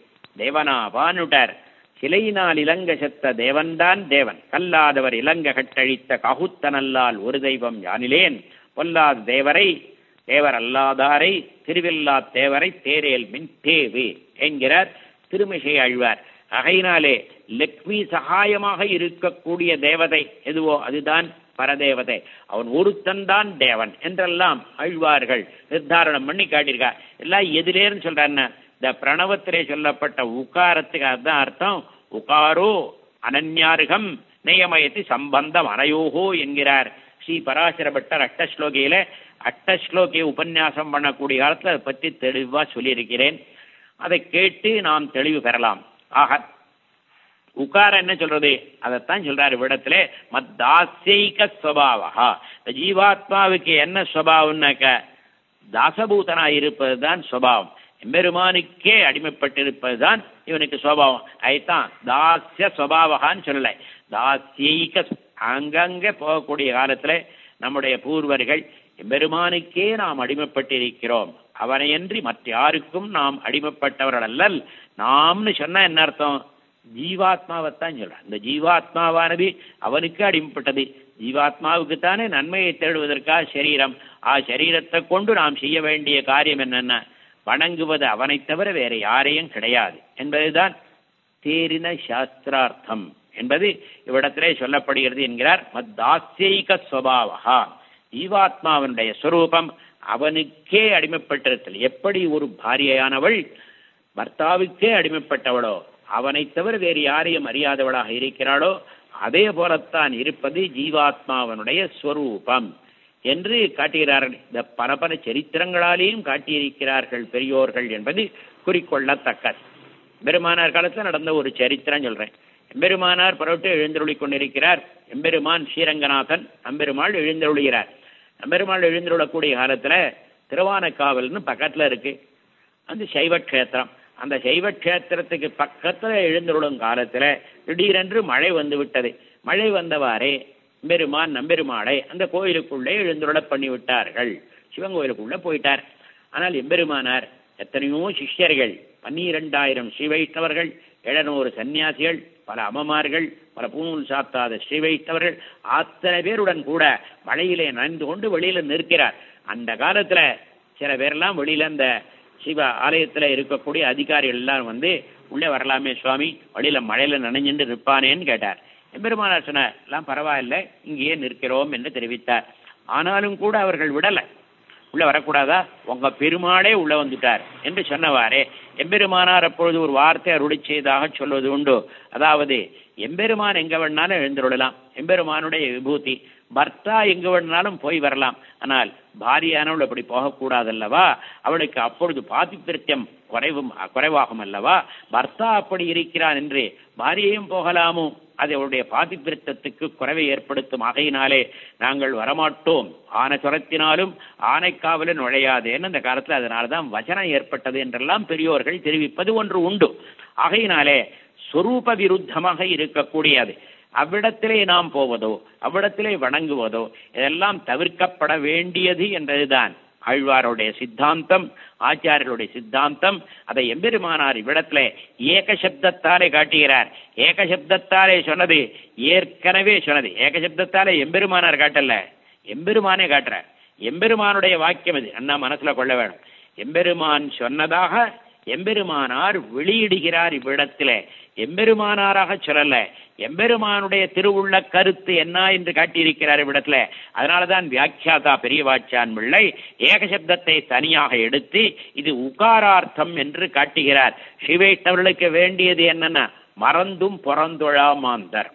தேவனாவானுடர் சிலையினால் இலங்க செத்த தேவன்தான் தேவன் கல்லாதவர் இலங்க கட்டழித்த ககுத்தனல்லால் ஒரு தெய்வம் யானிலேன் பொல்லாத தேவரை தேவர் அல்லாதாரை திருவில்லா தேவரை தேரேல் மின் தேவு என்கிறார் திருமிசை அழ்வார் அகையினாலே லக்ஷ்மி சகாயமாக இருக்கக்கூடிய தேவதை எதுவோ அதுதான் பரதேவதை அவன் ஒருத்தன்தான் தேவன் என்றெல்லாம் அழ்வார்கள் நிர்தாரணம் பண்ணி காட்டியிருக்கார் எல்லாம் எதிலேன்னு சொல்றாருன்னா இந்த பிரணவத்திலே சொல்லப்பட்ட உக்காரத்துக்கு அதுதான் அர்த்தம் உகாரோ அனன்யாருகம் நியமயத்தி சம்பந்தம் அனையோகோ என்கிறார் ஸ்ரீ பராசர பட்டர் அட்டஸ்லோகியில அட்டஸ்லோகியை உபன்யாசம் பண்ணக்கூடிய காலத்தில் அதை பற்றி தெளிவாக சொல்லியிருக்கிறேன் அதை கேட்டு நாம் தெளிவு பெறலாம் ஆக உக்காரம் என்ன சொல்றது அதைத்தான் சொல்றாரு விடத்துல மத்தாசியக ஸ்வபாவா இந்த ஜீவாத்மாவுக்கு என்ன ஸ்வபாவம்னாக்க தாசபூதனா இருப்பது தான் ஸ்வபாவம் எம்பெருமானுக்கே அடிமைப்பட்டிருப்பது தான் இவனுக்கு சுவாவம் அதைத்தான் தாசிய சுவாவகான்னு சொல்லலை தாசியக அங்கங்கே போகக்கூடிய காலத்துல நம்முடைய பூர்வர்கள் எம்பெருமானுக்கே நாம் அடிமைப்பட்டிருக்கிறோம் அவனையன்றி மற்ற யாருக்கும் நாம் அடிமைப்பட்டவர்கள் அல்லல் நாம்னு சொன்னா என்ன அர்த்தம் ஜீவாத்மாவைத்தான் சொல்றான் இந்த ஜீவாத்மாவானது அவனுக்கு அடிமைப்பட்டது ஜீவாத்மாவுக்கு தானே நன்மையை தேடுவதற்காக சரீரம் ஆ சரீரத்தை கொண்டு நாம் செய்ய வேண்டிய காரியம் என்னென்ன வணங்குவது அவனைத் தவிர வேற யாரையும் கிடையாது என்பதுதான் தேரின சாஸ்திரார்த்தம் என்பது இவ்விடத்திலே சொல்லப்படுகிறது என்கிறார் மத்தாசியக சுவாவகா ஜீவாத்மாவனுடைய ஸ்வரூபம் அவனுக்கே அடிமைப்பட்டிருத்தல் எப்படி ஒரு பாரியையானவள் பர்த்தாவுக்கே அடிமைப்பட்டவளோ அவனைத் தவிர வேறு யாரையும் அறியாதவளாக இருக்கிறாளோ அதே போலத்தான் இருப்பது ஜீவாத்மாவனுடைய ஸ்வரூபம் என்று காட்டுகிறார்கள் இந்த பல பல சரித்திரங்களாலேயும் காட்டியிருக்கிறார்கள் பெரியோர்கள் என்பது குறிக்கொள்ளத்தக்கது பெருமானார் காலத்தில் நடந்த ஒரு சரித்திரம் சொல்றேன் எம்பெருமானார் புறப்பட்டு எழுந்தருளிக் கொண்டிருக்கிறார் எம்பெருமான் ஸ்ரீரங்கநாதன் அம்பெருமாள் எழுந்தருளுகிறார் அம்பெருமாள் எழுந்தருளக்கூடிய காலத்துல திருவானக்காவல்னு பக்கத்துல இருக்கு அந்த சைவ க்ஷேத்திரம் அந்த சைவ க்ஷேத்திரத்துக்கு பக்கத்துல எழுந்தருளும் காலத்துல திடீரென்று மழை வந்து விட்டது மழை வந்தவாறே பெருமான் நம்பெருமாளை அந்த கோயிலுக்குள்ளே எழுந்துருள பண்ணி விட்டார்கள் சிவன் கோயிலுக்குள்ள போயிட்டார் ஆனால் எம்பெருமானார் எத்தனையோ சிஷ்யர்கள் பன்னிரெண்டாயிரம் ஸ்ரீ வைஷ்ணவர்கள் எழுநூறு சன்னியாசிகள் பல அம்மமார்கள் பல பூநூல் சாத்தாத ஸ்ரீ வைஷ்ணவர்கள் அத்தனை பேருடன் கூட மழையிலே நனைந்து கொண்டு வெளியில நிற்கிறார் அந்த காலத்துல சில பேரெல்லாம் வெளியில அந்த சிவ ஆலயத்துல இருக்கக்கூடிய அதிகாரிகள் எல்லாம் வந்து உள்ளே வரலாமே சுவாமி வழியில மழையில நனைஞ்சுட்டு நிற்பானேன்னு கேட்டார் எம்பெருமானார் சொன்னார் எல்லாம் பரவாயில்லை இங்கேயே நிற்கிறோம் என்று தெரிவித்தார் ஆனாலும் கூட அவர்கள் விடல உள்ள வரக்கூடாதா உங்க பெருமாளே உள்ள வந்துட்டார் என்று சொன்னவாறே எம்பெருமானார் அப்பொழுது ஒரு வார்த்தை அருளி செய்தாக சொல்வது உண்டு அதாவது எம்பெருமான் எங்க வேணாலும் எழுந்துள்ளலாம் எம்பெருமானுடைய விபூதி பர்த்தா எங்கு வேணுனாலும் போய் வரலாம் ஆனால் பாரியானவள் அப்படி போகக்கூடாது அல்லவா அவளுக்கு அப்பொழுது பாதிப்பிருத்தியம் குறைவும் குறைவாகும் அல்லவா பர்த்தா அப்படி இருக்கிறான் என்று பாரியையும் போகலாமோ அது அவருடைய பாதிப்பிருத்தத்துக்கு குறைவை ஏற்படுத்தும் ஆகையினாலே நாங்கள் வரமாட்டோம் ஆனை சுரத்தினாலும் ஆனைக்காவல நுழையாதேன்னு அந்த காலத்தில் அதனால தான் வசனம் ஏற்பட்டது என்றெல்லாம் பெரியோர்கள் தெரிவிப்பது ஒன்று உண்டு ஆகையினாலே சொரூப விருத்தமாக இருக்கக்கூடியது அவ்விடத்திலே நாம் போவதோ அவ்விடத்திலே வணங்குவதோ இதெல்லாம் தவிர்க்கப்பட வேண்டியது என்றதுதான் ஆழ்வாருடைய சித்தாந்தம் ஆச்சாரியருடைய சித்தாந்தம் அதை எம்பெருமானார் இவ்விடத்துல ஏக சப்தத்தாலே காட்டுகிறார் ஏக சப்தத்தாலே சொன்னது ஏற்கனவே சொன்னது ஏக சப்தத்தாலே எம்பெருமானார் காட்டல எம்பெருமானே காட்டுறார் எம்பெருமானுடைய வாக்கியம் இது அண்ணா மனசுல கொள்ள வேணும் எம்பெருமான் சொன்னதாக எம்பெருமானார் வெளியிடுகிறார் இவ்விடத்திலே எம்பெருமானாராக சொல்லல எம்பெருமானுடைய திருவுள்ள கருத்து என்ன என்று காட்டியிருக்கிறார் இவ்விடத்துல அதனாலதான் வியாக்கியாதா பெரியவாச்சான் பிள்ளை ஏகசப்தத்தை தனியாக எடுத்து இது உகாரார்த்தம் என்று காட்டுகிறார் சிவைட்டவர்களுக்கு வேண்டியது என்னன்னா மறந்தும் புறந்தொழா மாந்தர்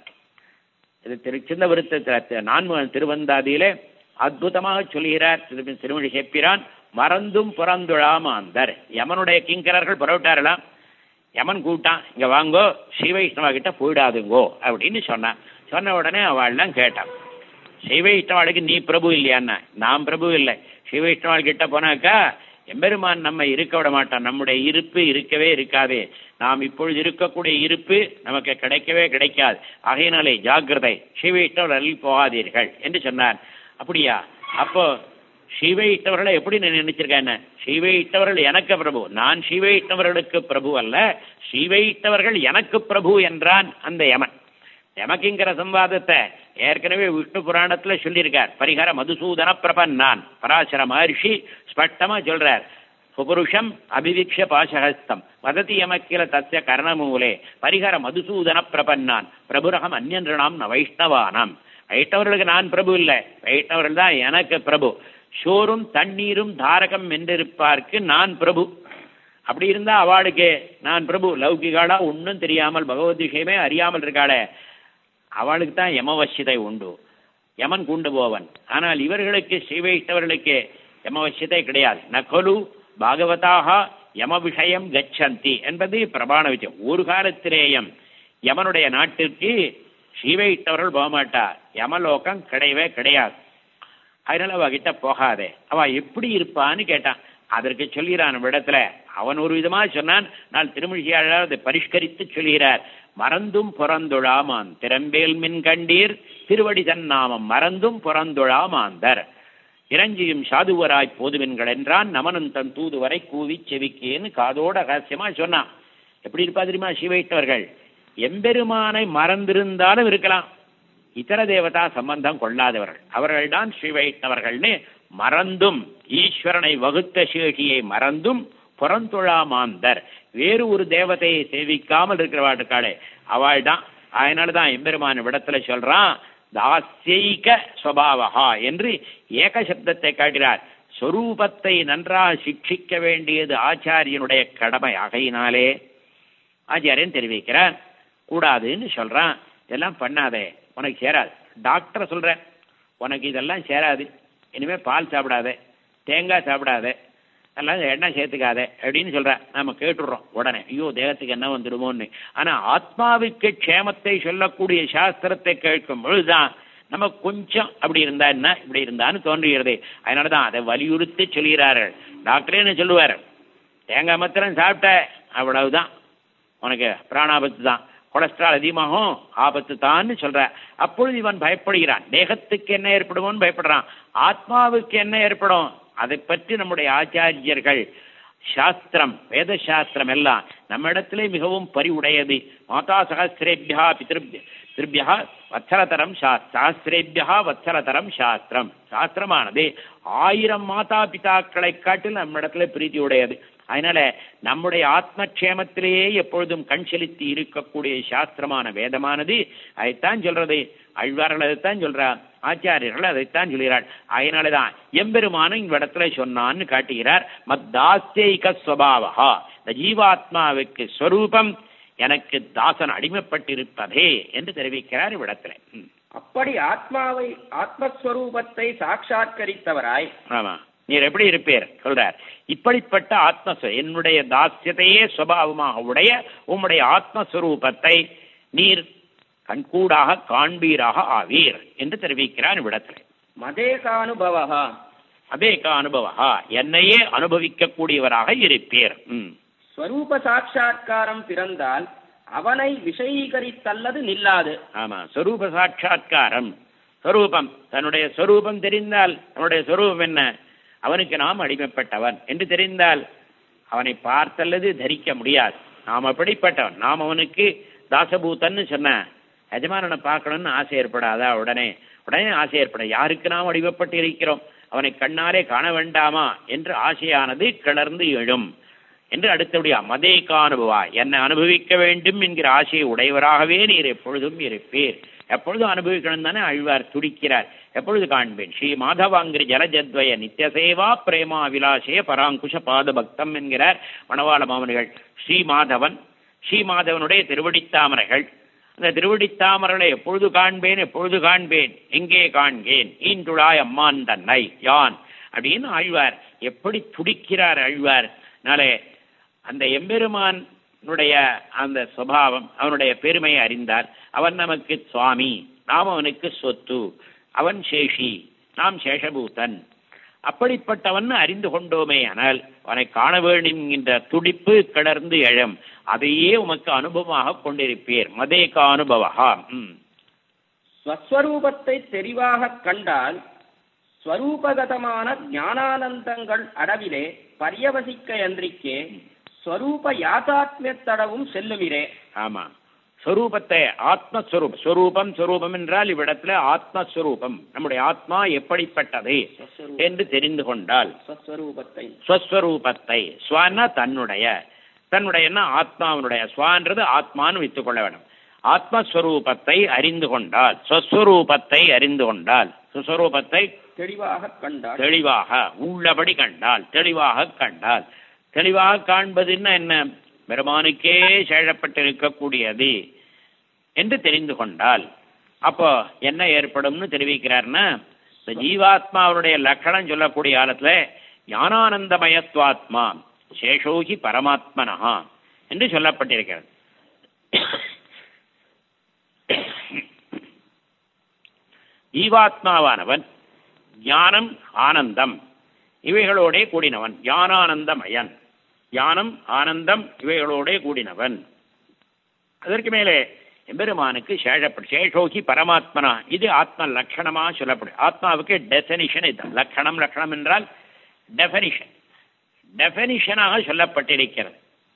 இது திரு சின்ன விருத்தத்தில் நான்கு திருவந்தாதியிலே அற்புதமாக சொல்கிறார் திரு திருமணி செப்பிரான் மறந்தும் புறந்துழாமாந்தர் யமனுடைய கிங்கரர்கள் புறவிட்டாரலாம் யமன் கூட்டான் இங்க வாங்கோ ஸ்ரீ வைஷ்ணவா கிட்ட போயிடாதுங்கோ அப்படின்னு சொன்னான் சொன்ன உடனே அவள்லாம் கேட்டான் ஸ்ரீ வைஷ்ணவாளுக்கு நீ பிரபு இல்லையான்னா நான் பிரபு இல்லை ஸ்ரீ வைஷ்ணவாள் கிட்ட போனாக்கா எம்பெருமான் நம்ம இருக்க விட மாட்டான் நம்முடைய இருப்பு இருக்கவே இருக்காது நாம் இப்பொழுது இருக்கக்கூடிய இருப்பு நமக்கு கிடைக்கவே கிடைக்காது ஆகையினாலே ஜாக்கிரதை ஸ்ரீ வைஷ்ணவர்கள் போகாதீர்கள் என்று சொன்னார் அப்படியா அப்போ ஸ்ரீவையிட்டவர்களை எப்படி நினைச்சிருக்கேன் ஸ்ரீவையிட்டவர்கள் எனக்கு பிரபு நான் ஸ்ரீவையிட்டவர்களுக்கு பிரபு அல்ல ஸ்ரீவையிட்டவர்கள் எனக்கு பிரபு என்றான் அந்த யமன் யமகிங்கிற சம்வாதத்தை ஏற்கனவே விஷ்ணு புராணத்துல சொல்லியிருக்கார் பரிகார மதுசூதன பிரபன்னான் பராசர மகர்ஷி ஸ்பஷ்டமா சொல்றார் சுபுருஷம் அபிவிக்ஷ பாசஹஸ்தம் வததி யமக்கில தஸ்ய கர்ணமூலே பரிகார மதுசூதன பிரபன்னான் பிரபுரகம் அந்யன்றாம் ந வைஷ்ணவானாம் வைஷ்ணவர்களுக்கு நான் பிரபு இல்லை வைஷ்ணவர்கள் தான் எனக்கு பிரபு சோறும் தண்ணீரும் தாரகம் என்றிருப்பார்க்கு நான் பிரபு அப்படி இருந்தா அவளுக்கு நான் பிரபு லௌகிகாளா ஒன்றும் தெரியாமல் பகவத் விஷயமே அறியாமல் இருக்காளே அவளுக்கு தான் யமவசியதை உண்டு யமன் கூண்டு போவன் ஆனால் இவர்களுக்கு ஸ்ரீவைஷ்ணவர்களுக்கு யமவசியத்தை கிடையாது நகலு பாகவதாக யம விஷயம் கச்சந்தி என்பது பிரபாண விஷயம் ஒரு காலத்திலேயும் யமனுடைய நாட்டிற்கு ஸ்ரீவைஷ்ணவர்கள் போக மாட்டார் யமலோகம் கிடையவே கிடையாது அதனால அவ கிட்ட போகாதே அவ எப்படி இருப்பான்னு கேட்டான் அதற்கு சொல்கிறான் இடத்துல அவன் ஒரு விதமா சொன்னான் நான் திருமொழியாளர் அதை பரிஷ்கரித்து சொல்கிறார் மறந்தும் புறந்துழாமான் திறம்பேல் மின் கண்டீர் திருவடி தன்னாமம் மறந்தும் புறந்துழாமாந்தர் இறஞ்சியும் சாதுவராய் போதுவென்கள் என்றான் நமனும் தன் தூதுவரை கூவி செவிக்கேன்னு காதோட ரகசியமா சொன்னான் எப்படி இருப்பா தெரியுமா சிவைட்டவர்கள் எம்பெருமானை மறந்திருந்தாலும் இருக்கலாம் இதர தேவதா சம்பந்தம் கொள்ளாதவர்கள் அவர்கள்தான் ஸ்ரீ வைஷ்ணவர்கள்னு மறந்தும் ஈஸ்வரனை வகுத்த சேஷியை மறந்தும் புறந்துழாமாந்தர் வேறு ஒரு தேவதையை சேவிக்காமல் இருக்கிறவாட்டுக்காளே அவள் தான் அதனால தான் எம்பெருமான விடத்துல சொல்றான் தாசியைக சுவாவகா என்று ஏக சப்தத்தை காட்டுகிறார் சொரூபத்தை நன்றாக சிக்ஷிக்க வேண்டியது ஆச்சாரியனுடைய கடமை ஆகையினாலே ஆச்சாரியன் தெரிவிக்கிறார் கூடாதுன்னு சொல்றான் இதெல்லாம் பண்ணாதே உனக்கு சேராது டாக்டர் சொல்றேன் உனக்கு இதெல்லாம் சேராது இனிமே பால் சாப்பிடாத தேங்காய் சாப்பிடாத எல்லாம் எண்ணெய் சேர்த்துக்காத அப்படின்னு சொல்ற நாம கேட்டுடுறோம் உடனே ஐயோ தேகத்துக்கு என்ன வந்துடுமோன்னு ஆனா ஆத்மாவுக்கு க்ஷேமத்தை சொல்லக்கூடிய சாஸ்திரத்தை கேட்கும் பொழுதுதான் நம்ம கொஞ்சம் அப்படி இருந்தா என்ன இப்படி இருந்தான்னு தோன்றுகிறது அதனாலதான் அதை வலியுறுத்தி சொல்கிறார்கள் டாக்டரே என்ன சொல்லுவார் தேங்காய் மாத்திரம் சாப்பிட்ட அவ்வளவுதான் உனக்கு பிராணாபத்து தான் கொலஸ்ட்ரால் அதிகமாகும் ஆபத்து தான்னு சொல்ற அப்பொழுது இவன் பயப்படுகிறான் தேகத்துக்கு என்ன ஏற்படுமோன்னு பயப்படுறான் ஆத்மாவுக்கு என்ன ஏற்படும் அதை பற்றி நம்முடைய ஆச்சாரியர்கள் சாஸ்திரம் வேத சாஸ்திரம் எல்லாம் நம்ம இடத்திலே மிகவும் பரிவுடையது மாதா சகசிரேபியா பிதிருபிய திருபியா வத்சரதரம் சாஸ்திரேபியா வத்சரதரம் சாஸ்திரம் சாஸ்திரமானது ஆயிரம் மாதா பிதாக்களை காட்டில் நம்ம இடத்துல பிரீத்தி உடையது அதனால நம்முடைய ஆத்மக்ஷேமத்திலேயே எப்பொழுதும் கண் செலுத்தி இருக்கக்கூடிய சாஸ்திரமான வேதமானது அதைத்தான் சொல்றது அழ்வார்கள் அதைத்தான் சொல்றார் ஆச்சாரியர்கள் அதைத்தான் சொல்கிறார் அதனாலதான் எம்பெருமானும் இந்த இடத்துல சொன்னான்னு காட்டுகிறார் மத்தாஸ்திக ஸ்வபாவா இந்த ஜீவாத்மாவுக்கு ஸ்வரூபம் எனக்கு தாசன் அடிமைப்பட்டிருப்பதே என்று தெரிவிக்கிறார் இவ்விடத்துல ம் அப்படி ஆத்மாவை ஆத்மஸ்வரூபத்தை சாட்சாத்கரித்தவராய் ஆமா நீர் எப்படி இருப்பீர் சொல்றார் இப்படிப்பட்ட ஆத்மஸ்வ என்னுடைய தாஸ்யத்தையே சுபாவமாக உடைய உம்முடைய ஆத்மஸ்வரூபத்தை நீர் கண்கூடாக காண்பீராக ஆவீர் என்று தெரிவிக்கிறார் இவ்விடத்தில் மதேகானுபவா அபேக அனுபவா என்னையே அனுபவிக்கக்கூடியவராக இருப்பீர் ம் ஸ்வரூப சாட்சா்காரம் பிறந்தால் அவனை விஷயீகரித்தல்லது நில்லாது ஆமா சொரூப சாட்சா்காரம் சொரூபம் தன்னுடைய சொரூபம் தெரிந்தால் அவனுடைய சொரூபம் என்ன அவனுக்கு நாம் அடிமைப்பட்டவன் என்று தெரிந்தால் அவனை பார்த்தல்லது தரிக்க முடியாது நாம் அப்படிப்பட்டவன் நாம் அவனுக்கு தாசபூதன்னு சொன்ன எஜமானனை பார்க்கணும்னு ஆசை ஏற்படாதா உடனே உடனே ஆசை ஏற்பட யாருக்கு நாம் அடிமைப்பட்டு இருக்கிறோம் அவனை கண்ணாலே காண வேண்டாமா என்று ஆசையானது கிளர்ந்து எழும் என்று அடுத்தபடியா மதே காணுபவா என்னை அனுபவிக்க வேண்டும் என்கிற ஆசையை உடையவராகவே நீர் எப்பொழுதும் இருப்பீர் எப்பொழுதும் அனுபவிக்கணும் தானே அழ்வார் துடிக்கிறார் எப்பொழுது காண்பேன் ஸ்ரீ மாதவாங்கிரி ஜலஜத்வய நித்தியசேவா பிரேமா விலாசே பராங்குஷ பாத பக்தம் என்கிறார் மணவாள மாமனிகள் ஸ்ரீ மாதவன் ஸ்ரீ மாதவனுடைய திருவடித்தாமரைகள் அந்த திருவடித்தாமரனை எப்பொழுது காண்பேன் எப்பொழுது காண்பேன் எங்கே காண்பேன் ஈன்றுழாய் அம்மான் தன்னை யான் அப்படின்னு ஆழ்வார் எப்படி துடிக்கிறார் ஆழ்வார் நாளே அந்த எம்பெருமானுடைய அந்த சுபாவம் அவனுடைய பெருமையை அறிந்தார் அவன் நமக்கு சுவாமி நாம் அவனுக்கு சொத்து அவன் சேஷி நாம் சேஷபூதன் அப்படிப்பட்டவன் அறிந்து கொண்டோமே ஆனால் அவனை காண வேண்டும் என்கின்ற துடிப்பு கிளர்ந்து எழம் அதையே உமக்கு அனுபவமாக கொண்டிருப்பீர் மதேக அனுபவா ம் ஸ்வஸ்வரூபத்தை தெரிவாக கண்டால் ஸ்வரூபகதமான ஞானானந்தங்கள் அடவிலே பரியவசிக்க யந்திரிக்கே ஸ்வரூப யாதாத்மியத்தடவும் செல்லுமிரே ஆமா ஸ்வரூபத்தை ஆத்மஸ்வரூப் ஸ்வரூபம் ஸ்வரூபம் என்றால் இவ்விடத்துல ஆத்மஸ்வரூபம் நம்முடைய ஆத்மா எப்படிப்பட்டது என்று தெரிந்து கொண்டால் ஸ்வஸ்வரூபத்தை ஸ்வஸ்வரூபத்தை ஸ்வன்னா தன்னுடைய தன்னுடையன்னா ஆத்மாவனுடைய ஸ்வான்றது ஆத்மான்னு வைத்துக் கொள்ள வேண்டும் ஆத்மஸ்வரூபத்தை அறிந்து கொண்டால் ஸ்வஸ்வரூபத்தை அறிந்து கொண்டால் சுஸ்வரூபத்தை தெளிவாக கண்டால் தெளிவாக உள்ளபடி கண்டால் தெளிவாக கண்டால் தெளிவாக காண்பதுன்னா என்ன பெருமானுக்கே சேழப்பட்டிருக்கக்கூடியது என்று தெரிந்து கொண்டால் அப்போ என்ன ஏற்படும்னு தெரிவிக்கிறார்னா இந்த ஜீவாத்மாவுடைய லட்சணம் சொல்லக்கூடிய காலத்துல ஞானானந்தமயத்வாத்மா சேஷோகி பரமாத்மனஹா என்று சொல்லப்பட்டிருக்கிறது ஜீவாத்மாவானவன் ஞானம் ஆனந்தம் இவைகளோடே கூடினவன் ஞானானந்தமயன் ஞானம் ஆனந்தம் இவைகளோடே கூடினவன் அதற்கு மேலே எம்பெருமானுக்கு சேஷப்படு சேஷோகி பரமாத்மனா இது ஆத்ம லட்சணமா சொல்லப்படும் ஆத்மாவுக்கு டெஃபனிஷன் இது லட்சணம் லட்சணம் என்றால் டெஃபனிஷன் டெஃபனிஷனாக சொல்லப்பட்டிருக்கிறது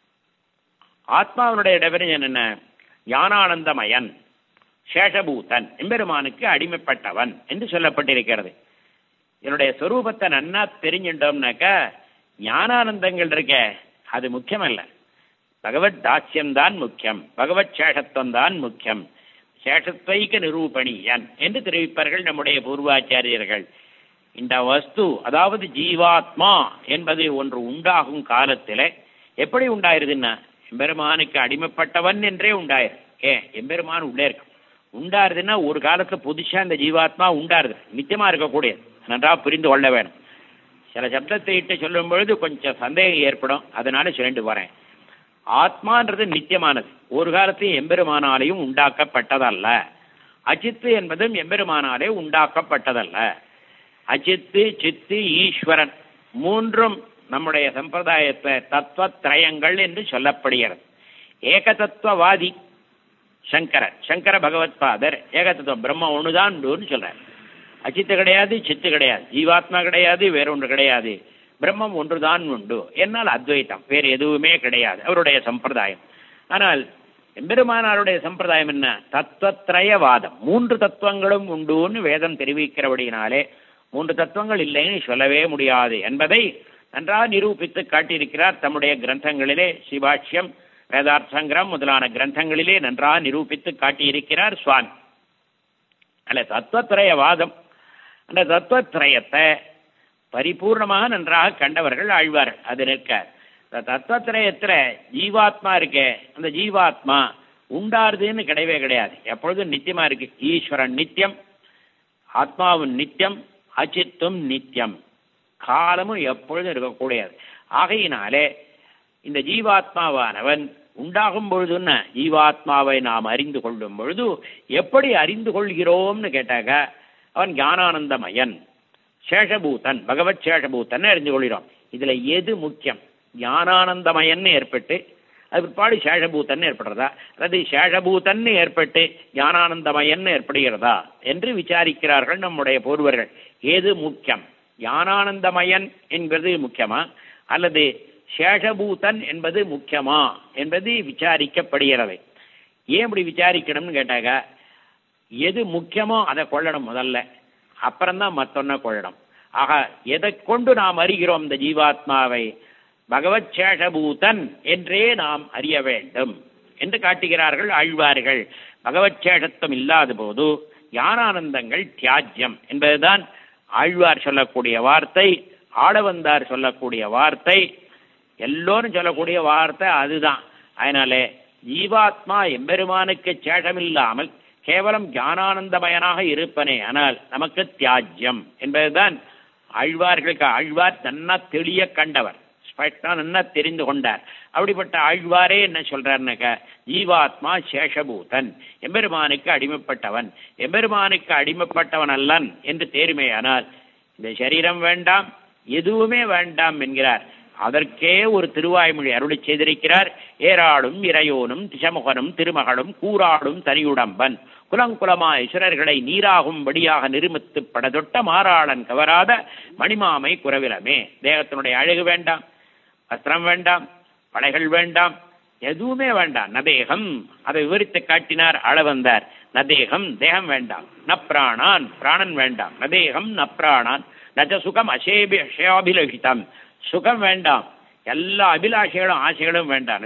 ஆத்மாவினுடைய டெஃபனிஷன் என்ன ஞானானந்தமயன் சேஷபூதன் எம்பெருமானுக்கு அடிமைப்பட்டவன் என்று சொல்லப்பட்டிருக்கிறது என்னுடைய சொரூபத்தை நன்னா தெரிஞ்சிட்டோம்னாக்கா ஞானானந்தங்கள் இருக்க அது முக்கியமல்ல பகவத் தாஸ்யம் தான் முக்கியம் பகவத் சேஷத்துவம் தான் முக்கியம் சேஷத்வைக்க நிரூபணியன் என்று தெரிவிப்பார்கள் நம்முடைய பூர்வாச்சாரியர்கள் இந்த வஸ்து அதாவது ஜீவாத்மா என்பது ஒன்று உண்டாகும் காலத்தில் எப்படி உண்டாயிருதுன்னா எம்பெருமானுக்கு அடிமைப்பட்டவன் என்றே உண்டாயிரு ஏ எம்பெருமான் உள்ளே இருக்கும் உண்டாருதுன்னா ஒரு காலத்துல புதுசா இந்த ஜீவாத்மா உண்டாருது நித்தியமா இருக்கக்கூடியது நன்றாக புரிந்து கொள்ள வேணும் சில சப்தத்தை இட்டு சொல்லும் பொழுது கொஞ்சம் சந்தேகம் ஏற்படும் அதனால சொல்லிட்டு வரேன் ஆத்மான்றது நித்தியமானது ஒரு காலத்தையும் எம்பெருமானாலையும் உண்டாக்கப்பட்டதல்ல அச்சித்து என்பதும் எம்பெருமானாலே உண்டாக்கப்பட்டதல்ல அச்சித்து சித்து ஈஸ்வரன் மூன்றும் நம்முடைய சம்பிரதாயத்தை தத்துவத்திரயங்கள் என்று சொல்லப்படுகிறது ஏகதத்துவவாதி சங்கரர் சங்கர பகவத்பாதர் ஏகதத்துவம் பிரம்ம ஒண்ணுதான் உண்டுன்னு சொல்றார் அச்சித்து கிடையாது சித்து கிடையாது ஜீவாத்மா கிடையாது வேற ஒன்று கிடையாது பிரம்மம் ஒன்றுதான் உண்டு என்னால் அத்வைத்தம் வேறு எதுவுமே கிடையாது அவருடைய சம்பிரதாயம் ஆனால் எம்பெருமானாருடைய சம்பிரதாயம் என்ன தத்துவத்திரயவாதம் மூன்று தத்துவங்களும் உண்டுன்னு வேதம் தெரிவிக்கிறபடியினாலே மூன்று தத்துவங்கள் இல்லைன்னு சொல்லவே முடியாது என்பதை நன்றாக நிரூபித்து காட்டியிருக்கிறார் தம்முடைய கிரந்தங்களிலே சிவாட்சியம் வேதார்த்தங்கிரம் முதலான கிரந்தங்களிலே நன்றாக நிரூபித்து காட்டியிருக்கிறார் சுவாமி அல்ல தத்துவத்திரயவாதம் அந்த தத்துவத்திரயத்தை பரிபூர்ணமாக நன்றாக கண்டவர்கள் ஆழ்வார்கள் அது நிற்க இந்த தத்துவத்திரயத்தில் ஜீவாத்மா இருக்கே அந்த ஜீவாத்மா உண்டாருதுன்னு கிடையவே கிடையாது எப்பொழுதும் நித்தியமா இருக்கு ஈஸ்வரன் நித்தியம் ஆத்மாவும் நித்தியம் அச்சித்தும் நித்தியம் காலமும் எப்பொழுதும் இருக்கக்கூடியது ஆகையினாலே இந்த ஜீவாத்மாவானவன் உண்டாகும் பொழுதுன்னு ஜீவாத்மாவை நாம் அறிந்து கொள்ளும் பொழுது எப்படி அறிந்து கொள்கிறோம்னு கேட்டாக்க அவன் ஞானானந்தமயன் சேஷபூதன் பகவத் சேஷபூதன் அறிந்து கொள்கிறோம் இதுல எது முக்கியம் ஞானானந்தமயன் ஏற்பட்டு அது பிற்பாடு சேஷபூதன் ஏற்படுறதா அல்லது சேஷபூதன் ஏற்பட்டு ஞானானந்தமயன் ஏற்படுகிறதா என்று விசாரிக்கிறார்கள் நம்முடைய பூர்வர்கள் எது முக்கியம் ஞானானந்தமயன் என்பது முக்கியமா அல்லது சேஷபூதன் என்பது முக்கியமா என்பது விசாரிக்கப்படுகிறது ஏன் இப்படி விசாரிக்கணும்னு கேட்டாக்க எது முக்கியமோ அதை கொள்ளணும் முதல்ல அப்புறம்தான் மற்றொன்ன கொள்ளணும் ஆக எதை கொண்டு நாம் அறிகிறோம் இந்த ஜீவாத்மாவை பகவத் சேஷபூதன் என்றே நாம் அறிய வேண்டும் என்று காட்டுகிறார்கள் ஆழ்வார்கள் பகவத் சேஷத்துவம் இல்லாத போது ஞானானந்தங்கள் தியாஜ்யம் என்பதுதான் ஆழ்வார் சொல்லக்கூடிய வார்த்தை ஆளவந்தார் சொல்லக்கூடிய வார்த்தை எல்லோரும் சொல்லக்கூடிய வார்த்தை அதுதான் அதனாலே ஜீவாத்மா எம்பெருமானுக்கு சேஷமில்லாமல் கேவலம் ஞானானந்தமயனாக இருப்பனே ஆனால் நமக்கு தியாஜ்யம் என்பதுதான் ஆழ்வார்களுக்கு ஆழ்வார் நன்னா தெளிய கண்டவர் ஸ்பஷ்டா நன்னா தெரிந்து கொண்டார் அப்படிப்பட்ட ஆழ்வாரே என்ன சொல்றாருனாக்க ஜீவாத்மா சேஷபூதன் எம்பெருமானுக்கு அடிமைப்பட்டவன் எம்பெருமானுக்கு அடிமைப்பட்டவன் அல்லன் என்று தேர்மையானால் இந்த சரீரம் வேண்டாம் எதுவுமே வேண்டாம் என்கிறார் அதற்கே ஒரு திருவாய்மொழி அருளி செய்திருக்கிறார் ஏராளும் இறையோனும் திசமுகனும் திருமகளும் கூறாடும் தனியுடம்பன் குலங்குலமாய் சுரர்களை நீராகும்படியாக நிருமித்து படதொட்ட மாறாளன் கவராத மணிமாமை குறவிலமே தேகத்தினுடைய அழகு வேண்டாம் வஸ்திரம் வேண்டாம் படைகள் வேண்டாம் எதுவுமே வேண்டாம் நதேகம் அதை விவரித்து காட்டினார் அளவந்தார் நதேகம் தேகம் வேண்டாம் ந பிராணான் பிராணன் வேண்டாம் நதேகம் ந பிராணான் நஜ சுகம் அசேபி அசேபிலகிதம் சுகம் வேண்டாம் எல்லா அபிலாஷைகளும் ஆசைகளும் வேண்டாம்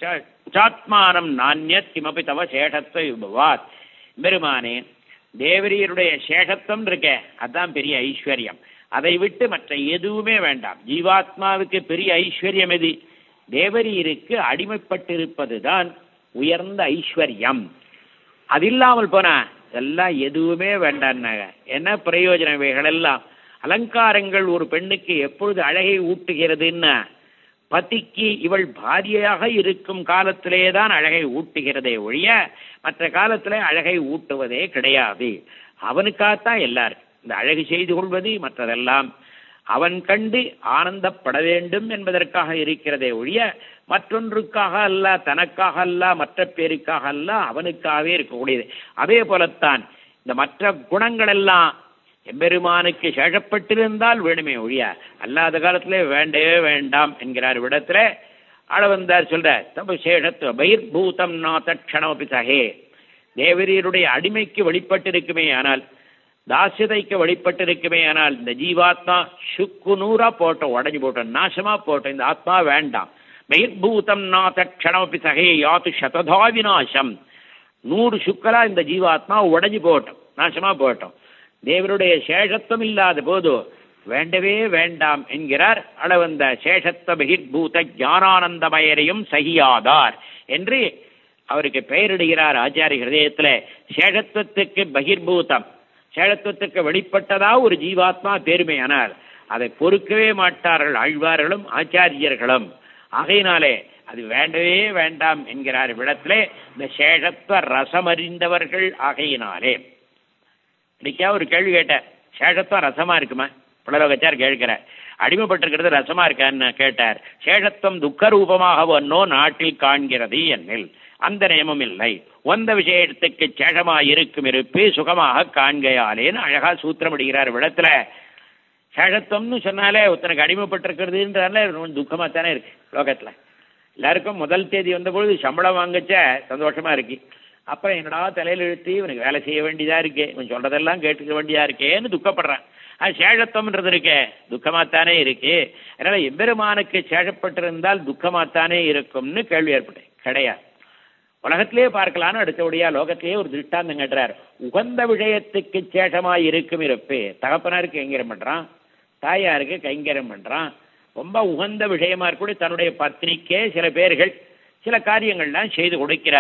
சாத்மானம் நானியத் கிமபி தவ சேஷத்துவ விபவாத் பெருமானே தேவரீருடைய சேஷத்துவம் இருக்க அதான் பெரிய ஐஸ்வர்யம் அதை விட்டு மற்ற எதுவுமே வேண்டாம் ஜீவாத்மாவுக்கு பெரிய ஐஸ்வர்யம் எது தேவரீருக்கு அடிமைப்பட்டிருப்பதுதான் உயர்ந்த ஐஸ்வர்யம் அது இல்லாமல் போனா எல்லாம் எதுவுமே வேண்டான்னாங்க என்ன பிரயோஜனம் இவைகள் எல்லாம் அலங்காரங்கள் ஒரு பெண்ணுக்கு எப்பொழுது அழகை ஊட்டுகிறதுன்னா பத்திக்கு இவள் பாரியையாக இருக்கும் காலத்திலே தான் அழகை ஊட்டுகிறதே ஒழிய மற்ற காலத்துல அழகை ஊட்டுவதே கிடையாது அவனுக்காகத்தான் எல்லாரும் இந்த அழகு செய்து கொள்வது மற்றதெல்லாம் அவன் கண்டு ஆனந்தப்பட வேண்டும் என்பதற்காக இருக்கிறதே ஒழிய மற்றொன்றுக்காக அல்ல தனக்காக அல்ல மற்ற பேருக்காக அல்ல அவனுக்காகவே இருக்கக்கூடியது அதே போலத்தான் இந்த மற்ற குணங்கள் எல்லாம் எம்பெருமானுக்கு சேஷப்பட்டிருந்தால் வேணுமே ஒழிய அல்லாத காலத்திலே வேண்டவே வேண்டாம் என்கிறார் விடத்துல அளவந்தார் சொல்ற தப்பு சேஷத்துவ பயிர்பூதம் நா தட்சணமபி சகே தேவரீருடைய அடிமைக்கு வெளிப்பட்டிருக்குமே ஆனால் தாசியதைக்கு வெளிப்பட்டிருக்குமே ஆனால் இந்த ஜீவாத்மா சுக்கு நூறா போட்டோம் உடஞ்சி போட்டோம் நாசமா போட்டோம் இந்த ஆத்மா வேண்டாம் பயிர்பூதம் நா தட்சணமபி சகே யாத்து சததா விநாசம் நூறு சுக்கலா இந்த ஜீவாத்மா உடஞ்சி போட்டோம் நாசமா போட்டோம் தேவருடைய சேஷத்துவம் இல்லாத போது வேண்டவே வேண்டாம் என்கிறார் அளவந்த சேஷத்துவ பகிர்பூத ஞானானந்தமயரையும் சகியாதார் என்று அவருக்கு பெயரிடுகிறார் ஆச்சாரிய ஹிருதயத்தில் சேஷத்துவத்துக்கு பகிர்பூதம் சேஷத்துவத்துக்கு வெளிப்பட்டதா ஒரு ஜீவாத்மா பெருமையானால் அதை பொறுக்கவே மாட்டார்கள் ஆழ்வார்களும் ஆச்சாரியர்களும் ஆகையினாலே அது வேண்டவே வேண்டாம் என்கிறார் விடத்திலே இந்த சேஷத்துவ ரசமறிந்தவர்கள் ஆகையினாலே இன்னைக்கா ஒரு கேள்வி கேட்டேன் சேஷத்துவம் ரசமா இருக்குமா புலரோகச்சார் கேட்கிறார் அடிமைப்பட்டிருக்கிறது ரசமா இருக்கான்னு கேட்டார் சேஷத்துவம் துக்க ரூபமாக ஒன்னோ நாட்டில் காண்கிறது என்னில் அந்த நியமம் இல்லை ஒந்த விஷயத்துக்கு சேஷமா இருக்கும் இருப்பு சுகமாக காண்கையாலேன்னு அழகா சூத்திரம் இடுகிறார் விடத்துல சேஷத்துவம்னு சொன்னாலே ஒருத்தனுக்கு அடிமைப்பட்டிருக்கிறதுன்றால துக்கமா தானே இருக்கு லோகத்துல எல்லாருக்கும் முதல் தேதி வந்தபொழுது சம்பளம் வாங்கச்ச சந்தோஷமா இருக்கு அப்புறம் என்னடா தலையில இழுத்து இவனுக்கு வேலை செய்ய வேண்டியதா இருக்கே இவன் சொல்றதெல்லாம் கேட்டுக்க வேண்டியதா இருக்கேன்னு துக்கப்படுறான் அது சேஷத்துவம்ன்றது இருக்கே துக்கமாத்தானே இருக்கு அதனால எம்பெருமானுக்கு சேஷப்பட்டிருந்தால் துக்கமாத்தானே இருக்கும்னு கேள்வி ஏற்பட்டேன் கிடையாது உலகத்திலேயே பார்க்கலான்னு அடுத்தபடியா லோகத்திலேயே ஒரு திருஷ்டாந்தம் கட்டுறார் உகந்த விஷயத்துக்கு சேஷமாய் இருக்கும் இருப்பு தகப்பனாருக்கு கைங்கரம் பண்றான் தாயாருக்கு கைங்கரம் பண்றான் ரொம்ப உகந்த விஷயமா இருக்கக்கூடிய தன்னுடைய பத்னிக்கே சில பேர்கள் சில காரியங்கள்லாம் செய்து கொடுக்கிறார்கள்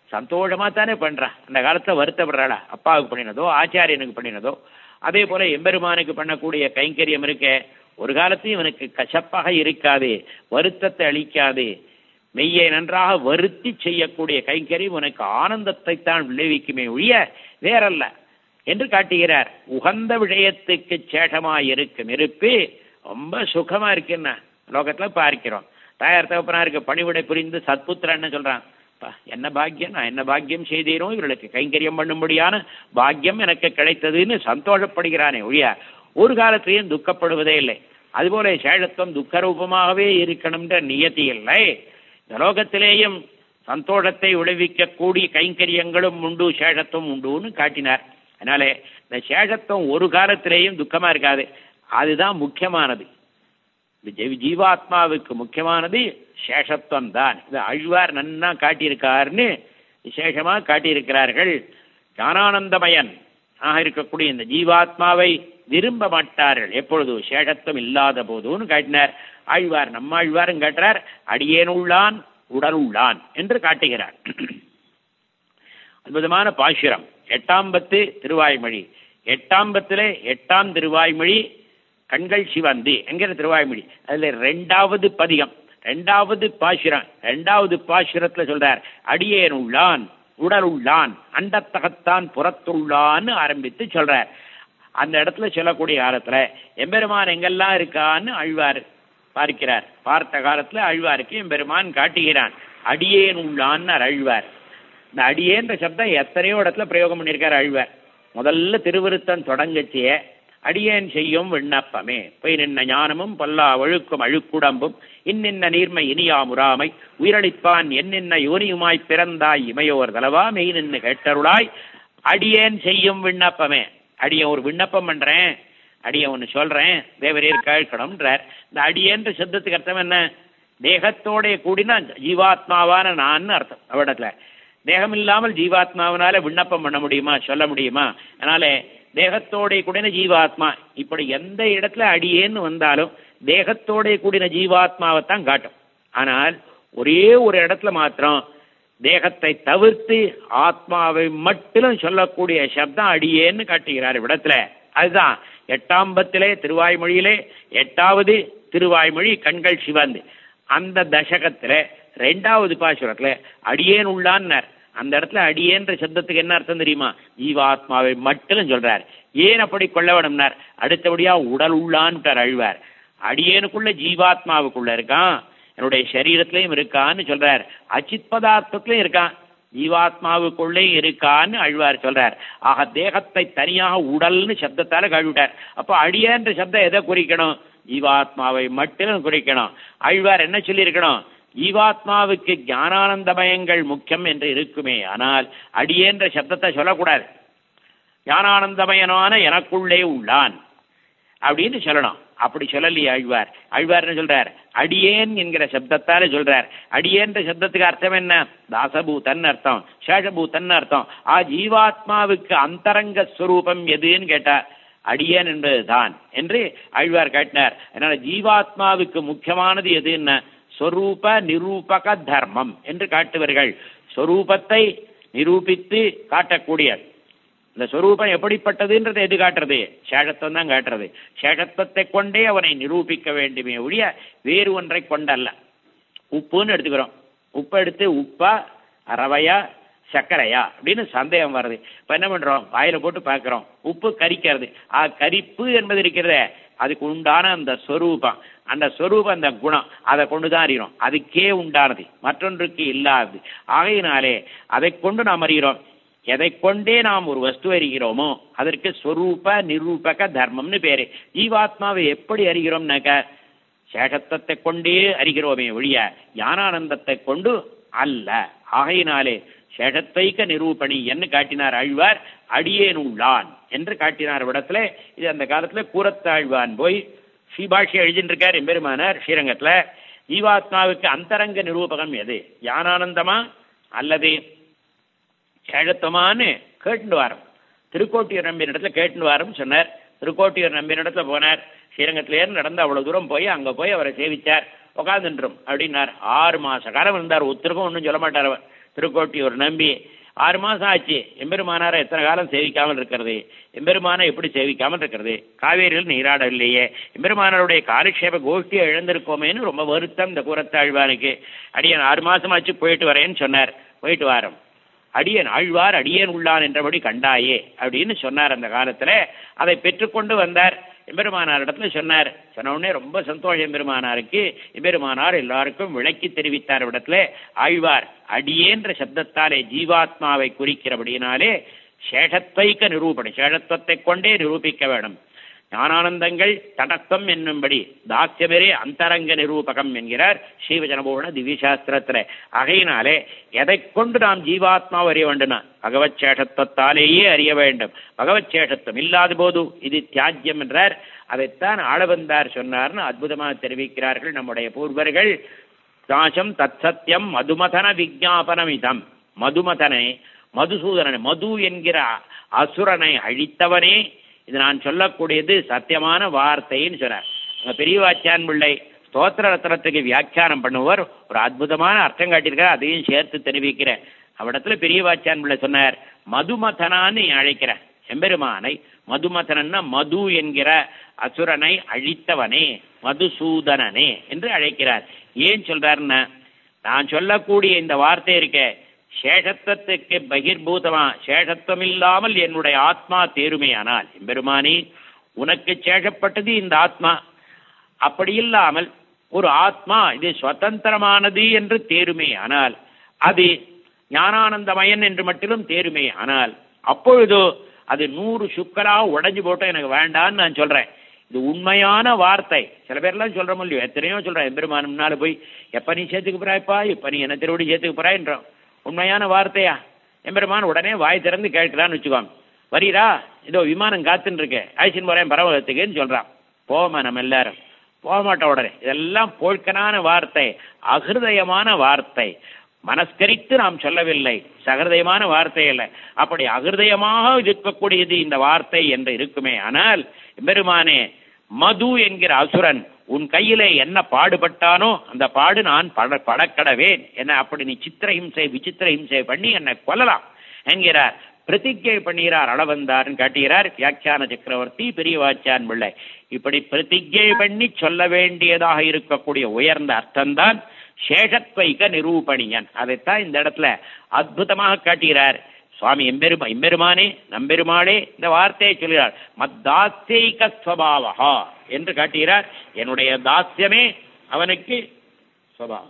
சந்தோஷமா தானே பண்றா அந்த காலத்துல வருத்தப்படுறாளா அப்பாவுக்கு பண்ணினதோ ஆச்சாரியனுக்கு பண்ணினதோ அதே போல எம்பெருமானுக்கு பண்ணக்கூடிய கைங்கரியம் இருக்க ஒரு காலத்தையும் இவனுக்கு கசப்பாக இருக்காது வருத்தத்தை அளிக்காது மெய்யை நன்றாக வருத்தி செய்யக்கூடிய கைங்கரியம் உனக்கு ஆனந்தத்தை தான் விளைவிக்குமே ஒழிய வேறல்ல என்று காட்டுகிறார் உகந்த விஷயத்துக்கு சேஷமாய் இருக்கும் இருப்பு ரொம்ப சுகமா இருக்குன்னா லோகத்துல பார்க்கிறோம் தாயார் தகப்பனாருக்கு பணிவிடை புரிந்து சத்புத்திரன்னு சொல்றான் அப்பா, என்ன பாக்கியம் நான் என்ன பாக்கியம் செய்தீரோ இவர்களுக்கு கைங்கரியம் பண்ணும்படியான பாக்கியம் எனக்கு கிடைத்ததுன்னு சந்தோஷப்படுகிறானே ஒழிய ஒரு காலத்திலையும் துக்கப்படுவதே இல்லை அதுபோல சேஷத்துவம் துக்க ரூபமாகவே இருக்கணும்ன்ற நியதி இல்லை இந்த லோகத்திலேயும் சந்தோஷத்தை விளைவிக்கக்கூடிய கைங்கரியங்களும் உண்டு சேஷத்துவம் உண்டுன்னு காட்டினார் அதனால இந்த சேஷத்துவம் ஒரு காலத்திலேயும் துக்கமா இருக்காது அதுதான் முக்கியமானது இந்த ஜீ- ஜீவாத்மாவுக்கு முக்கியமானது சேஷத்துவம் தான் இது அழ்வார் நன்னா காட்டியிருக்காருன்னு விசேஷமா காட்டியிருக்கிறார்கள் ஞானானந்தமயன் ஆக இருக்கக்கூடிய இந்த ஜீவாத்மாவை விரும்ப மாட்டார்கள் எப்பொழுது சேஷத்துவம் இல்லாத போதுன்னு காட்டினார் ஆழ்வார் நம்ம ஆழ்வாரும் காட்டுறார் அடியேனுள்ளான் உடலுள்ளான் என்று காட்டுகிறார் அற்புதமான பாசுரம் எட்டாம் பத்து திருவாய்மொழி எட்டாம் பத்திலே எட்டாம் திருவாய்மொழி கண்கள் சிவந்து என்கிற திருவாய்மொழி அதுல ரெண்டாவது பதிகம் ரெண்டாவது பாசுரம் ரெண்டாவது பாசுரத்துல சொல்றார் அடியேன் உள்ளான் உடல் உள்ளான் அண்டத்தகத்தான் புறத்துள்ளான்னு ஆரம்பித்து சொல்றார் அந்த இடத்துல சொல்லக்கூடிய காலத்துல எம்பெருமான் எங்கெல்லாம் இருக்கான்னு அழ்வார் பார்க்கிறார் பார்த்த காலத்துல அழ்வாருக்கு எம்பெருமான் காட்டுகிறான் அடியேன் உள்ளான்னு அழ்வார் இந்த அடியேன்ற சப்தம் எத்தனையோ இடத்துல பிரயோகம் பண்ணியிருக்கார் அழ்வார் முதல்ல திருவிருத்தம் தொடங்கச்சிய அடியேன் செய்யும் விண்ணப்பமே பொய் நின்ன ஞானமும் பல்லா ஒழுக்கும் அழுக்குடம்பும் இன்னின்ன நீர்மை இனியா முறாமை உயிரளிப்பான் என்னின்ன யோனியுமாய் பிறந்தாய் இமையோர் தலவா மெய் நின்று கேட்டருளாய் அடியேன் செய்யும் விண்ணப்பமே அடியேன் ஒரு விண்ணப்பம் பண்றேன் அடியேன் ஒன்று சொல்றேன் தேவரீர் கேட்கணும்ன்றார் இந்த அடியேன்ற சப்தத்துக்கு அர்த்தம் என்ன தேகத்தோட கூடின ஜீவாத்மாவான நான் அர்த்தம் அவடத்துல தேகம் இல்லாமல் ஜீவாத்மாவினால விண்ணப்பம் பண்ண முடியுமா சொல்ல முடியுமா அதனால தேகத்தோட கூடின ஜீவாத்மா இப்படி எந்த இடத்துல அடியேன்னு வந்தாலும் தேகத்தோட கூடின ஜீவாத்மாவை தான் காட்டும் ஆனால் ஒரே ஒரு இடத்துல மாத்திரம் தேகத்தை தவிர்த்து ஆத்மாவை மட்டும் சொல்லக்கூடிய சப்தம் அடியேன்னு காட்டுகிறார் இவ்விடத்துல அதுதான் எட்டாம் பத்திலே திருவாய்மொழியிலே எட்டாவது திருவாய்மொழி கண்கள் சிவந்து அந்த தசகத்துல ரெண்டாவது பாசுரத்துல அடியேன் உள்ளான்னார் அந்த இடத்துல அடியேன்ற சப்தத்துக்கு என்ன அர்த்தம் தெரியுமா ஜீவாத்மாவை மட்டும் சொல்றார் ஏன் அப்படி கொள்ள வேணும்னார் அடுத்தபடியா உடல் உள்ளான்ட்டார் அழ்வார் அடியேனுக்குள்ள ஜீவாத்மாவுக்குள்ள இருக்கான் என்னுடைய சரீரத்திலையும் இருக்கான்னு சொல்றார் அச்சித் பதார்த்தத்திலையும் இருக்கான் ஜீவாத்மாவுக்குள்ளே இருக்கான்னு அழ்வார் சொல்றார் ஆக தேகத்தை தனியாக உடல்னு சப்தத்தால கழுவிட்டார் அப்போ அடியேன்ற சப்தம் எதை குறிக்கணும் ஜீவாத்மாவை மட்டும் குறிக்கணும் அழ்வார் என்ன சொல்லியிருக்கணும் ஜீவாத்மாவுக்கு ஞானானந்தமயங்கள் முக்கியம் என்று இருக்குமே ஆனால் அடியேன்ற சப்தத்தை சொல்லக்கூடாது ஞானானந்தமயனான எனக்குள்ளே உள்ளான் அப்படின்னு சொல்லணும் அப்படி சொல்லலையே அழ்வார் அழ்வார் என்ன சொல்றார் அடியேன் என்கிற சப்தத்தால சொல்றார் அடியேன்ற சப்தத்துக்கு அர்த்தம் என்ன தாசபூதன் அர்த்தம் சேஷபூதன் அர்த்தம் ஆ ஜீவாத்மாவுக்கு அந்தரங்க ஸ்வரூபம் எதுன்னு கேட்டார் அடியேன் என்பதுதான் என்று ஆழ்வார் காட்டினார் அதனால ஜீவாத்மாவுக்கு முக்கியமானது எதுன்னா சொரூப நிரூபக தர்மம் என்று காட்டுவார்கள் சொரூபத்தை நிரூபித்து காட்டக்கூடிய இந்த சொரூபம் எப்படிப்பட்டதுன்றது எது காட்டுறது சேஷத்துவம் தான் காட்டுறது சேஷத்துவத்தை கொண்டே அவனை நிரூபிக்க வேண்டுமே ஒழிய வேறு ஒன்றை கொண்டல்ல உப்புன்னு எடுத்துக்கிறோம் உப்பு எடுத்து உப்பா ரவையா சர்க்கரையா அப்படின்னு சந்தேகம் வருது இப்போ என்ன பண்றோம் வாயில போட்டு பார்க்குறோம் உப்பு கரிக்கிறது ஆ கரிப்பு என்பது இருக்கிறதே அதுக்கு உண்டான அந்த ஸ்வரூபம் அந்த ஸ்வரூபம் அந்த குணம் அதை கொண்டு தான் அறிகிறோம் அதுக்கே உண்டானது மற்றொன்றுக்கு இல்லாதது ஆகையினாலே அதை கொண்டு நாம் அறிகிறோம் எதை கொண்டே நாம் ஒரு வஸ்து அறிகிறோமோ அதற்கு ஸ்வரூப நிரூபக தர்மம்னு பேரு ஜீவாத்மாவை எப்படி அறிகிறோம்னாக்க சேஷத்தத்தை கொண்டே அறிகிறோமே ஒழிய ஞானானந்தத்தை கொண்டு அல்ல ஆகையினாலே சேஷத்தைக்க நிரூபணி என்று காட்டினார் ஆழ்வார் அடியேன் உள்ளான் என்று காட்டினார் இடத்துல இது அந்த காலத்துல கூறத்தாழ்வான் போய் ஸ்ரீபாஷி எழுதிட்டு எம்பெருமானார் ஸ்ரீரங்கத்துல ஜீவாத்மாவுக்கு அந்தரங்க நிரூபகம் எது ஞானானந்தமா அல்லது சேழத்தமான்னு கேட்டுண்டு வாரம் திருக்கோட்டியூர் நம்பின இடத்துல கேட்டுண்டு வாரம் சொன்னார் திருக்கோட்டியூர் நம்பின இடத்துல போனார் ஸ்ரீரங்கத்திலேருந்து நடந்து அவ்வளவு தூரம் போய் அங்க போய் அவரை சேவிச்சார் உட்காந்துன்றும் அப்படின்னார் ஆறு மாச காலம் இருந்தார் ஒருத்தருக்கும் ஒன்றும் சொல்ல மாட்டார் அவர் திருக்கோட்டியூர் நம்பி ஆறு மாசம் ஆச்சு எம்பெருமானாரை எத்தனை காலம் சேவிக்காமல் இருக்கிறது எம்பெருமானை எப்படி சேவிக்காமல் இருக்கிறது காவேரியில் நீராடவில்லையே எம்பெருமானாருடைய காலக்ஷேப கோஷ்டியை இழந்திருக்கோமேன்னு ரொம்ப வருத்தம் இந்த கூரத்தாழ்வானுக்கு அடியன் ஆறு மாசம் ஆச்சு போயிட்டு வரேன்னு சொன்னார் போயிட்டு வாரம் அடியன் ஆழ்வார் அடியேன் உள்ளான் என்றபடி கண்டாயே அப்படின்னு சொன்னார் அந்த காலத்துல அதை பெற்றுக்கொண்டு வந்தார் எம்பெருமானார் இடத்துல சொன்னார் சொன்ன உடனே ரொம்ப சந்தோஷம் எம்பெருமானாருக்கு எம்பெருமானார் எல்லாருக்கும் விளக்கி தெரிவித்தார் இடத்துல ஆழ்வார் அடியேன்ற சப்தத்தாலே ஜீவாத்மாவை குறிக்கிறபடியினாலே சேஷத்வைக்க நிரூபணி சேஷத்துவத்தை கொண்டே நிரூபிக்க வேண்டும் ஞானானந்தங்கள் தடத்தம் என்னும்படி தாஸ்யபெரே அந்தரங்க நிரூபகம் என்கிறார் ஸ்ரீவஜனபூர்ண திவ்யசாஸ்திரத்தில் ஆகையினாலே எதை கொண்டு நாம் ஜீவாத்மாவை அறிய வேண்டும்னா பகவத் சேஷத்துவத்தாலேயே அறிய வேண்டும் பகவத் சேஷத்துவம் இல்லாத போது இது தியாஜ்யம் என்றார் அதைத்தான் ஆளவந்தார் சொன்னார்னு அற்புதமாக தெரிவிக்கிறார்கள் நம்முடைய பூர்வர்கள் தாசம் தத் சத்தியம் மதுமதன விஜாபனமிதம் மதுமதனை மதுசூதனனை மது என்கிற அசுரனை அழித்தவனே இது நான் சொல்லக்கூடியது சத்தியமான வார்த்தைன்னு சொன்னார் அங்க பெரியவாச்சான் பிள்ளை ஸ்தோத்திர ரத்னத்துக்கு வியாக்கியானம் பண்ணுவர் ஒரு அற்புதமான அர்த்தம் காட்டியிருக்கார் அதையும் சேர்த்து தெரிவிக்கிறேன் அவ்விடத்துல பெரியவாச்சான் பிள்ளை சொன்னார் மதுமதனான்னு அழைக்கிறேன் எம்பெருமானை மதுமதனன்னா மது என்கிற அசுரனை அழித்தவனே மதுசூதனனே என்று அழைக்கிறார் ஏன் சொல்றாருன்னா நான் சொல்லக்கூடிய இந்த வார்த்தை இருக்கே சேஷத்துவத்துக்கு பகிர்பூதமா சேஷத்துவம் இல்லாமல் என்னுடைய ஆத்மா தேருமையானால் எம்பெருமானி உனக்கு சேஷப்பட்டது இந்த ஆத்மா அப்படி இல்லாமல் ஒரு ஆத்மா இது சுதந்திரமானது என்று தேருமே ஆனால் அது ஞானானந்தமயன் என்று மட்டிலும் தேருமே ஆனால் அப்பொழுது அது நூறு சுக்கரா உடைஞ்சு போட்டு எனக்கு வேண்டான்னு நான் சொல்றேன் இது உண்மையான வார்த்தை சில பேர்லாம் சொல்ற முடியும் எத்தனையோ சொல்றேன் எம்பெருமான் முன்னால போய் எப்ப நீ சேர்த்துக்கு போறாய்ப்பா இப்ப நீ என்ன திருவடி சேர்த்துக்கு போறாய்ன்றோம் உண்மையான வார்த்தையா எம்பெருமான் உடனே வாய் திறந்து கேட்கிறான்னு வச்சுக்கோங்க வரீரா இதோ விமானம் காத்துன்னு இருக்கு ஐசின் போறேன் பரவலத்துக்குன்னு சொல்றான் போமா நம்ம எல்லாரும் போக மாட்டோம் உடனே இதெல்லாம் போழ்கனான வார்த்தை அகிருதயமான வார்த்தை மனஸ்கரித்து நாம் சொல்லவில்லை சகிருதயமான வார்த்தை இல்லை அப்படி அகிருதயமாக இருக்கக்கூடியது இந்த வார்த்தை என்று இருக்குமே ஆனால் பெருமானே மது என்கிற அசுரன் உன் கையிலே என்ன பாடுபட்டானோ அந்த பாடு நான் பட படக்கடவேன் என்ன அப்படி நீ சித்திர ஹிம்சை விசித்திர ஹிம்சை பண்ணி என்னை கொல்லலாம் என்கிறார் பிரதிஜை பண்ணுகிறார் அளவந்தார்னு காட்டுகிறார் வியாக்கியான சக்கரவர்த்தி பெரியவாச்சான் பிள்ளை இப்படி பிரதிஜை பண்ணி சொல்ல வேண்டியதாக இருக்கக்கூடிய உயர்ந்த அர்த்தம்தான் சேஷத்வைக நிரூபணியன் அதைத்தான் இந்த இடத்துல அற்புதமாக காட்டுகிறார் சுவாமி எம்பெருமா எம்பெருமானே நம்பெருமாளே இந்த வார்த்தையை சொல்கிறார் மத்தாஸ்தைக ஸ்வபாவா என்று காட்டுகிறார் என்னுடைய தாஸ்யமே அவனுக்கு ஸ்வபாவம்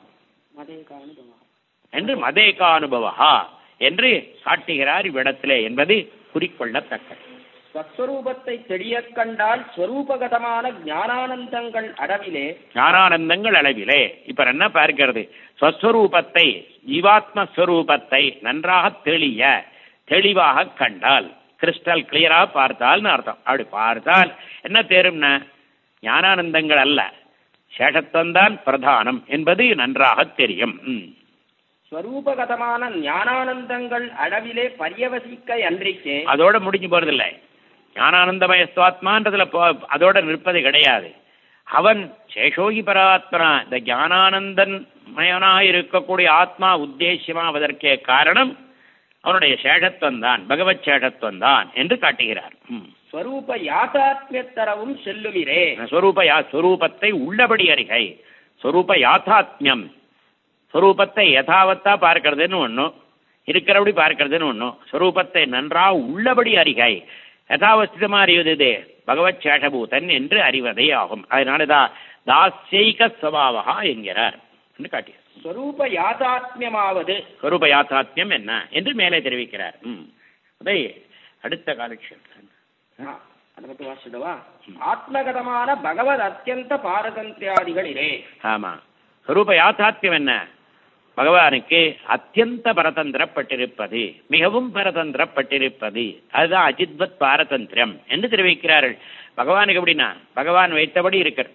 என்று மதேகானுபவா என்று காட்டுகிறார் இவ்விடத்திலே என்பது குறிக்கொள்ளத்தக்கது ஸ்வஸ்வரூபத்தை தெளியக் கண்டால் ஸ்வரூபகதமான ஞானானந்தங்கள் அடவிலே ஞானானந்தங்கள் அளவிலே இப்ப என்ன பார்க்கிறது ஸ்வஸ்வரூபத்தை ஜீவாத்ம ஸ்வரூபத்தை நன்றாக தெளிய தெளிவாக கண்டால் கிறிஸ்டல் கிளியரா பார்த்தால்னு அர்த்தம் அப்படி பார்த்தால் என்ன தேரும்னா ஞானானந்தங்கள் அல்ல சேஷத்துவம்தான் பிரதானம் என்பது நன்றாக தெரியும் ம். ஸ்வரூபகதமான ஞானானந்தங்கள் அளவிலே பரியவசிக்க அன்றிக்கே அதோட முடிஞ்சு போறதில்லை ஞானானந்தமய சுவாத்மான்றதுல போ- அதோட நிற்பது கிடையாது அவன் சேஷோகி பராத்மனா இந்த ஞானானந்தன் மயனாக இருக்கக்கூடிய ஆத்மா உத்தேசியமாவதற்கே காரணம் அவனுடைய சேஷத்துவம் தான் பகவத் சேஷத்துவம் தான் என்று காட்டுகிறார் ம். ஸ்வரூப யாதாத்மியத்தரவும் செல்லுமிரே ஸ்வரூப யா ஸ்வரூபத்தை உள்ளபடி அறிகை ஸ்வரூப யாதாத்மியம் ஸ்வரூபத்தை யதாவத்தா பார்க்கறதுன்னு ஒன்றும் இருக்கிறபடி பார்க்கறதுன்னு ஒன்றும் ஸ்வரூபத்தை நன்றா உள்ளபடி அறிகை யதாவஸ்திதமா அறிவது இது பகவத் சேஷபூதன் என்று அறிவதே ஆகும் அதனால தான் தாஸ்யைக ஸ்வபாவா என்கிறார் என்று காட்டியது ஸ்வரூப யாதாத்மியமாவது ஸ்வரூப யாத்தாத்மியம் என்ன என்று மேலே தெரிவிக்கிறார் ம் அதை அடுத்த காலக்ஷேபம் ஆ, அதை மட்டும் வாசிடுவா ஆத்மகதமான பகவத் அத்தியந்த பாரதந்திரியாதிகளிலே ஆமா ஸ்வரூப யாத்தாத்மியம் என்ன பகவானுக்கு அத்தியந்த பரதந்திரப்பட்டிருப்பது மிகவும் பரதந்திரப்பட்டிருப்பது அதுதான் அஜித்வத் பாரதந்திரம் என்று தெரிவிக்கிறார்கள் பகவானுக்கு எப்படின்னா பகவான் வைத்தபடி இருக்கிற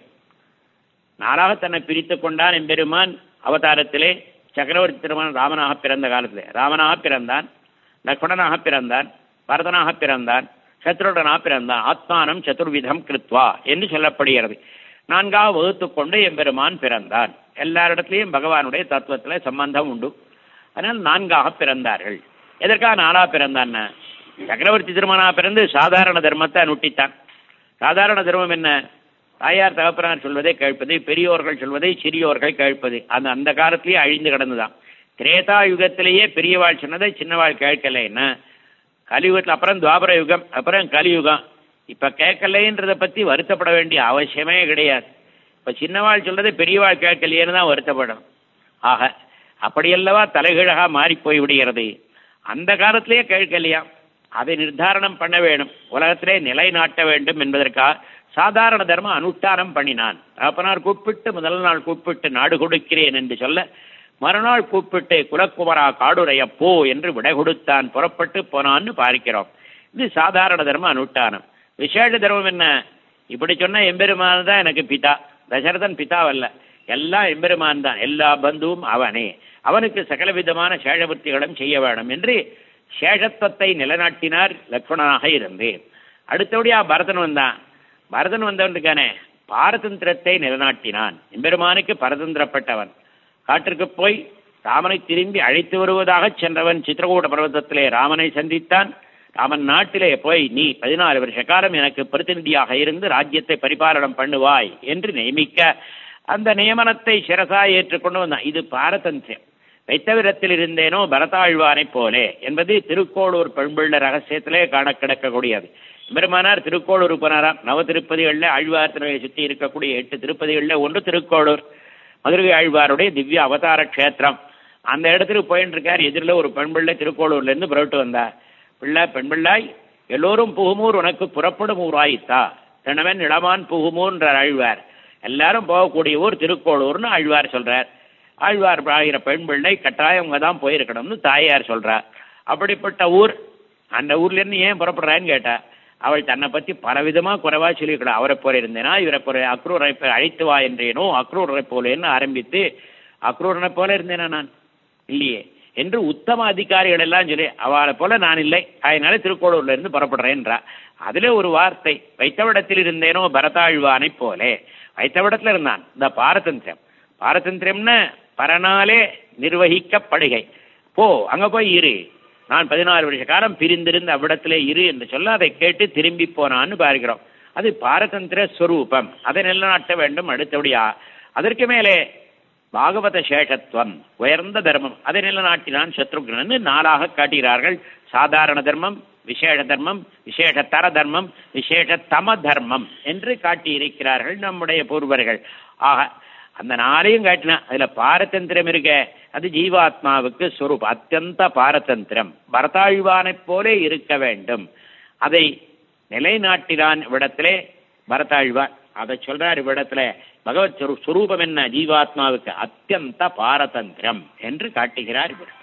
நாளாக தன்னை பிரித்து கொண்டான் எம்பெருமான் அவதாரத்திலே சக்கரவர்த்தி திருமணம் ராமனாக பிறந்த காலத்திலே ராமனாக பிறந்தான் லக்ஷ்மணனாக பிறந்தான் பரதனாக பிறந்தான் சத்ருடனாக பிறந்தான் ஆத்மானம் சதுர்விதம் கிருத்வா என்று சொல்லப்படுகிறது நான்காக வகுத்து கொண்டு எம்பெருமான் பிறந்தான் எல்லாரிடத்திலையும் பகவானுடைய தத்துவத்தில் சம்பந்தம் உண்டு அதனால் நான்காக பிறந்தார்கள் எதற்காக நாலா பிறந்தான்னா சக்கரவர்த்தி திருமணா பிறந்து சாதாரண தர்மத்தை அனுட்டித்தான் சாதாரண தர்மம் என்ன தாயார் தகப்பனார் சொல்வதை கேட்பது பெரியோர்கள் சொல்வதை சிறியோர்கள் கேட்பது அந்த அந்த காலத்திலேயே அழிந்து கிடந்துதான் திரேதா யுகத்திலேயே பெரியவாள் சொன்னதை சின்னவாள் கேட்கலைன்னா கலியுகத்தில் அப்புறம் துவாபர யுகம் அப்புறம் கலியுகம் இப்போ கேட்கலைன்றதை பற்றி வருத்தப்பட வேண்டிய அவசியமே கிடையாது இப்போ சின்னவாள் சொல்றதை பெரியவாள் கேட்கலையேன்னு தான் வருத்தப்படும் ஆக அப்படியல்லவா தலைகீழாக மாறி போய் விடுகிறது அந்த காலத்திலேயே கேட்கலையா அதை நிர்தாரணம் பண்ண வேண்டும் உலகத்திலே நிலைநாட்ட வேண்டும் என்பதற்காக சாதாரண தர்மம் அனுஷ்டானம் பண்ணினான் தகப்பனார் கூப்பிட்டு முதல் நாள் கூப்பிட்டு நாடு கொடுக்கிறேன் என்று சொல்ல மறுநாள் கூப்பிட்டு குலக்குமரா காடுடைய போ என்று விடை கொடுத்தான் புறப்பட்டு போனான்னு பார்க்கிறோம் இது சாதாரண தர்மம் அனுஷ்டானம் விசேஷ தர்மம் என்ன இப்படி சொன்ன எம்பெருமான் தான் எனக்கு பிதா தசரதன் பிதாவல்ல எல்லாம் எம்பெருமான் தான் எல்லா பந்துவும் அவனே அவனுக்கு சகல விதமான சேஷவர்த்திகளும் செய்ய வேண்டும் என்று சேஷத்துவத்தை நிலைநாட்டினார் லக்ஷ்மணனாக இருந்து அடுத்தபடியா பரதன் வந்தான் பரதன் வந்தவனுக்கானே பாரதந்திரத்தை நிலைநாட்டினான் எம்பெருமானுக்கு பரதந்திரப்பட்டவன் காட்டிற்கு போய் ராமனை திரும்பி அழைத்து வருவதாக சென்றவன் சித்திரகூட பர்வதத்திலே ராமனை சந்தித்தான் ராமன் நாட்டிலே போய் நீ பதினாலு வருஷ காலம் எனக்கு பிரதிநிதியாக இருந்து ராஜ்யத்தை பரிபாலனம் பண்ணுவாய் என்று நியமிக்க அந்த நியமனத்தை சிரசா ஏற்றுக்கொண்டு வந்தான் இது பாரதந்திரம் வைத்தவிரத்தில் இருந்தேனோ பரதாழ்வானைப் போலே என்பது திருக்கோளூர் பெண்பிள்ள ரகசியத்திலே காண கிடக்கக்கூடியது பெருமானார் திருக்கோளூர் போனாராம் நவ திருப்பதிகளில் ஆழ்வார் திருவையை சுற்றி இருக்கக்கூடிய எட்டு திருப்பதிகளில் ஒன்று திருக்கோளூர் மதுரை ஆழ்வாருடைய திவ்ய அவதார க்ஷேத்திரம் அந்த இடத்துக்கு போயின்னு இருக்கார் எதிரில் ஒரு பெண் பிள்ளை திருக்கோளூர்லேருந்து புறப்பட்டு வந்தார் பிள்ளை பெண் பிள்ளாய் எல்லோரும் புகுமூர் உனக்கு புறப்படும் ஊராயித்தா தினவன் இளமான் புகுமூர்ன்றார் ஆழ்வார் எல்லாரும் போகக்கூடிய ஊர் திருக்கோளூர்னு ஆழ்வார் சொல்றார் ஆழ்வார் ஆகிற பெண் பிள்ளை கட்டாயம் அங்கே தான் போயிருக்கணும்னு தாயார் சொல்றார் அப்படிப்பட்ட ஊர் அந்த ஊர்லேருந்து ஏன் புறப்படுறான்னு கேட்டா அவள் தன்னை பற்றி பலவிதமாக குறைவா சொல்லிக்கூட அவரை போல இருந்தேனா இவரை போல அக்ரூரை அழைத்து வா என்றேனோ அக்ரூரை போலேன்னு ஆரம்பித்து அக்ரூரனை போல இருந்தேனா நான் இல்லையே என்று உத்தம அதிகாரிகள் எல்லாம் சொல்லி அவளை போல நான் இல்லை அதனால திருக்கோளூர்ல இருந்து புறப்படுறேன்றா அதுல ஒரு வார்த்தை வைத்தவிடத்தில் இருந்தேனோ பரதாழ்வானை போலே வைத்தவிடத்துல இருந்தான் இந்த பாரதந்திரம் பாரதந்திரம்னு பரனாலே நிர்வகிக்கப்படுகை போ அங்க போய் இரு நான் பதினாறு வருஷ காலம் பிரிந்திருந்த அவ்விடத்திலே இரு என்று சொல்ல அதை கேட்டு திரும்பி போனான்னு பார்க்கிறோம் அது பாரதந்திர ஸ்வரூபம் அதை நிலநாட்ட வேண்டும் அடுத்தபடியா அதற்கு மேலே பாகவத சேஷத்துவம் உயர்ந்த தர்மம் அதை நிலநாட்டினான் சத்ருக்னு நாளாக காட்டுகிறார்கள் சாதாரண தர்மம் விசேஷ தர்மம் விசேஷ தர தர்மம் விசேஷ தம தர்மம் என்று காட்டியிருக்கிறார்கள் நம்முடைய பூர்வர்கள் ஆக அந்த நாளையும் காட்டினா அதுல பாரதந்திரம் இருக்க அது ஜீவாத்மாவுக்கு ஸ்வரூப் அத்தியந்த பாரதந்திரம் பரதாழ்வானைப் போலே இருக்க வேண்டும் அதை நிலைநாட்டினான் இவ்விடத்திலே பரதாழ்வான் அதை சொல்றார் இவ்விடத்துல பகவத் சுரூபம் என்ன ஜீவாத்மாவுக்கு அத்தியந்த பாரதந்திரம் என்று காட்டுகிறார் இவர்